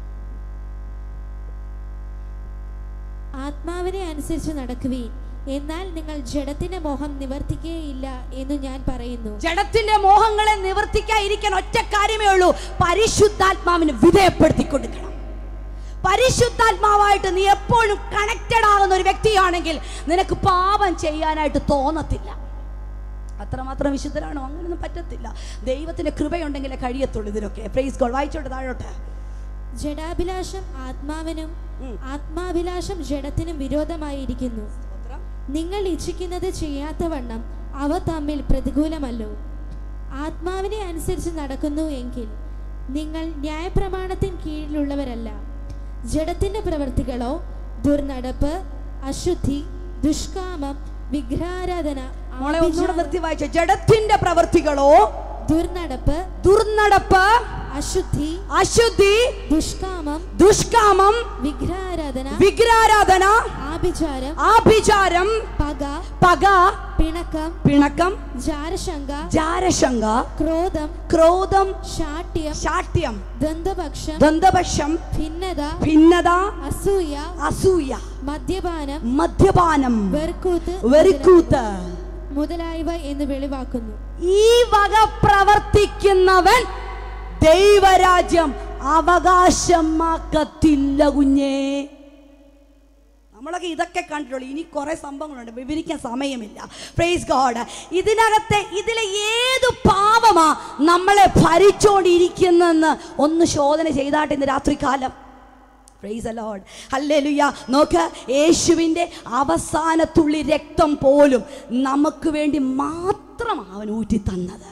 ആത്മാവിനെ അനുസരിച്ച് നടക്കുവീൻ എന്നാൽ നിങ്ങൾ ജഡത്തിന്റെ മോഹം നിവർത്തിക്കുകയില്ല എന്ന് ഞാൻ പറയുന്നു ജഡത്തിന്റെ മോഹങ്ങളെ നിവർത്തിക്കാതിരിക്കാൻ ഒറ്റ കാര്യമേ ഉള്ളൂ പരിശുദ്ധാത്മാവിന് വിധേയപ്പെടുത്തി കൊടുക്കണം പരിശുദ്ധാത്മാവായിട്ട് നീ എപ്പോഴും കണക്റ്റഡ് ആകുന്ന ഒരു വ്യക്തിയാണെങ്കിൽ നിനക്ക് പാപം ചെയ്യാനായിട്ട് തോന്നത്തില്ല അത്രമാത്രം വിശുദ്ധരാണോ അങ്ങനെയൊന്നും പറ്റത്തില്ല ദൈവത്തിന്റെ കൃപയുണ്ടെങ്കിലേ കഴിയത്തുള്ളൂ ഇതിനൊക്കെ പ്രൈസ് ഗോഡ് വായിച്ചോട്ടെ താഴോട്ട് ജഡാഭിലാഷം ആത്മാവിനും ഉം. ആത്മാഭിലാഷം ജഡത്തിനും വിരോധമായിരിക്കുന്നു സ്തോത്രം. നിങ്ങൾ ഇച്ഛിക്കുന്നത് ചെയ്യാത്തവണ്ണം അവ തമ്മിൽ പ്രതികൂലമല്ലോ ആത്മാവിനെ അനുസരിച്ച് നടക്കുന്നു എങ്കിൽ നിങ്ങൾ ന്യായപ്രമാണത്തിന് കീഴിലുള്ളവരല്ല ജഡത്തിന്റെ പ്രവൃത്തികളോ ദുർനടപ്പ് അശുദ്ധി ദുഷ്കാമം വിഗ്രഹാരാധന മോളെ ഒന്നുകൂടെ ആഭിചാരം, നിർത്തി വായിച്ച ജഡത്തിന്റെ പ്രവർത്തികളോ ദുർനടപ്പ് ദുർനടപ്പ് അശുദ്ധി അശുദ്ധി ദുഷ്കാമം ദുഷ്കാമം വിഗ്രഹാരാധന വിഗ്രഹാരാധന ആഭിചാരം ആഭിചാരം പക പക പിണക്കം പിണക്കം ജാരശങ്ക ജാരശങ്ക ക്രോധം ക്രോധം ശാഠ്യം ശാഠ്യം ദന്തപക്ഷം ദന്തപക്ഷം ഭിന്നത ഭിന്നത അസൂയ അസൂയ മദ്യപാനം മദ്യപാനം വെറുക്കൂത്ത് വെറിക്കൂത്ത് മുതലായവ എന്ന് വെളിവാക്കുന്നു ഈ വക പ്രവർത്തിക്കുന്നവൻ ദൈവരാജ്യം അവകാശമാക്കത്തില്ല കുഞ്ഞേ നമ്മളൊക്കെ ഇതൊക്കെ കണ്ടിട്ടുള്ളൂ ഇനി കുറെ സംഭവങ്ങളുണ്ട് വിവരിക്കാൻ സമയമില്ല പ്രൈസ് ഗോഡ് ഇതിനകത്തെ ഇതിലെ ഏത് പാപമാ നമ്മളെ ഭരിച്ചോണ്ടിരിക്കുന്നെന്ന് ഒന്ന് ശോധന ചെയ്താട്ടെ ഇന്ന് രാത്രികാലം പ്രൈസ് ലോഡ് ഹല്ലേലൂയ നോക്ക് യേശുവിൻ്റെ അവസാനത്തുള്ളി രക്തം പോലും നമുക്ക് വേണ്ടി മാത്രം അവൻ ഊറ്റി തന്നത്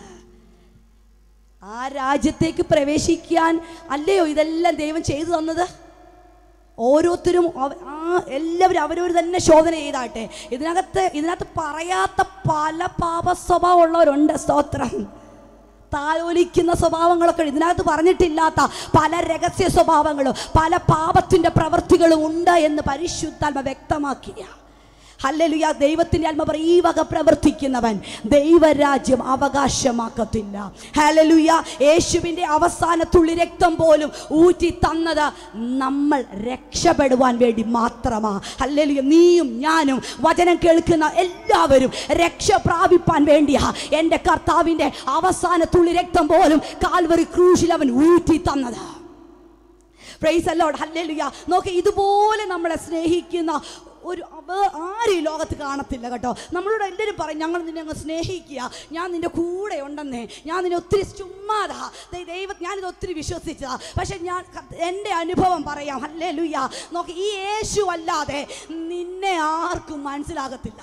ആ രാജ്യത്തേക്ക് പ്രവേശിക്കാൻ അല്ലയോ ഇതെല്ലാം ദൈവം ചെയ്തു തന്നത് ഓരോരുത്തരും അവ- ആ എല്ലാവരും അവരവർ തന്നെ ശോധന ചെയ്താട്ടെ ഇതിനകത്ത് ഇതിനകത്ത് പറയാത്ത പല പാപ സ്വഭാവമുള്ളവരുണ്ട് സ്തോത്രം താലോലിക്കുന്ന സ്വഭാവങ്ങളൊക്കെ ഉണ്ട്. ഇതിനകത്ത് പറഞ്ഞിട്ടില്ലാത്ത പല രഹസ്യ സ്വഭാവങ്ങളും പല പാപത്തിൻ്റെ പ്രവൃത്തികളും ഉണ്ട് എന്ന് പരിശുദ്ധാത്മ വ്യക്തമാക്കിയ ഹല്ലേലൂയ ദൈവത്തിൻ്റെ ആത്മ പറയും ഈ വക പ്രവർത്തിക്കുന്നവൻ ദൈവരാജ്യം അവകാശമാക്കത്തില്ല ഹല്ലേലൂയ യേശുവിൻ്റെ അവസാന തുള്ളി രക്തം പോലും ഊറ്റി തന്നത് നമ്മൾ രക്ഷപ്പെടുവാൻ വേണ്ടി മാത്രമാ ഹല്ലേലൂയ നീയും ഞാനും വചനം കേൾക്കുന്ന എല്ലാവരും രക്ഷ പ്രാപിപ്പാൻ വേണ്ടിയാ എൻ്റെ കർത്താവിൻ്റെ അവസാന തുള്ളി രക്തം പോലും കാൽവറി ക്രൂശിൽ അവൻ ഊറ്റി തന്നത് പ്രൈസ് അല്ലോഡ് ഹല്ലേലൂയ നോക്കി ഇതുപോലെ നമ്മളെ സ്നേഹിക്കുന്ന ഒരു അവ- ആരും ഈ ലോകത്ത് കാണത്തില്ല കേട്ടോ നമ്മളോട് എല്ലാവരും പറയും ഞങ്ങൾ നിന്നെ അങ്ങ് സ്നേഹിക്കുക ഞാൻ നിന്റെ കൂടെ ഉണ്ടെന്നേ ഞാൻ നിന്നെ ഒത്തിരി ചുമ്മാതാ ദൈ- ദൈവ ഞാനിത് ഒത്തിരി വിശ്വസിച്ചതാ പക്ഷെ ഞാൻ ക- എൻ്റെ അനുഭവം പറയാം അല്ലേ ലുയ്യ നോക്കി ഈ യേശു അല്ലാതെ നിന്നെ ആർക്കും മനസ്സിലാകത്തില്ല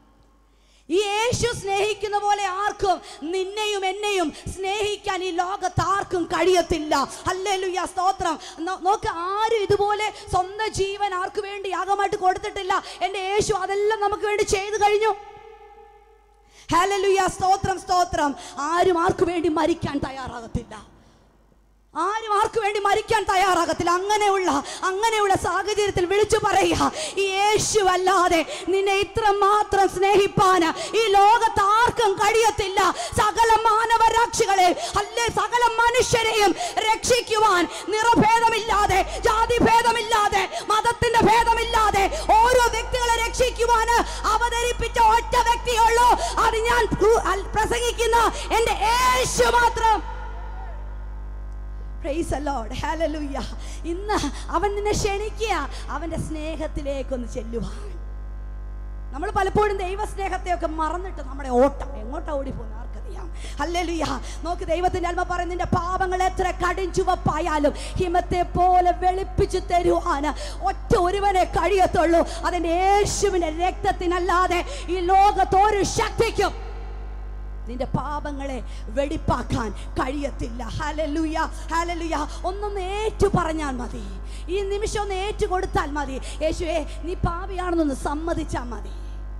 ഈ യേശു സ്നേഹിക്കുന്ന പോലെ ആർക്കും നിന്നെയും എന്നെയും സ്നേഹിക്കാൻ ഈ ലോകത്ത് ആർക്കും കഴിയത്തില്ല ഹല്ലേലൂയ സ്തോത്രം നോ- നോക്ക് ആരും ഇതുപോലെ സ്വന്തം ജീവൻ ആർക്ക് വേണ്ടി യാഗമായിട്ട് കൊടുത്തിട്ടില്ല എൻ്റെ യേശു അതെല്ലാം നമുക്ക് വേണ്ടി ചെയ്തു കഴിഞ്ഞു ഹല്ലേലൂയ സ്തോത്രം സ്തോത്രം ആരും ആർക്ക് വേണ്ടി മരിക്കാൻ തയ്യാറാകത്തില്ല ആരും ആർക്ക് വേണ്ടി മരിക്കാൻ തയ്യാറാകത്തില്ല അങ്ങനെയുള്ള അങ്ങനെയുള്ള സാഹചര്യത്തിൽ വിളിച്ചു പറയുക ഈ യേശു അല്ലാതെ നിന്നെ ഇത്ര മാത്രം സ്നേഹിപ്പാന് ഈ ലോകത്ത് ആർക്കും കഴിയത്തില്ല സകല മാനവരാക്ഷികളെ അല്ലേ സകല മനുഷ്യരെയും രക്ഷിക്കുവാൻ നിറഭേദമില്ലാതെ ജാതി ഭേദമില്ലാതെ മതത്തിന്റെ ഭേദമില്ലാതെ ഓരോ വ്യക്തികളെ രക്ഷിക്കുവാന് അവതരിപ്പിച്ച ഒറ്റ വ്യക്തിയുള്ളൂ അത് ഞാൻ ക്രൂ- അൽ- പ്രസംഗിക്കുന്ന എൻ്റെ യേശു മാത്രം പ്രൈസ് അലോഡ് ഹല്ലേലൂയ ഇന്ന് അവൻ നിന്നെ ക്ഷണിക്കുക അവൻ്റെ സ്നേഹത്തിലേക്കൊന്ന് ചെല്ലുവാൻ നമ്മൾ പലപ്പോഴും ദൈവസ്നേഹത്തെയൊക്കെ മറന്നിട്ട് നമ്മുടെ ഓട്ടം എങ്ങോട്ടാ ഓടിപ്പോകുന്ന ആർക്കറിയാം ഹല്ലേലൂയ നോക്ക് ദൈവത്തിന്റെ അൽമ പറയുന്ന നിന്റെ പാപങ്ങൾ എത്ര കടിഞ്ചുവപ്പായാലും ഹിമത്തെ പോലെ വെളുപ്പിച്ചു തരുവാൻ ഒറ്റ ഒരുവനെ കഴിയത്തുള്ളൂ അതിന്റെ യേശുവിന്റെ രക്തത്തിനല്ലാതെ ഈ ലോകത്ത് ഒരു ശക്തിക്കും നിന്റെ പാപങ്ങളെ വെടിപ്പാക്കാൻ കഴിയത്തില്ല ഹലലുയ ഹലലുയ ഒന്നൊന്ന് ഏറ്റു പറഞ്ഞാൽ മതി ഈ നിമിഷം ഒന്ന് ഏറ്റു കൊടുത്താൽ മതി യേശുവേ നീ പാപിയാണെന്നൊന്ന് സമ്മതിച്ചാൽ മതി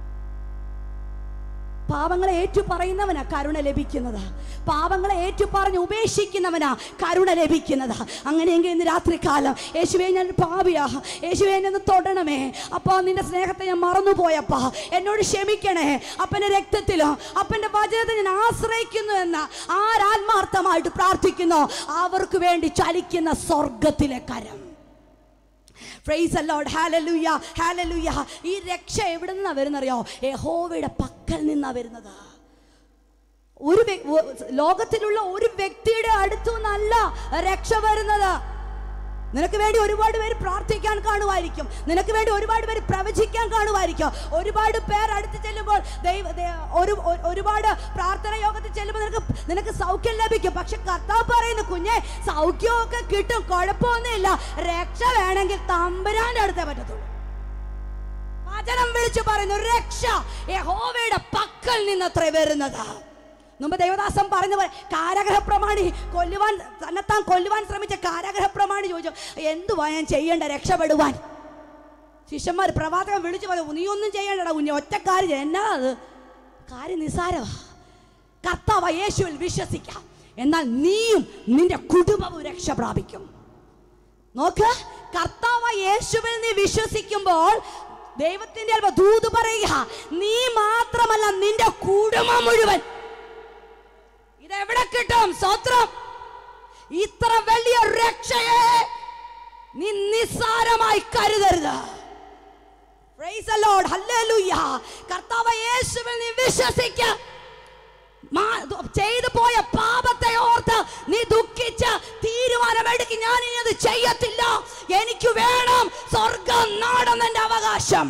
പാപങ്ങളെ ഏറ്റു പറയുന്നവനാ കരുണ ലഭിക്കുന്നത് പാപങ്ങളെ ഏറ്റു പറഞ്ഞ് ഉപേക്ഷിക്കുന്നവനാ കരുണ ലഭിക്കുന്നത് അങ്ങനെയെങ്കിൽ ഇന്ന് രാത്രികാലം യേശുവെ ഞാൻ ഒരു പാപിയാ യേശുവെ എന്നെ ഒന്ന് തൊടണമേ അപ്പാ നിന്റെ സ്നേഹത്തെ ഞാൻ മറന്നുപോയപ്പാ എന്നോട് ക്ഷമിക്കണേ അപ്പൻ്റെ രക്തത്തിലോ അപ്പൻ്റെ വചനത്തെ ഞാൻ ആശ്രയിക്കുന്നു എന്ന ആരാത്മാർത്ഥമായിട്ട് പ്രാർത്ഥിക്കുന്നു അവർക്ക് വേണ്ടി ചലിക്കുന്ന സ്വർഗത്തിലെ കരം പ്രൈസ് അല്ലോഡ് ഹാലലുയ ഹാലലുയ ഈ രക്ഷ എവിടെ നിന്നാ വരുന്നറിയോ യഹോവയുടെ പക്കൽ നിന്നാ വരുന്നത് ഒരു വ്യ- ഒ- ലോകത്തിലുള്ള ഒരു വ്യക്തിയുടെ അടുത്തു നിന്നല്ല രക്ഷ വരുന്നത് നിനക്ക് വേണ്ടി ഒരുപാട് പേര് പ്രാർത്ഥിക്കാൻ കാണുമായിരിക്കും നിനക്ക് വേണ്ടി ഒരുപാട് പേര് പ്രവചിക്കാൻ കാണുമായിരിക്കും ഒരുപാട് പേർ അടുത്ത് ചെല്ലുമ്പോൾ ദൈവ ദേ- ഒരു ഒരു- ഒരുപാട് പ്രാർത്ഥന യോഗത്തിൽ ചെല്ലുമ്പോൾ നിനക്ക് നിനക്ക് സൗഖ്യം ലഭിക്കും പക്ഷെ കർത്താവ് പറയുന്നു കുഞ്ഞെ സൗഖ്യമൊക്കെ കിട്ടും കുഴപ്പമൊന്നുമില്ല രക്ഷ വേണമെങ്കിൽ തമ്പുരാന്റെ അടുത്തേ പറ്റത്തുള്ളൂ വചനം വിളിച്ചു പറയുന്നു രക്ഷ യഹോവയുടെ പക്കൽ നിന്നത്രേ വരുന്നത് മുമ്പ് ദേവദാസം പറഞ്ഞ പോലെ കാരാഗ്രഹ പ്രമാണി കൊല്ലുവാൻ തന്നെത്താൻ കൊല്ലുവാൻ ശ്രമിച്ച കാരാഗ്രഹ പ്രമാണി ചോദിച്ചു എന്തുവാ ഞാൻ ചെയ്യേണ്ട രക്ഷപ്പെടുവാൻ ശിഷ്യന്മാർ പ്രവാചകൻ വിളിച്ചു പറഞ്ഞു നീ ഒന്നും ചെയ്യേണ്ടടാ കുഞ്ഞെ ഒറ്റ കാര്യം എന്നാ അത് കാര്യം നിസാരമാ കർത്താവ് യേശുവിൽ വിശ്വസിക്കാം എന്നാൽ നീയും നിന്റെ കുടുംബവും രക്ഷ പ്രാപിക്കും നോക്ക് കർത്താവ് യേശുവിൽ നീ വിശ്വസിക്കുമ്പോൾ ദൈവത്തിന്റെ അല്പ ദൂത് പറയുക നീ മാത്രമല്ല നിന്റെ കുടുംബം മുഴുവൻ ഇതെവിടെ കിട്ടും സ്വത്രം ഇത്ര വലിയ രക്ഷയെ നീ നിസ്സാരമായി കരുതരുത് Praise the Lord. Hallelujah. കർത്താവ് യേശുവിൽ നീ വിശ്വസിക്ക മാ- ദു- ചെയ്തു പോയ പാപത്തെ ഓർത്ത് നീ ദുഃഖിച്ച് തീരുമാനമെടുക്കും ഞാൻ ഇനി അത് ചെയ്യത്തില്ല എനിക്ക് വേണം സ്വർഗം നാടെന്ന് എന്റെ അവകാശം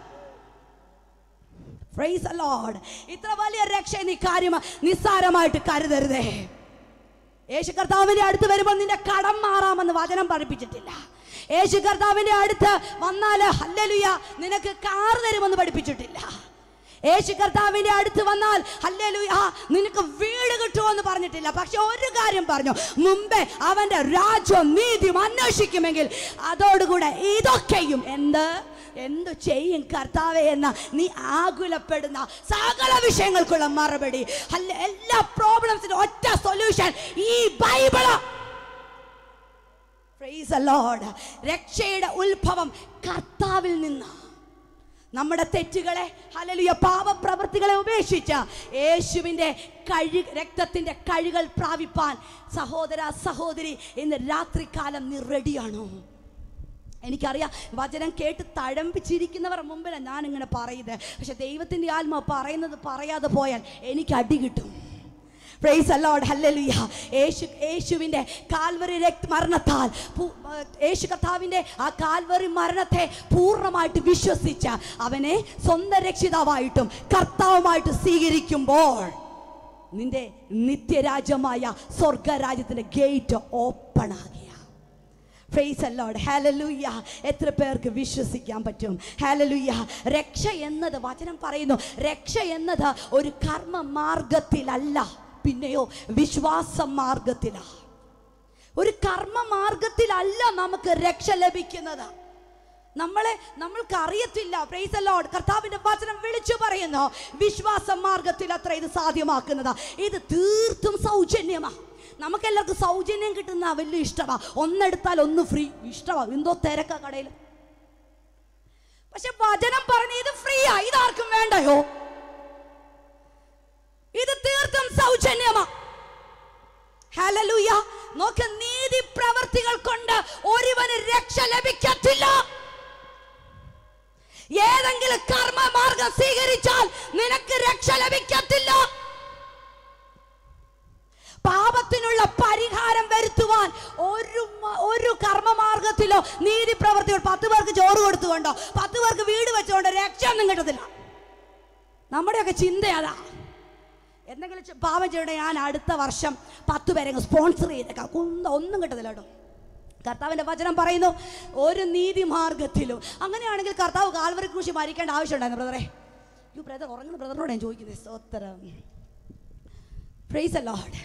Praise the Lord. ഇത്ര വലിയ രക്ഷ നീ കാര്യം നിസ്സാരമായിട്ട് കരുതരുതേ യേശു കർത്താവിന്റെ അടുത്ത് വരുമ്പോൾ നിന്റെ കടം മാറാമെന്ന് വചനം പഠിപ്പിച്ചിട്ടില്ല യേശു കർത്താവിന്റെ അടുത്ത് വന്നാൽ ഹല്ലലുയ നിനക്ക് കാർ തരുമെന്ന് പഠിപ്പിച്ചിട്ടില്ല യേശു കർത്താവിന്റെ അടുത്ത് വന്നാൽ ഹല്ലേലൂയ നിനക്ക് വീട് കിട്ടുമെന്ന് പറഞ്ഞിട്ടില്ല പക്ഷെ ഒരു കാര്യം പറഞ്ഞു മുമ്പേ അവന്റെ രാജ്യവും നീതിയും അന്വേഷിക്കുമെങ്കിൽ അതോടുകൂടെ ഇതൊക്കെയും എന്ത് എന്തു ചെയ്യും കർത്താവേ എന്ന നീ ആകുലപ്പെടുന്ന സകല വിഷയങ്ങൾക്കുള്ള മറുപടി അല്ല എല്ലാ പ്രോബ്ലംസിനും ഒറ്റ സൊല്യൂഷൻ ഈ ബൈബിള് Praise the Lord. രക്ഷയുടെ ഉത്ഭവം കർത്താവിൽ നിന്ന് നമ്മുടെ തെറ്റുകളെ ഹലലിയ പാപപ്രവൃത്തികളെ ഉപേക്ഷിച്ച യേശുവിൻ്റെ കഴു രക്തത്തിൻ്റെ കഴുകൾ പ്രാപിപ്പാൻ സഹോദര സഹോദരി ഇന്ന് രാത്രികാലം നീ റെഡിയാണോ എനിക്കറിയാം വചനം കേട്ട് തഴമ്പിച്ചിരിക്കുന്നവർ മുമ്പിലാണ് ഞാൻ ഇങ്ങനെ പറയുന്നത് പക്ഷെ ദൈവത്തിൻ്റെ ആത്മാ പറയുന്നത് പറയാതെ പോയാൽ എനിക്ക് അടി കിട്ടും പ്രൈസ് അല്ലോഡ് ഹല്ലേലൂയ യേശു യേശുവിൻ്റെ കാൽവറി രക്ത മരണത്താൽ പു- ആ, യേശു കർത്താവിൻ്റെ ആ കാൽവറി മരണത്തെ പൂർണ്ണമായിട്ട് വിശ്വസിച്ച അവനെ സ്വന്തം രക്ഷിതാവായിട്ടും കർത്താവുമായിട്ട് സ്വീകരിക്കുമ്പോൾ നിന്റെ നിത്യരാജ്യമായ സ്വർഗരാജ്യത്തിൻ്റെ ഗേറ്റ് ഓപ്പൺ ആകിയ പ്രൈസ് അല്ലോഡ് ഹാലലൂയ എത്ര പേർക്ക് വിശ്വസിക്കാൻ പറ്റും ഹാലലൂയ രക്ഷ എന്നത് വചനം പറയുന്നു രക്ഷ എന്നത് ഒരു കർമ്മ മാർഗത്തിലല്ല പിന്നെയോ വിശ്വാസ മാർഗത്തിലാ ഒരു കർമ്മ മാർഗത്തിലല്ല നമുക്ക് രക്ഷ ലഭിക്കുന്നത് നമ്മളെ നമ്മൾക്ക് അറിയത്തില്ല പ്രൈസ് ലോഡ് കർത്താവിന്റെ വചനം വിളിച്ചു പറയുന്നു വിശ്വാസ മാർഗത്തിൽ അത്ര ഇത് സാധ്യമാക്കുന്നത് ഇത് തീർത്തും സൗജന്യമാ നമുക്കെല്ലാവർക്കും സൗജന്യം കിട്ടുന്ന വലിയ ഇഷ്ടമാ ഒന്നെടുത്താൽ ഒന്ന് ഫ്രീ ഇഷ്ടമാ എന്തോ തിരക്ക കടയിൽ പക്ഷെ വചനം പറഞ്ഞ് ഇത് ഫ്രീയാ ഇതാർക്കും വേണ്ടയോ ഇത് തീർത്തും സൗജന്യമാ ഹല്ലേലൂയ നോക്ക് നീതി പ്രവർത്തികൾ കൊണ്ട് ഒരുവന് രക്ഷ ലഭിക്കത്തില്ല ഏതെങ്കിലും കർമ്മ മാർഗം സ്വീകരിച്ചാൽ നിനക്ക് രക്ഷ ലഭിക്കത്തില്ല പാപത്തിനുള്ള പരിഹാരം വരുത്തുവാൻ ഒരു മ- ഒരു കർമ്മമാർഗത്തിലോ നീതി പ്രവർത്തികൾ പത്ത് പേർക്ക് ചോറ് കൊടുത്തുകൊണ്ടോ പത്ത് പേർക്ക് വീട് വെച്ചുകൊണ്ടോ രക്ഷ ഒന്നും കിട്ടത്തില്ല നമ്മുടെയൊക്കെ ചിന്ത അതാ എന്തെങ്കിലും ചെ- പാപം ചെയ്യണേ ഞാൻ അടുത്ത വർഷം പത്ത് പേരെ സ്പോൺസർ ചെയ്തേക്കാം കുന്ത ഒന്നും കിട്ടത്തില്ല കേട്ടോ കർത്താവിൻ്റെ വചനം പറയുന്നു ഒരു നീതി മാർഗത്തിലും അങ്ങനെയാണെങ്കിൽ കർത്താവ് കാൽവറി ക്രൂശി മരിക്കേണ്ട ആവശ്യമുണ്ടായിരുന്നു ബ്രദറെ യു ബ്രദർ ഉറങ്ങുന്ന ബ്രദറിനോട് ഞാൻ ചോദിക്കുന്നത് സ്തോത്രം പ്രൈസ് അലോഡ്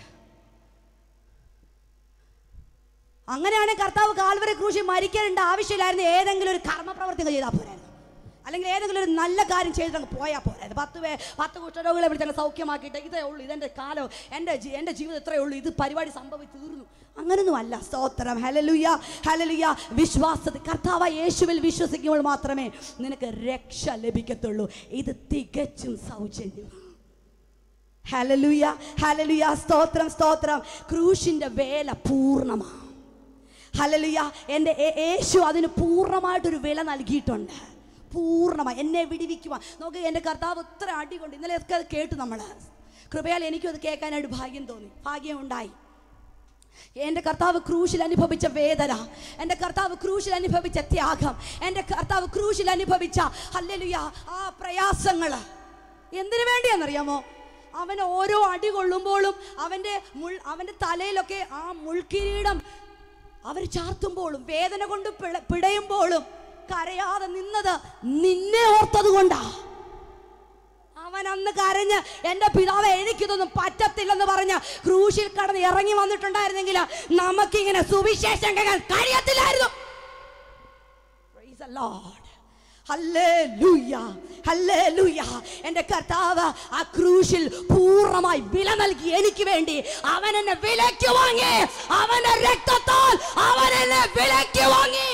അങ്ങനെയാണെങ്കിൽ കർത്താവ് കാൽവറി ക്രൂശി മരിക്കേണ്ട ആവശ്യമില്ലായിരുന്നു ഏതെങ്കിലും ഒരു കർമ്മപ്രവർത്തികൾ ചെയ്താൽ പോരായിരുന്നു അല്ലെങ്കിൽ ഏതെങ്കിലും ഒരു നല്ല കാര്യം ചെയ്തിട്ട് പോയാൽ പോരായിരുന്നു പത്ത് പേ പത്ത് കുഷ്ഠരോഗികളെ വിളിച്ചങ്ങ് സൗഖ്യമാക്കിയിട്ട് ഇതേ ഉള്ളൂ ഇതെൻ്റെ കാലം എൻ്റെ ജീ- എൻ്റെ ജീവിതം ഇത്രയേ ഉള്ളൂ ഇത് പരിപാടി സംഭവിച്ചു തീർന്നു അങ്ങനൊന്നും അല്ല സ്തോത്രം ഹലലുയ ഹലലുയ വിശ്വാസത്തിൽ കർത്താവ് യേശുവിൽ വിശ്വസിക്കുമ്പോൾ മാത്രമേ നിനക്ക് രക്ഷ ലഭിക്കത്തുള്ളൂ ഇത് തികച്ചും സൗജന്യമാണ് ഹലലുയ ഹലലുയ സ്തോത്രം സ്തോത്രം ക്രൂശിൻ്റെ വേല പൂർണ്ണമാണ് ഹലലുയ എൻ്റെ യേ- യേശു അതിന് പൂർണ്ണമായിട്ടൊരു വില നൽകിയിട്ടുണ്ട് പൂർണ്ണമായി എന്നെ വിടിവിക്കുവാൻ നോക്ക് എൻ്റെ കർത്താവ് ഇത്ര അടി കൊണ്ട് ഇന്നലെയൊക്കെ അത് കേട്ടു നമ്മൾ കൃപയാൽ എനിക്കും അത് കേൾക്കാനായിട്ട് ഭാഗ്യം തോന്നി ഭാഗ്യം ഉണ്ടായി എൻ്റെ കർത്താവ് ക്രൂശിൽ അനുഭവിച്ച വേദന എൻ്റെ കർത്താവ് ക്രൂശിൽ അനുഭവിച്ച ത്യാഗം എൻ്റെ കർത്താവ് ക്രൂശിൽ അനുഭവിച്ച ഹല്ലേലൂയ ആ പ്രയാസങ്ങൾ എന്തിനു വേണ്ടിയാണെന്നറിയാമോ അവൻ ഓരോ അടി കൊള്ളുമ്പോഴും അവൻ്റെ മുൾ അവൻ്റെ തലയിലൊക്കെ ആ മുൾക്കിരീടം അവർ ചാർത്തുമ്പോഴും വേദന കൊണ്ട് പിട പിടയുമ്പോഴും കരയാതെ നിന്നത് നിന്നെ ഓർത്തത് കൊണ്ടാ അവൻ അന്ന് കരഞ്ഞ് എൻ്റെ പിതാവ് എനിക്കിതൊന്നും പറ്റത്തില്ലെന്ന് പറഞ്ഞ് ക്രൂശിൽ കടന്ന് ഇറങ്ങി വന്നിട്ടുണ്ടായിരുന്നെങ്കിൽ നമുക്കിങ്ങനെ സുവിശേഷം കേൾക്കാൻ കഴിയത്തില്ലായിരുന്നു Praise the Lord. Hallelujah. Hallelujah. എൻ്റെ കർത്താവ് ആ ക്രൂശിൽ പൂർണ്ണമായി വില നൽകി എനിക്ക് വേണ്ടി അവൻ എന്നെ വിലയ്ക്ക് വാങ്ങി അവന്റെ രക്തത്താൽ അവൻ എന്നെ വിലയ്ക്ക് വാങ്ങി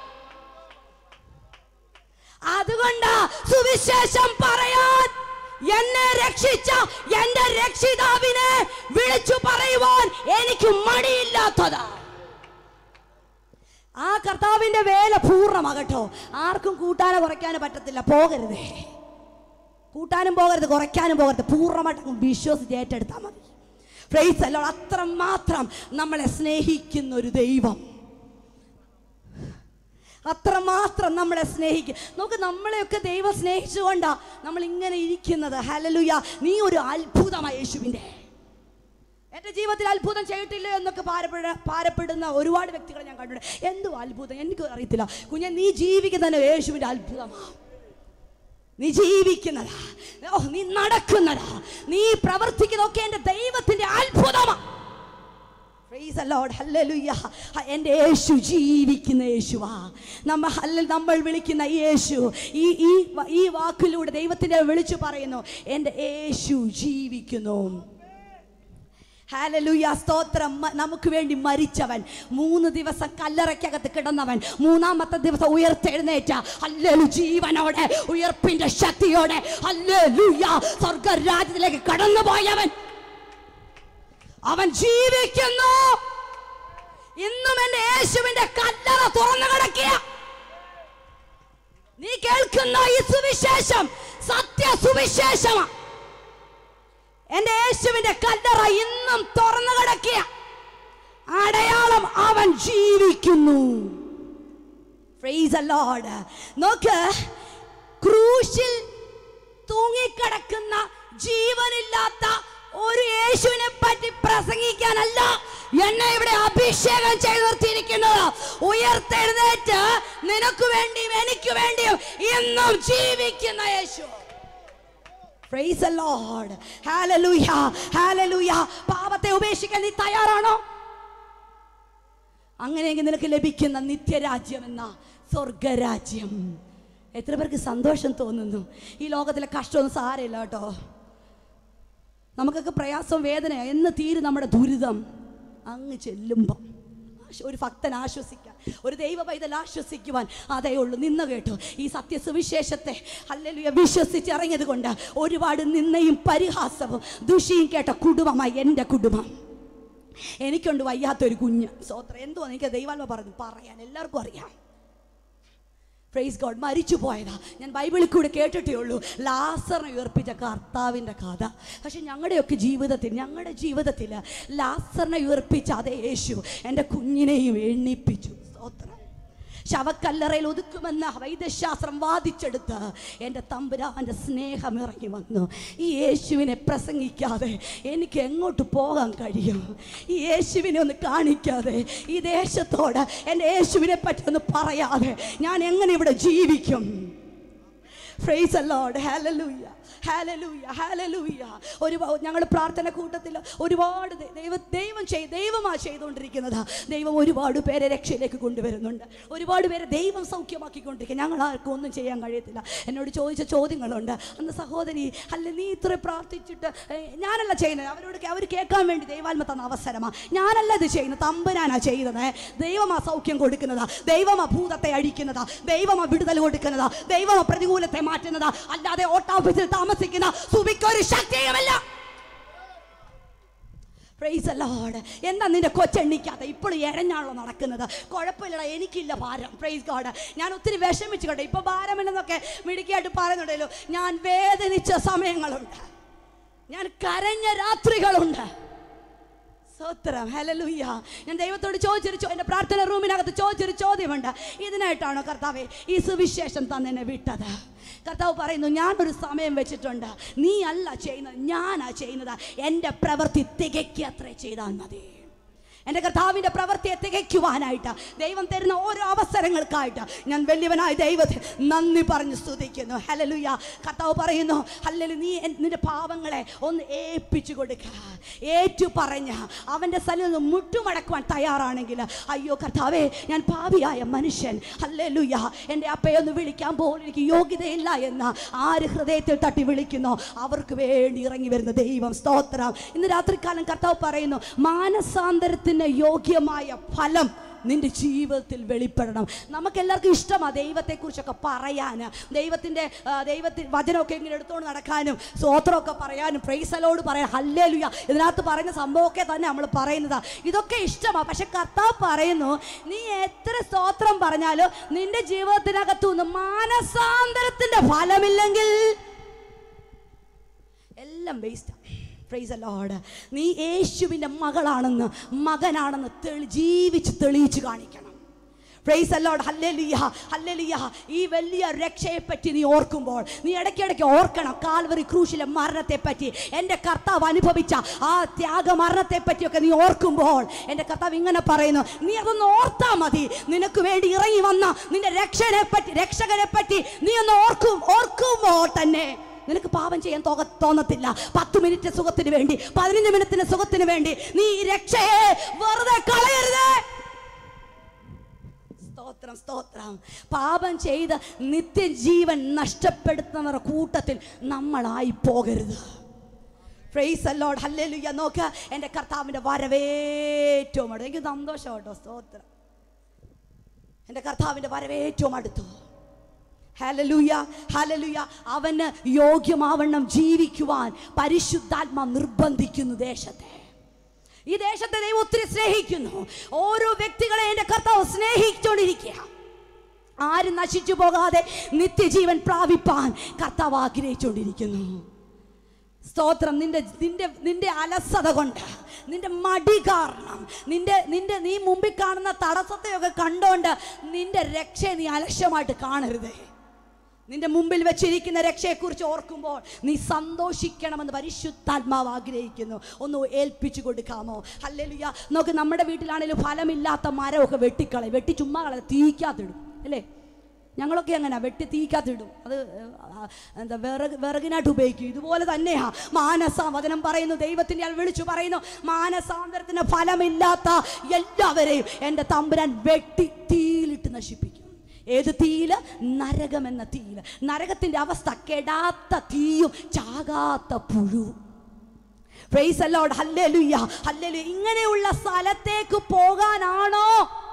അതുകൊണ്ട് സുവിശേഷം പറയാൻ എന്നെ രക്ഷിച്ച എന്റെ രക്ഷിതാവിനെ വിളിച്ചു പറയുവാൻ എനിക്ക് മടിയില്ലാത്തതാ ആ കർത്താവിന്റെ വേല പൂർണ്ണമാകട്ടോ ആർക്കും കൂട്ടാനോ കുറയ്ക്കാനോ പറ്റത്തില്ല പോകരുതേ കൂട്ടാനും പോകരുത് കുറയ്ക്കാനും പോകരുത് പൂർണ്ണമായിട്ട് അങ്ങ് വിശ്വസിച്ച് ഏറ്റെടുത്താൽ മതി ഫ്രൈസ് അല്ലോ അത്രമാത്രം നമ്മളെ സ്നേഹിക്കുന്ന ഒരു ദൈവം അത്രമാത്രം നമ്മളെ സ്നേഹിക്കും നമുക്ക് നമ്മളെയൊക്കെ ദൈവം സ്നേഹിച്ചുകൊണ്ടാ നമ്മൾ ഇങ്ങനെ ഇരിക്കുന്നത് ഹലലുയ നീ ഒരു അത്ഭുതമായി യേശുവിൻ്റെ എൻ്റെ ജീവിതത്തിൽ അത്ഭുതം ചെയ്തിട്ടില്ല എന്നൊക്കെ പാരപ്പെട പാരപ്പെടുന്ന ഒരുപാട് വ്യക്തികളെ ഞാൻ കണ്ടിട്ടുണ്ട് എന്തോ അത്ഭുതം എനിക്ക് അറിയത്തില്ല കുഞ്ഞെ നീ ജീവിക്കുന്ന യേശുവിൻ്റെ അത്ഭുതമാണ് നീ ജീവിക്കുന്നതാ ഓ നീ നടക്കുന്നതാ നീ പ്രവർത്തിക്കുന്നതൊക്കെ എൻ്റെ ദൈവത്തിൻ്റെ അത്ഭുതമാണ് Praise the Lord. Hallelujah. എൻ്റെ യേശു ജീവിക്കുന്ന യേശുവാ നമ്മ ഹല്ല നമ്മൾ വിളിക്കുന്ന യേശു ഈ ഈ വ- ഈ വാക്കിലൂടെ ദൈവത്തിൻ്റെ വിളിച്ചു പറയുന്നു എൻ്റെ യേശു ജീവിക്കുന്നു ഹാലലുയ സ്തോത്രം മ- നമുക്ക് വേണ്ടി മരിച്ചവൻ മൂന്ന് ദിവസം കല്ലറയ്ക്കകത്ത് കിടന്നവൻ മൂന്നാമത്തെ ദിവസം ഉയർത്തെഴുന്നേറ്റ അല്ലലു ജീവനോടെ ഉയർപ്പിന്റെ ശക്തിയോടെ അല്ലലുയ സ്വർഗരാജ്യത്തിലേക്ക് കടന്നുപോയവൻ അവൻ ജീവിക്കുന്നു ഇന്നും എന്റെ യേശുവിന്റെ കല്ലറ തുറന്നു കിടക്കിയ നീ കേൾക്കുന്ന ഈ സുവിശേഷം സത്യ സുവിശേഷമാണ് എന്റെ യേശുവിന്റെ കല്ലറ ഇന്നും തുറന്നു കിടക്കിയ അടയാളം അവൻ ജീവിക്കുന്നു Praise the Lord. നോക്ക് ക്രൂശിൽ തൂങ്ങിക്കിടക്കുന്ന ജീവനില്ലാത്ത ഒരു യേശുവിനെ പറ്റി പ്രസംഗിക്കാനല്ല എന്നെ ഇവിടെ അഭിഷേകം ചെയ്തു നിർത്തിയിരിക്കുന്നത് ഉയർത്തെഴുന്നേറ്റ് നിനക്ക് വേണ്ടിയും എനിക്ക് വേണ്ടിയും ഇന്നും ജീവിക്കുന്ന യേശു Praise the Lord. Hallelujah. Hallelujah. പാപത്തെ ഉപേക്ഷിക്കാൻ നീ തയ്യാറാണോ അങ്ങനെയെങ്കിൽ നിനക്ക് ലഭിക്കുന്ന നിത്യരാജ്യം എന്ന സ്വർഗരാജ്യം എത്ര പേർക്ക് സന്തോഷം തോന്നുന്നു ഈ ലോകത്തിലെ കഷ്ടമൊന്നും സാരമില്ല കേട്ടോ നമുക്കൊക്കെ പ്രയാസം വേദന എന്ന് തീരും നമ്മുടെ ദുരിതം അങ്ങ് ചെല്ലുമ്പം ആശ്വ- ഒരു ഭക്തൻ ആശ്വസിക്കാൻ ഒരു ദൈവ പൈതൽ ആശ്വസിക്കുവാൻ അതേ ഉള്ളൂ നിന്ന് കേട്ടോ ഈ സത്യസുവിശേഷത്തെ അല്ലെങ്കിൽ വിശ്വസിച്ച് ഇറങ്ങിയത് കൊണ്ട് ഒരുപാട് നിന്നയും പരിഹാസവും ദുഷിയും കേട്ട കുടുംബമായി എൻ്റെ കുടുംബം എനിക്കുണ്ട് വയ്യാത്തൊരു കുഞ്ഞ് സ്വോത്രം എന്തുവാ എനിക്ക് ദൈവാത്മ പറഞ്ഞു പറയാൻ എല്ലാവർക്കും അറിയാം പ്രൈസ് ഗോഡ് മരിച്ചു പോയതാ ഞാൻ ബൈബിളിൽ കൂടെ കേട്ടിട്ടേ ഉള്ളൂ ലാസറിനെ ഉയർപ്പിച്ച കർത്താവിൻ്റെ കഥ പക്ഷെ ഞങ്ങളുടെയൊക്കെ ജീവിതത്തിൽ ഞങ്ങളുടെ ജീവിതത്തിൽ ലാസറിനെ ഉയർപ്പിച്ച അതേ യേശു എൻ്റെ കുഞ്ഞിനെയും എണ്ണിപ്പിച്ചു സ്തോത്രം ശവക്കല്ലറയിൽ ഒതുക്കുമെന്ന വൈദ്യശാസ്ത്രം വാദിച്ചെടുത്ത് എൻ്റെ തമ്പുരാൻ്റെ സ്നേഹം ഇറങ്ങി വന്നു ഈ യേശുവിനെ പ്രസംഗിക്കാതെ എനിക്ക് എങ്ങോട്ട് പോകാൻ കഴിയും ഈ യേശുവിനെ ഒന്ന് കാണിക്കാതെ ഈ ദേശത്തോട് എൻ്റെ യേശുവിനെ പറ്റി ഒന്ന് പറയാതെ ഞാൻ എങ്ങനെ ഇവിടെ ജീവിക്കും praise the lord hallelujah hallelujah hallelujah ഒരു ഞങ്ങൾ പ്രാർത്ഥന കൂട്ടത്തിൽ ഒരുപാട് ദൈ- ദൈവ ദൈവം ചെയ് ദൈവമാ ചെയ്തുകൊണ്ടിരിക്കുന്നത് ദൈവം ഒരുപാട് പേരെ രക്ഷയിലേക്ക് കൊണ്ടുവരുന്നുണ്ട് ഒരുപാട് പേരെ ദൈവം സൗഖ്യമാക്കിക്കൊണ്ടിരിക്കുക ഞങ്ങൾ ആർക്കും ഒന്നും ചെയ്യാൻ കഴിയത്തില്ല എന്നോട് ചോദിച്ച ചോദ്യങ്ങളുണ്ട് അന്ന് സഹോദരി അല്ല നീ ഇത്ര പ്രാർത്ഥിച്ചിട്ട് ഏ, ഞാനല്ല ചെയ്യുന്നത് അവരോട് കേ- അവർ കേൾക്കാൻ വേണ്ടി ദൈവാത്മ തന്ന അവസരമാണ് ഞാനല്ല ഇത് ചെയ്യുന്നത് തമ്പനാനാ ചെയ്യുന്നത് ദൈവമാ സൗഖ്യം കൊടുക്കുന്നതാ ദൈവമാ ഭൂതത്തെ അഴിക്കുന്നതാ ദൈവമാ വിടുതൽ കൊടുക്കുന്നതാ ദൈവമാ പ്രതികൂലത്തെ മാറ്റുന്നതാ അല്ലാതെ ഓട്ടാഫീസിൽ താമസിക്കുന്ന സുബിക്കൊരു ശക്തിയുമല്ല പ്രൈസ് അല്ലോഡ് എന്താ നിന്റെ കൊച്ചെണ്ണിക്കാത്ത ഇപ്പോൾ എഴഞ്ഞാണല്ലോ നടക്കുന്നത് കുഴപ്പമില്ലടാ എനിക്കില്ല ഭാരം പ്രൈസ് ഗോഡ് ഞാൻ ഒത്തിരി വിഷമിച്ചു കേട്ടോ ഇപ്പൊ ഭാരമില്ലെന്നൊക്കെ മിടുക്കിയായിട്ട് പറയുന്നുണ്ടല്ലോ ഞാൻ വേദനിച്ച സമയങ്ങളുണ്ട് ഞാൻ കരഞ്ഞ രാത്രികളുണ്ട് സ്തോത്രം ഹലലുയ്യ ഞാൻ ദൈവത്തോട് ചോദിച്ചൊരു ചോ- എൻ്റെ പ്രാർത്ഥന റൂമിനകത്ത് ചോദിച്ചൊരു ചോദ്യമുണ്ട് ഇതിനായിട്ടാണോ കർത്താവെ ഈ സുവിശേഷം തന്നെ വിട്ടത് കർത്താവ് പറയുന്നു ഞാനൊരു സമയം വെച്ചിട്ടുണ്ട് നീ അല്ല ചെയ്യുന്നത് ഞാനാ ചെയ്യുന്നത് എൻ്റെ പ്രവൃത്തി തികയ്ക്കത്രേ ചെയ്താൽ മതി എൻ്റെ കർത്താവിൻ്റെ പ്രവൃത്തിയെ തികയ്ക്കുവാനായിട്ട് ദൈവം തരുന്ന ഓരോ അവസരങ്ങൾക്കായിട്ട് ഞാൻ വലിയവനായ ദൈവത്തെ നന്ദി പറഞ്ഞ് സ്തുതിക്കുന്നു ഹലലുയ കർത്താവ് പറയുന്നു ഹല്ലലു നീ എൻ- നിന്റെ പാവങ്ങളെ ഒന്ന് ഏൽപ്പിച്ചു കൊടുക്കുക ഏറ്റു പറഞ്ഞ് അവൻ്റെ സ്ഥലത്ത് നിന്ന് മുട്ടുമടക്കുവാൻ തയ്യാറാണെങ്കിൽ അയ്യോ കർത്താവേ ഞാൻ പാപിയായ മനുഷ്യൻ ഹല്ലലുയ എൻ്റെ അപ്പയെ ഒന്ന് വിളിക്കാൻ പോലും എനിക്ക് യോഗ്യതയില്ല എന്ന് ആര് ഹൃദയത്തിൽ തട്ടി വിളിക്കുന്നോ അവർക്ക് വേണ്ടി ഇറങ്ങി വരുന്ന ദൈവം സ്തോത്രം ഇന്ന് രാത്രികാലം കർത്താവ് പറയുന്നു മാനസാന്തരത്തിന് യോഗ്യമായ ഫലം നിന്റെ ജീവിതത്തിൽ വെളിപ്പെടണം നമുക്കെല്ലാവർക്കും ഇഷ്ടമാണ് ദൈവത്തെക്കുറിച്ചൊക്കെ പറയാൻ ദൈവത്തിൻ്റെ ദൈവത്തിൽ വചനമൊക്കെ ഇങ്ങനെ എടുത്തുകൊണ്ട് നടക്കാനും സ്തോത്രമൊക്കെ പറയാനും പ്രൈസലോട് പറയാൻ ഹല്ലേലുയ ഇതിനകത്ത് പറയുന്ന സംഭവമൊക്കെ തന്നെ നമ്മൾ പറയുന്നതാ ഇതൊക്കെ ഇഷ്ടമാണ് പക്ഷെ കർത്താവ് പറയുന്നു നീ എത്ര സ്തോത്രം പറഞ്ഞാലും നിന്റെ ജീവിതത്തിനകത്തുനിന്ന് മാനസാന്തരത്തിൻ്റെ ഫലമില്ലെങ്കിൽ എല്ലാം വേസ്റ്റാണ് പ്രൈസ് അലോഡ് നീ യേശുവിൻ്റെ മകളാണെന്ന് മകനാണെന്ന് തെളി ജീവിച്ച് തെളിയിച്ച് കാണിക്കണം പ്രൈസ് അല്ലോഡ് ഹല്ലേലിയ ഹല്ലേലിയ ഈ വലിയ രക്ഷയെപ്പറ്റി നീ ഓർക്കുമ്പോൾ നീ ഇടയ്ക്കിടയ്ക്ക് ഓർക്കണം കാൽവറി ക്രൂശിലെ മരണത്തെപ്പറ്റി എൻ്റെ കർത്താവ് അനുഭവിച്ച ആ ത്യാഗ മരണത്തെപ്പറ്റിയൊക്കെ നീ ഓർക്കുമ്പോൾ എൻ്റെ കർത്താവ് ഇങ്ങനെ പറയുന്നു നീ അതൊന്ന് ഓർത്താ മതി നിനക്ക് വേണ്ടി ഇറങ്ങി വന്ന നിന്റെ രക്ഷനെ പറ്റി രക്ഷകനെ പറ്റി നീ ഒന്ന് ഓർക്കും ഓർക്കുമ്പോൾ തന്നെ നിനക്ക് പാപം ചെയ്യാൻ തോക തോന്നത്തില്ല പത്ത് മിനിറ്റ് സുഖത്തിന് വേണ്ടി പതിനഞ്ച് മിനിറ്റിന് സുഖത്തിന് വേണ്ടി നീ ഈ രക്ഷയെ വെറുതെ കളയരുത് സ്തോത്രം സ്തോത്രം പാപം ചെയ്ത് നിത്യജീവൻ നഷ്ടപ്പെടുത്തുന്നവരുടെ കൂട്ടത്തിൽ നമ്മളായി പോകരുത് പ്രൈസ് അല്ലോഡ് ഹല്ലേലൂയ നോക്ക് എൻ്റെ കർത്താവിൻ്റെ വരവേറ്റവും അടുത്ത് എനിക്ക് സന്തോഷം കേട്ടോ സ്തോത്രം എൻ്റെ കർത്താവിൻ്റെ വരവേറ്റവും അടുത്തു ഹലലുയ ഹലലുയ അവന് യോഗ്യമാവണ്ണം ജീവിക്കുവാൻ പരിശുദ്ധാത്മ നിർബന്ധിക്കുന്നു ദേശത്തെ ഈ ദേശത്തെ ദൈവം ഒത്തിരി സ്നേഹിക്കുന്നു ഓരോ വ്യക്തികളെ എൻ്റെ കർത്താവ് സ്നേഹിച്ചുകൊണ്ടിരിക്കുക ആരും നശിച്ചു പോകാതെ നിത്യജീവൻ പ്രാപിപ്പാൻ കർത്താവ് ആഗ്രഹിച്ചുകൊണ്ടിരിക്കുന്നു സ്തോത്രം നിന്റെ നിന്റെ നിന്റെ അലസത കൊണ്ട് നിന്റെ മടി കാരണം നിന്റെ നിന്റെ നീ മുമ്പിൽ കാണുന്ന തടസ്സത്തെയൊക്കെ കണ്ടോണ്ട് നിന്റെ രക്ഷയെ നീ അലക്ഷ്യമായിട്ട് കാണരുതേ നിന്റെ മുമ്പിൽ വെച്ചിരിക്കുന്ന രക്ഷയെക്കുറിച്ച് ഓർക്കുമ്പോൾ നീ സന്തോഷിക്കണമെന്ന് പരിശുദ്ധാത്മാവ് ആഗ്രഹിക്കുന്നു ഒന്ന് ഏൽപ്പിച്ചു കൊടുക്കാമോ അല്ലെലുയ്യ നോക്ക് നമ്മുടെ വീട്ടിലാണെങ്കിലും ഫലമില്ലാത്ത മരമൊക്കെ വെട്ടിക്കളയും വെട്ടി ചുമ്മാ കളയും തീക്കാത്തിടും അല്ലേ ഞങ്ങളൊക്കെ അങ്ങനെ വെട്ടി തീക്കാത്തിടും അത് ആ, എന്താ വിറക് വിറകിനായിട്ട് ഉപയോഗിക്കും ഇതുപോലെ തന്നെയാ മാനസ വചനം പറയുന്നു ദൈവത്തിൻ്റെ ആൾ വിളിച്ചു പറയുന്നു മാനസാന്തരത്തിന് ഫലമില്ലാത്ത എല്ലാവരെയും എൻ്റെ തമ്പുരാൻ വെട്ടി തീയിലിട്ട് നശിപ്പിക്കും ഏത് തീയില് നരകമെന്ന തീയില് നരകത്തിന്റെ അവസ്ഥ കെടാത്ത തീയും ചാകാത്ത പുഴു പ്രൈസ് അല്ലോഡ് ഹല്ലേലൂയ ഹല്ലേലൂയ ഇങ്ങനെയുള്ള സ്ഥലത്തേക്ക് പോകാനാണോ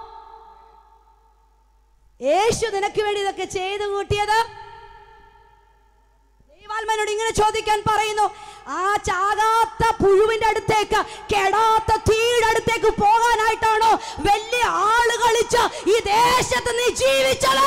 യേശു നിനക്ക് വേണ്ടി ഇതൊക്കെ ചെയ്തു കൂട്ടിയത് ദൈവാത്മനോട് ഇങ്ങനെ ചോദിക്കാൻ പറയുന്നു ആ ചാകാത്ത പുഴുവിന്റെ അടുത്തേക്ക് കെടാത്ത തീയുടെ അടുത്തേക്ക് പോകാനായിട്ടാണോ വലിയ ആള് കളിച്ച് ഈ ദേശത്ത് നീ ജീവിച്ചത്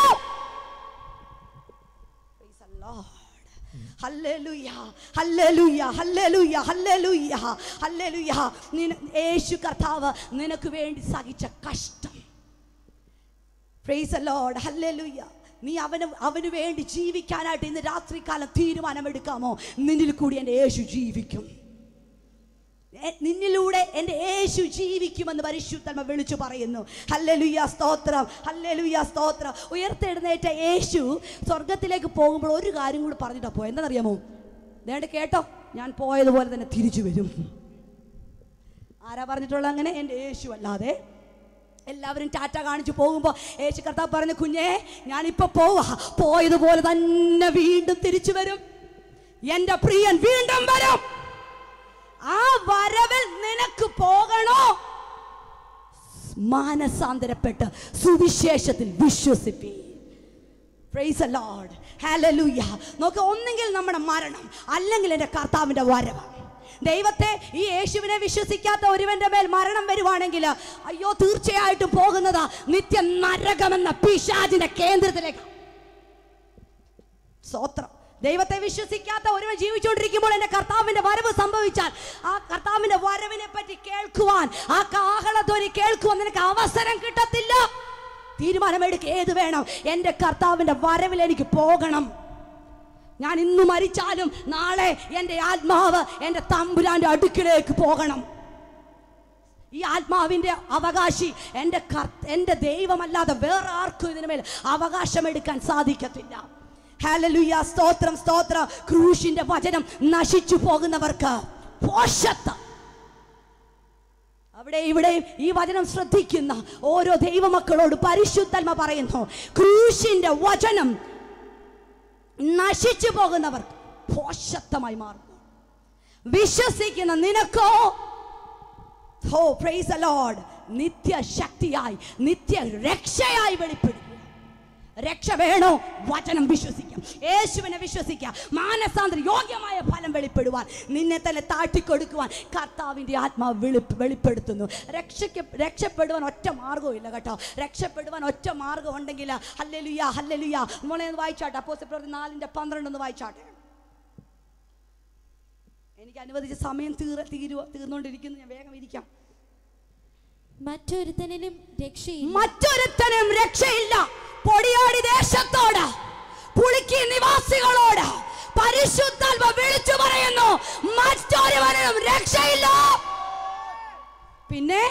Praise the Lord. Hallelujah, hallelujah, hallelujah, hallelujah, hallelujah. നിന- യേശു കർത്താവ് നിനക്ക് വേണ്ടി സഹിച്ച കഷ്ടം പ്രൈസ് ലോഡ് ഹല്ലേലൂയ നീ അവന് അവന് വേണ്ടി ജീവിക്കാനായിട്ട് ഇന്ന് രാത്രികാലം തീരുമാനമെടുക്കാമോ നിന്നിൽ കൂടി എൻ്റെ യേശു ജീവിക്കും എ- നിന്നിലൂടെ എൻ്റെ യേശു ജീവിക്കുമെന്ന് പരിശുദ്ധമ വിളിച്ചു പറയുന്നു ഹല്ലലുയ സ്തോത്രം ഹല്ലലുയ സ്തോത്രം ഉയർത്തെഴുന്നേറ്റ യേശു സ്വർഗത്തിലേക്ക് പോകുമ്പോൾ ഒരു കാര്യം കൂടി പറഞ്ഞിട്ടാ പോയത് എന്താണെന്നറിയാമോ നേടെ കേട്ടോ ഞാൻ പോയതുപോലെ തന്നെ തിരിച്ചു വരും ആരാ പറഞ്ഞിട്ടുള്ള അങ്ങനെ എൻ്റെ യേശു അല്ലാതെ എല്ലാവരും ടാറ്റ കാണിച്ചു പോകുമ്പോൾ യേശു കർത്താവ് പറഞ്ഞു കുഞ്ഞേ ഞാനിപ്പോൾ പോവാ പോയതുപോലെ തന്നെ വീണ്ടും തിരിച്ചു വരും എൻ്റെ പ്രിയൻ വീണ്ടും വരും ആ വരവിൽ നിനക്ക് പോകണോ മാനസാന്തരപ്പെട്ട് സുവിശേഷത്തിൽ വിശ്വസിപ്പി പ്രൈസ് ലോർഡ് ഹാലലൂയ നോക്ക് ഒന്നെങ്കിൽ നമ്മുടെ മരണം അല്ലെങ്കിൽ എൻ്റെ കർത്താവിൻ്റെ വരവ് ദൈവത്തെ ഈ യേശുവിനെ വിശ്വസിക്കാത്ത ഒരുവന്റെ മേൽ മരണം വരുവാണെങ്കിൽ അയ്യോ തീർച്ചയായിട്ടും പോകുന്നത് നിത്യ നരകമെന്ന പിശാചിന്റെ കേന്ദ്രത്തിലേക്ക് സ്വത്രം ദൈവത്തെ വിശ്വസിക്കാത്ത ഒരുവൻ ജീവിച്ചുകൊണ്ടിരിക്കുമ്പോൾ എൻ്റെ കർത്താവിൻ്റെ വരവ് സംഭവിച്ചാൽ ആ കർത്താവിൻ്റെ വരവിനെ പറ്റി കേൾക്കുവാൻ ആ കാഹളധ്വനി കേൾക്കുവാൻ നിനക്ക് അവസരം കിട്ടത്തില്ല തീരുമാനമെടുക്കുക ഏത് വേണം എൻ്റെ കർത്താവിൻ്റെ വരവിൽ എനിക്ക് പോകണം ഞാൻ ഇന്ന് മരിച്ചാലും നാളെ എൻ്റെ ആത്മാവ് എൻ്റെ തമ്പുരാൻ്റെ അടുക്കിലേക്ക് പോകണം ഈ ആത്മാവിൻ്റെ അവകാശി എൻ്റെ കർ എൻ്റെ ദൈവമല്ലാതെ വേറെ ആർക്കും ഇതിനുമേൽ അവകാശമെടുക്കാൻ സാധിക്കത്തില്ല ഹാലലുയ സ്തോത്രം സ്തോത്ര ക്രൂശിന്റെ വചനം നശിച്ചു പോകുന്നവർക്ക് പോഷത്വം അവിടെ ഇവിടെയും ഈ വചനം ശ്രദ്ധിക്കുന്ന ഓരോ ദൈവമക്കളോട് പരിശുദ്ധൽമ പറയുന്നു ക്രൂശിന്റെ വചനം നശിച്ചു പോകുന്നവർക്ക് പോഷത്വമായി മാറുന്നു വിശ്വസിക്കുന്ന നിനക്കോ ഓ പ്രൈസ് ലോർഡ് നിത്യശക്തിയായി നിത്യ രക്ഷയായി വെളിപ്പെടുക രക്ഷ വേണോ വചനം വിശ്വസിക്കാം യേശുവിനെ വിശ്വസിക്കാം മാനസാന്തര യോഗ്യമായ ഫലം വെളിപ്പെടുവാൻ നിന്നെ തന്നെ താട്ടിക്കൊടുക്കുവാൻ കർത്താവിൻ്റെ ആത്മാവ് വെളി വെളിപ്പെടുത്തുന്നു രക്ഷയ്ക്ക് രക്ഷപ്പെടുവാൻ ഒറ്റ മാർഗവും ഇല്ല കേട്ടോ രക്ഷപ്പെടുവാൻ ഒറ്റ മാർഗം ഉണ്ടെങ്കിൽ ഹല്ലലുയ ഹല്ലലുയ മോളെ ഒന്ന് വായിച്ചാട്ടെ അപ്പോ പ്രവൃത്തി നാലിൻ്റെ പന്ത്രണ്ട് ഒന്ന് വായിച്ചാട്ടെ എനിക്ക് അനുവദിച്ച സമയം തീർ തീരുവ തീർന്നുകൊണ്ടിരിക്കുന്നു ഞാൻ വേഗം ഇരിക്കാം മറ്റൊരുത്തനിലും രക്ഷയില്ല മറ്റൊരുത്തനും രക്ഷയില്ല പൊടിയാടി ദേശത്തോട് പുളിക്കി നിവാസികളോട് പരിശുദ്ധാത്മ വിളിച്ചു പറയുന്നു മറ്റൊരുവനും രക്ഷയില്ല പിന്നെ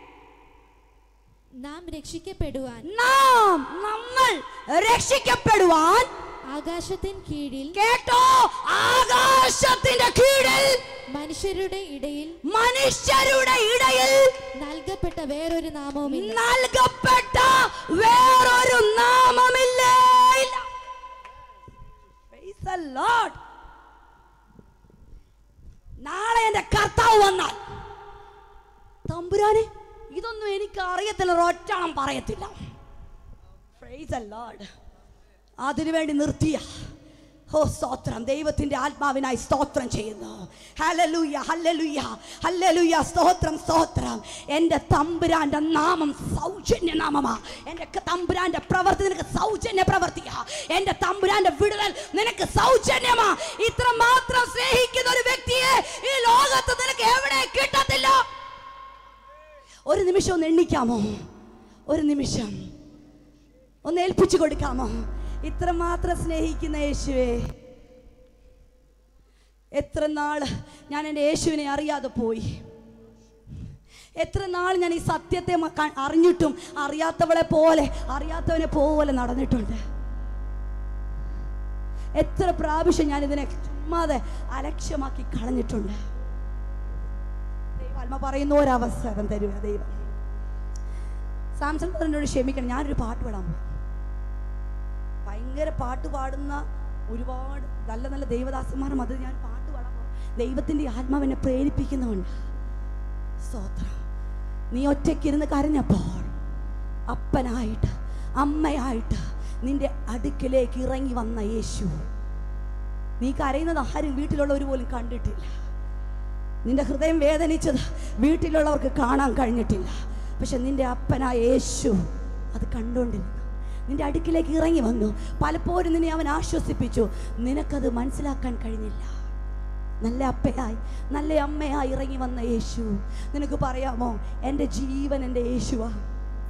നാം രക്ഷിക്കപ്പെടുവാൻ നാം നമ്മൾ രക്ഷിക്കപ്പെടുവാൻ ആകാശത്തിൻ കീഴിൽ കേട്ടോ ആകാശത്തിന്റെ കീഴിൽ മനുഷ്യരുടെ ഇടയിൽ മനുഷ്യരുടെ ഇടയിൽ നൽകപ്പെട്ട വേറൊരു നാമവുമില്ല നൽകപ്പെട്ട വേറൊരു നാമമില്ലേ ഇല്ല. Praise the Lord. നാളെ എന്റെ കർത്താവ് വന്നാൽ തമ്പുരാനെ ഇതൊന്നും എനിക്ക് അറിയത്തില്ല ഒറ്റണം പറയത്തില്ല Praise the Lord. അതിനുവേണ്ടി നിർത്തിയ ഓ സ്തോത്രം ദൈവത്തിന്റെ ആത്മാവിനായി സ്തോത്രം ചെയ്യുന്നു ഹല്ലേലൂയ ഹല്ലേലൂയ ഹല്ലേലൂയ സ്തോത്രം സ്തോത്രം എൻ്റെ തമ്പുരാന്റെ നാമം സൗജന്യ നാമമാ എൻ്റെ ക- തമ്പുരാന്റെ പ്രവൃത്തി നിനക്ക് സൗജന്യ പ്രവർത്തിയാ എൻ്റെ തമ്പുരാന്റെ വിടുതൽ നിനക്ക് സൗജന്യമാ ഇത്ര മാത്രം സ്നേഹിക്കുന്ന ഒരു വ്യക്തിയെ ഈ ലോകത്ത് നിനക്ക് എവിടെ കിട്ടത്തില്ല ഒരു നിമിഷം ഒന്ന് എണ്ണിക്കാമോ ഒരു നിമിഷം ഒന്ന് ഏൽപ്പിച്ചു കൊടുക്കാമോ ഇത്രമാത്രം സ്നേഹിക്കുന്ന യേശുവേ എത്ര നാള് ഞാൻ എൻ്റെ യേശുവിനെ അറിയാതെ പോയി എത്ര നാൾ ഞാൻ ഈ സത്യത്തെ മ- ക- അറിഞ്ഞിട്ടും അറിയാത്തവളെ പോലെ അറിയാത്തവനെ പോലെ നടന്നിട്ടുണ്ട് എത്ര പ്രാവശ്യം ഞാൻ ഇതിനെ ചുമ്മാതെ അലക്ഷ്യമാക്കി കളഞ്ഞിട്ടുണ്ട് ദൈവാത്മ പറയുന്ന ഒരവസരം തരുക ദൈവം സാംസൺ പറഞ്ഞോട് ക്ഷമിക്കണം ഞാനൊരു പാട്ട് പാടാൻ പോകും ഭയങ്കര പാട്ട് പാടുന്ന ഒരുപാട് നല്ല നല്ല ദൈവദാസന്മാർ മതി ഞാൻ പാട്ട് പാടാൻ പോകും ദൈവത്തിൻ്റെ ആത്മാവിനെ പ്രേരിപ്പിക്കുന്നുണ്ട് സ്തോത്രം നീ ഒറ്റയ്ക്കിരുന്ന് കരഞ്ഞപ്പോൾ അപ്പനായിട്ട് അമ്മയായിട്ട് നിന്റെ അടുക്കിലേക്ക് ഇറങ്ങി വന്ന യേശു നീ കരയുന്നത് ആരും വീട്ടിലുള്ളവർ പോലും കണ്ടിട്ടില്ല നിന്റെ ഹൃദയം വേദനിച്ചത് വീട്ടിലുള്ളവർക്ക് കാണാൻ കഴിഞ്ഞിട്ടില്ല പക്ഷെ നിന്റെ അപ്പനായ യേശു അത് കണ്ടുകൊണ്ടിരുന്നു നിന്റെ അടുക്കിലേക്ക് ഇറങ്ങി വന്നു പലപ്പോഴും നിന്നെ അവൻ ആശ്വസിപ്പിച്ചു നിനക്കത് മനസ്സിലാക്കാൻ കഴിഞ്ഞില്ല നല്ല അപ്പയായി നല്ല അമ്മയായി ഇറങ്ങി വന്ന യേശു നിനക്ക് പറയാമോ എൻ്റെ ജീവൻ എൻ്റെ യേശുവാ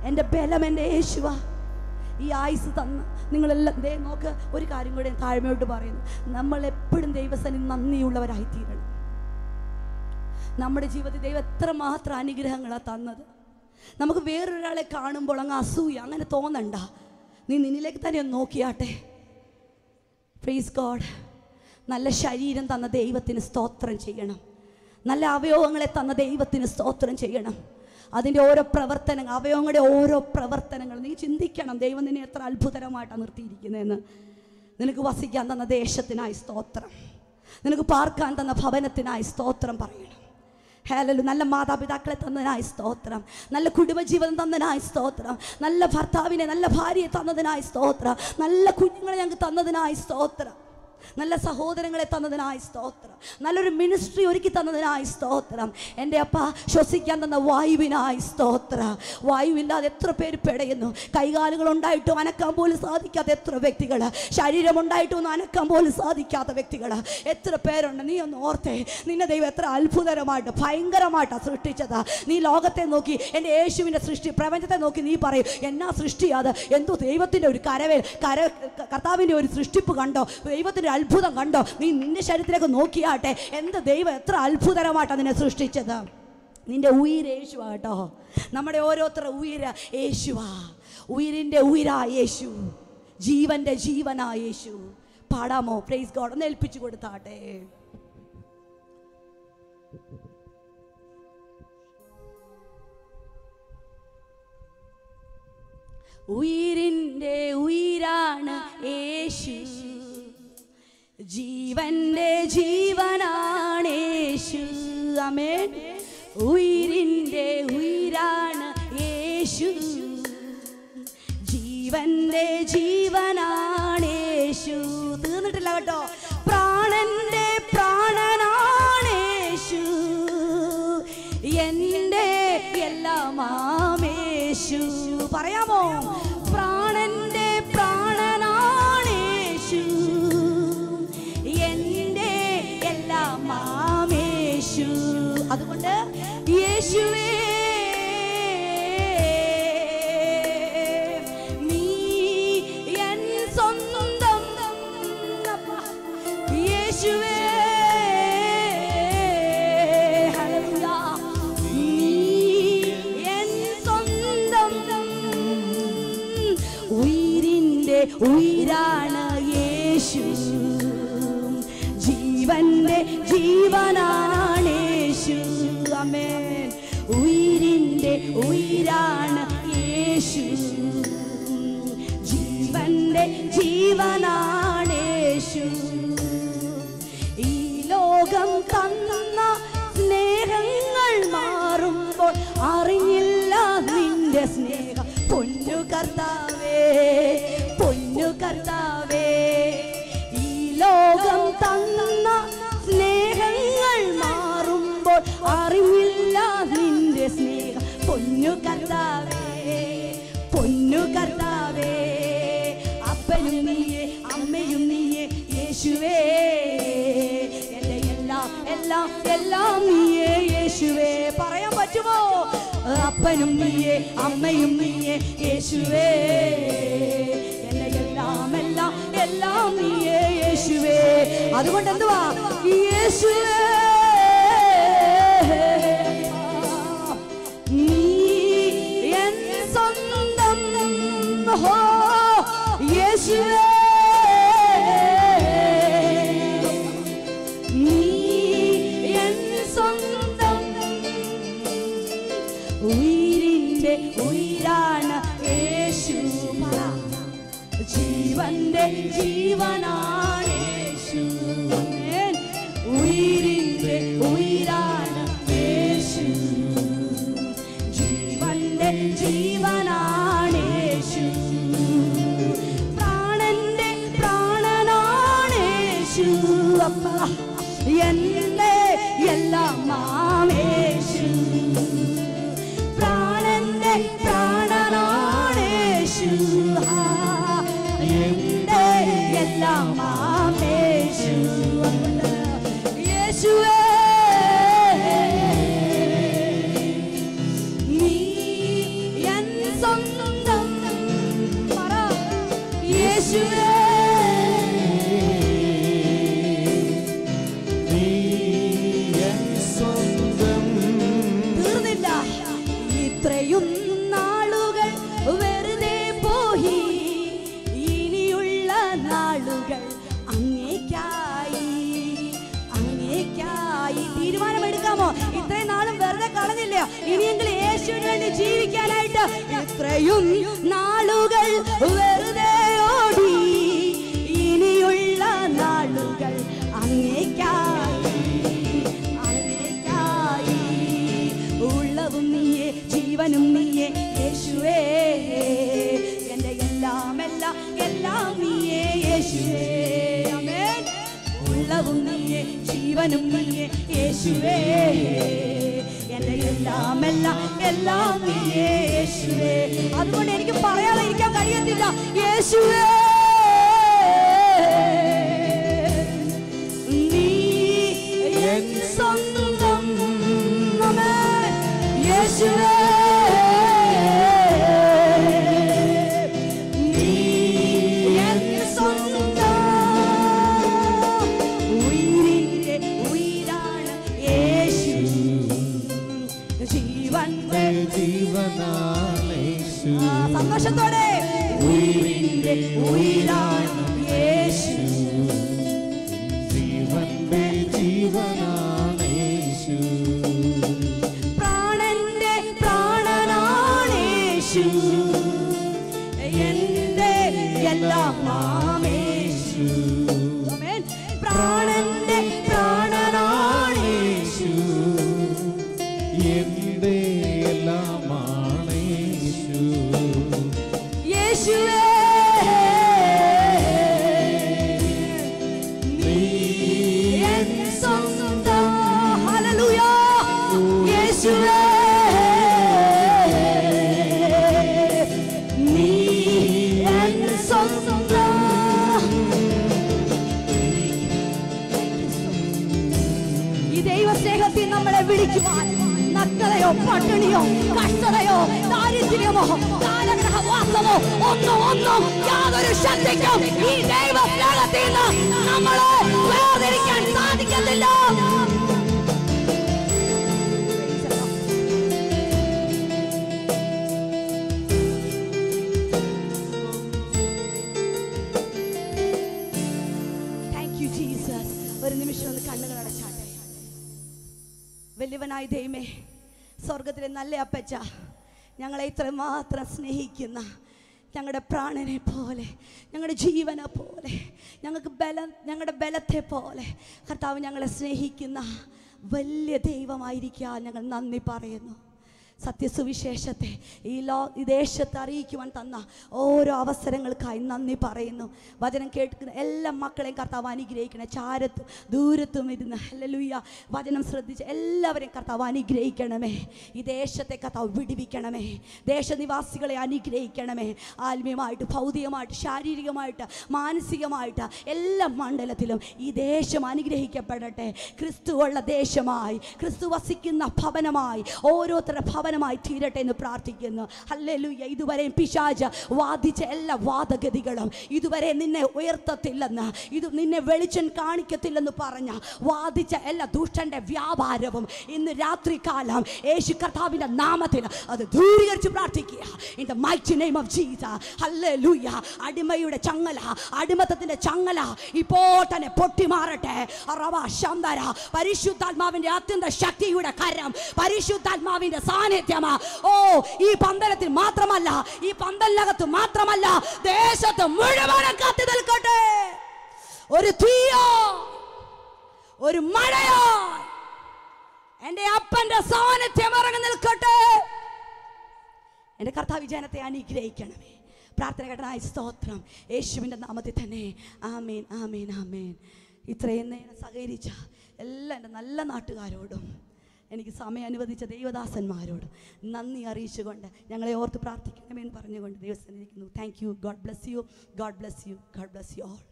എൻ്റെ ബലം എൻ്റെ യേശുവ ഈ ആയുസ് തന്ന നിങ്ങളെല്ലാം ദേ നോക്ക് ഒരു കാര്യം കൂടെ താഴ്മയോട്ട് പറയുന്നു നമ്മൾ എപ്പോഴും ദൈവസനി നന്ദിയുള്ളവരായി തീരണം നമ്മുടെ ജീവിതത്തിൽ ദൈവം എത്രമാത്രം അനുഗ്രഹങ്ങളാണ് തന്നത് നമുക്ക് വേറൊരാളെ കാണുമ്പോൾ അങ്ങ് അസൂയ അങ്ങനെ തോന്നണ്ട നീ നിന്നിലേക്ക് തന്നെ ഒന്ന് നോക്കിയാട്ടെ പ്രീസ് ഗോഡ് നല്ല ശരീരം തന്ന ദൈവത്തിന് സ്തോത്രം ചെയ്യണം നല്ല അവയവങ്ങളെ തന്ന ദൈവത്തിന് സ്തോത്രം ചെയ്യണം അതിൻ്റെ ഓരോ പ്രവർത്തനങ്ങൾ അവയവങ്ങളുടെ ഓരോ പ്രവർത്തനങ്ങൾ നീ ചിന്തിക്കണം ദൈവം നിന്നെ എത്ര അത്ഭുതകരമായിട്ടാണ് നിർത്തിയിരിക്കുന്നതെന്ന് നിനക്ക് വസിക്കാൻ തന്ന ദേശത്തിനായി സ്തോത്രം നിനക്ക് പാർക്കാൻ തന്ന ഭവനത്തിനായി സ്തോത്രം പറയണം ഹേലലു നല്ല മാതാപിതാക്കളെ തന്നതിനായി സ്തോത്രം നല്ല കുടുംബജീവിതം തന്നതിനായി സ്തോത്രം നല്ല ഭർത്താവിനെ നല്ല ഭാര്യയെ തന്നതിനായി സ്തോത്രം നല്ല കുഞ്ഞുങ്ങളെ ഞങ്ങൾക്ക് തന്നതിനായി സ്തോത്രം നല്ല സഹോദരങ്ങളെ തന്നതിനായി സ്തോത്രം നല്ലൊരു മിനിസ്ട്രി ഒരുക്കി തന്നതിനായി സ്തോത്രം എൻ്റെ അപ്പ ശ്വസിക്കാൻ തന്ന വായുവിനായി സ്തോത്ര വായുവില്ലാതെ എത്ര പേര് പിടയുന്നു കൈകാലുകൾ ഉണ്ടായിട്ടും അനക്കാൻ പോലും സാധിക്കാത്ത എത്ര വ്യക്തികൾ ശരീരം ഉണ്ടായിട്ടും ഒന്നും അനക്കാൻ പോലും സാധിക്കാത്ത വ്യക്തികൾ എത്ര പേരുണ്ട് നീ ഒന്ന് ഓർത്തേ നിന്നെ ദൈവം എത്ര അത്ഭുതകരമായിട്ട് ഭയങ്കരമായിട്ടാണ് സൃഷ്ടിച്ചത് നീ ലോകത്തെ നോക്കി എൻ്റെ യേശുവിൻ്റെ സൃഷ്ടി പ്രപഞ്ചത്തെ നോക്കി നീ പറയും എന്നാ സൃഷ്ടിയാത് എന്തോ ദൈവത്തിൻ്റെ ഒരു കരവേൽ കര കർത്താവിൻ്റെ ഒരു സൃഷ്ടിപ്പ് കണ്ടോ ദൈവത്തിൻ്റെ അത്ഭുതം കണ്ടോ നീ നിന്റെ ശരീരത്തിലേക്ക് നോക്കിയാട്ടെ എന്ത് ദൈവം എത്ര അത്ഭുതകരമായിട്ടാണ് നിന്നെ സൃഷ്ടിച്ചത് നിന്റെ ഉയിര് യേശുവാ കേട്ടോ നമ്മുടെ ഓരോരുത്തരുടെ ഉയിര് യേശുവാ ഉയിരിൻ്റെ ഉയിരാ യേശു ജീവന്റെ ജീവനാ യേശു പാടാമോ പ്രൈസ് ഗോഡ് ഒന്ന് ഏൽപ്പിച്ചു കൊടുത്താട്ടെ ഉയിരിൻ്റെ ഉയിരാണ് യേശു ജീവന്റെ ജീവനാണ് യേശു അമേൻ ഉയിരിൻ്റെ ഉയിരാണ് യേശു ജീവന്റെ ജീവനാണ് യേശു തീർന്നിട്ടില്ല കേട്ടോ പ്രാണന്റെ പ്രാണനാണ് യേശു എൻ്റെ എല്ലാമാമേശു പറയാമോ പ്രാണന്റെ പ്രാണനാണ് യേശു എൻ്റെ എല്ലാമാമേശു അതുകൊണ്ട് യേശുവേ നീ എൻ സ്വന്തം അപ്പാ. യേശുവേ ഹല്ലേലൂയ. നീ എൻ സ്വന്തം ഉയിരിൻ്റെ ഉയിരാണ് യേശു ജീവന്റെ ജീവനാണ് യേശു അമേൻ ഉയിരിൻ്റെ ഉയിരാണ് യേശു ജീവന്റെ ജീവനാണ് യേശു ഈ ലോകം തന്ന സ്നേഹങ്ങൾ മാറുമ്പോൾ അറിഞ്ഞില്ല നിന്റെ സ്നേഹം പൊന്നു കർത്താവേ പൊന്നു കർത്താവേ ഈ ലോകം തന്ന സ്നേഹങ്ങൾ മാറുമ്പോൾ അറിഞ്ഞില്ല നിന്റെ സ്നേഹം പൊന്നു കർത്താവേ പൊന്നു കർത്താവേ അപ്പനും നീയേ അമ്മയും നീയേ യേശുവേ എൻ്റെ എല്ലാം എല്ലാം എല്ലാം നീയേ യേശുവേ പറയാൻ പറ്റുമോ അപ്പനും നീയേ അമ്മയും നീയേ യേശുവേ എൻ്റെ എല്ലാം എല്ലാം എല്ലാം നീയേ യേശുവേ അതുകൊണ്ട് എന്തുവാ യേശുവേ നീ എൻ സ്വന്തം ഹോ യേശുവേ നീ എൻ സ്വന്തം ഉയിരിൻ്റെ ഉയിരാണ് യേശു പറ. ജീവന്റെ ജീവനാണ് യേശു ആമേൻ. ഉയിരിൻ്റെ ഉയിരാണ് യേശു ജീവന്റെ ജീവനാണ് യേശു പ്രാണന്റെ പ്രാണനാണ് യേശു അപ്പ എന്റെ എല്ലാം മാമേശു പ്രാണന്റെ പ്രാണനാണ് യേശു ആ, എന്റെ എല്ലാം കളഞ്ഞില്ല ഇനിയെങ്കിലും യേശുവിന് വേണ്ടി ജീവിക്കാനായിട്ട് ഇത്രയും നാളുകൾ വെറുതെ ഓടി ഇനിയുള്ള നാളുകൾ അങ്ങേക്കായി അങ്ങേക്കായി ഉള്ളതും നീയേ ജീവനും നീയേ യേശുവേ എൻ്റെ എല്ലാം എല്ലാം എല്ലാം നീയേ യേശുവേ ആമേൻ ഉള്ളതും നീയേ ജീവനും നീയേ യേശുവേ എൻ്റെ എല്ലാം എല്ലാം എല്ലാം നീയേ യേശുവേ അതുകൊണ്ട് എനിക്ക് പറയാതെ ഇരിക്കാൻ കഴിയത്തില്ല യേശുവേ നീ എൻ സ്വന്തം ആമേൻ. യേശുവേ നീ എൻ സ്വന്തം ഉയിരിന്റെ ഉയിരാണ് യേശു ജീവന്റെ ജീവനാണേശു ആ, സന്തോഷത്തോടെ ഉയിരിന്റെ ഉയിരാണ് യേശു ജീവന്റെ ജീവനാണേശു പ്രാണന്റെ പ്രാണനാണേശു എന്റെ എല്ലാം മാമേശു ആമേൻ. പ്രാണന്റെ പ്രാണനാണേശു എന്റെ എല്ലാമാണേശു യേശുവേ നീ എൻ സ്വന്തം ഹല്ലേലൂയ യേശുവേ നീ എൻ സ്വന്തം ഈ ദൈവസ്നേഹത്തിൽ നമ്മളെ വിളിക്കുവാൻ നഗ്നതയോ പട്ടിണിയോ കഷ്ടതയോ ദാരിദ്ര്യമോ കാലഗ്രഹവാസമോ ഒന്നും ഒന്നും യാതൊരു ശക്തിക്കും ഈ ദൈവസ്നേഹത്തിൽ നിന്ന് നമ്മളെ വേർതിരിക്കാൻ സാധിക്കത്തില്ല താങ്ക് യു ജീസസ് ഒരു നിമിഷം ഒന്ന് കണ്ണുകൾ അടച്ചാട്ടെ വലിയവനായ ദൈവമേ സ്വർഗത്തിലെ നല്ല അപ്പച്ച ഞങ്ങളെ ഇത്രമാത്രം സ്നേഹിക്കുന്ന ഞങ്ങളുടെ പ്രാണനെ പോലെ ഞങ്ങളുടെ ജീവനെ പോലെ ഞങ്ങൾക്ക് ബലം ഞങ്ങളുടെ ബലത്തെ പോലെ കർത്താവ് ഞങ്ങളെ സ്നേഹിക്കുന്ന വലിയ ദൈവമായിരിക്കാൻ ഞങ്ങൾ നന്ദി പറയുന്നു സത്യസുവിശേഷത്തെ ഈ ലോ ഈ ദേശത്ത് അറിയിക്കുവാൻ തന്ന ഓരോ അവസരങ്ങൾക്കായി നന്ദി പറയുന്നു വചനം കേൾക്കുന്ന എല്ലാ മക്കളെയും കർത്താവ് അനുഗ്രഹിക്കണേ ചാരത്തും ദൂരത്തും ഇരുന്ന് ഹല്ലേലൂയ വചനം ശ്രദ്ധിച്ച് എല്ലാവരെയും കർത്താവ് അനുഗ്രഹിക്കണമേ ഈ ദേശത്തെ കർത്താവ് വിടിവിക്കണമേ ദേശനിവാസികളെ അനുഗ്രഹിക്കണമേ ആത്മീയമായിട്ട് ഭൗതികമായിട്ട് ശാരീരികമായിട്ട് മാനസികമായിട്ട് എല്ലാ മണ്ഡലത്തിലും ഈ ദേശം അനുഗ്രഹിക്കപ്പെടട്ടെ ക്രിസ്തുവുള്ള ദേശമായി ക്രിസ്തു വസിക്കുന്ന ഭവനമായി ഓരോരുത്തരുടെ ഭവനമായി തീരട്ടെ എന്ന് പ്രാർത്ഥിക്കുന്നു ഹല്ലേലൂയ ഇതുവരെയും പിശാജ് വാദിച്ച എല്ലാ വാദഗതികളും ഇതുവരെ നിന്നെ ഉയർത്തത്തില്ലെന്ന് ഇത് നിന്നെ വെളിച്ചം കാണിക്കത്തില്ലെന്ന് പറഞ്ഞ വാദിച്ച എല്ലാ ദുഷ്ടന്റെ വ്യാപാരവും ഇന്ന് രാത്രികാലം യേശു കർത്താവിന്റെ നാമത്തിൽ അത് ദൂരീകരിച്ച് പ്രാർത്ഥിക്കുക in the mighty name of Jesus hallelujah അടിമയുടെ ചങ്ങല അടിമത്തത്തിന്റെ ചങ്ങല ഇപ്പോൾ തന്നെ പൊട്ടിമാറട്ടെ റവ ശന്തര പരിശുദ്ധാത്മാവിന്റെ അത്യന്ത ശക്തിയുടെ കരം പരിശുദ്ധാത്മാവിന്റെ സാന്നിധ്യമാ ഓ ഈ പന്തലത്തിൽ മാത്രമല്ല ഈ പന്തലിനകത്ത് മാത്രമല്ല ദേശത്ത് മുഴുവനും കത്തി നിൽക്കട്ടെ ഒരു തീയോ ഒരു മഴയോ എന്റെ അപ്പന്റെ സാന്നിധ്യം ഇറങ്ങി നിൽക്കട്ടെ എൻ്റെ കർത്താവ് ജനത്തെ അനുഗ്രഹിക്കണമേ പ്രാർത്ഥന ഘടനായ സ്തോത്രം യേശുവിൻ്റെ നാമത്തിൽ തന്നെ ആമേൻ ആമേൻ ആമേൻ ഇത്രയും നേരം സഹകരിച്ച എല്ലാ എൻ്റെ നല്ല നാട്ടുകാരോടും എനിക്ക് സമയം അനുവദിച്ച ദൈവദാസന്മാരോടും നന്ദി അറിയിച്ചുകൊണ്ട് ഞങ്ങളെ ഓർത്ത് പ്രാർത്ഥിക്കണമെന്ന് പറഞ്ഞുകൊണ്ട് ദൈവസ്ഥനിരിക്കുന്നു thank you God bless you God bless you God bless you all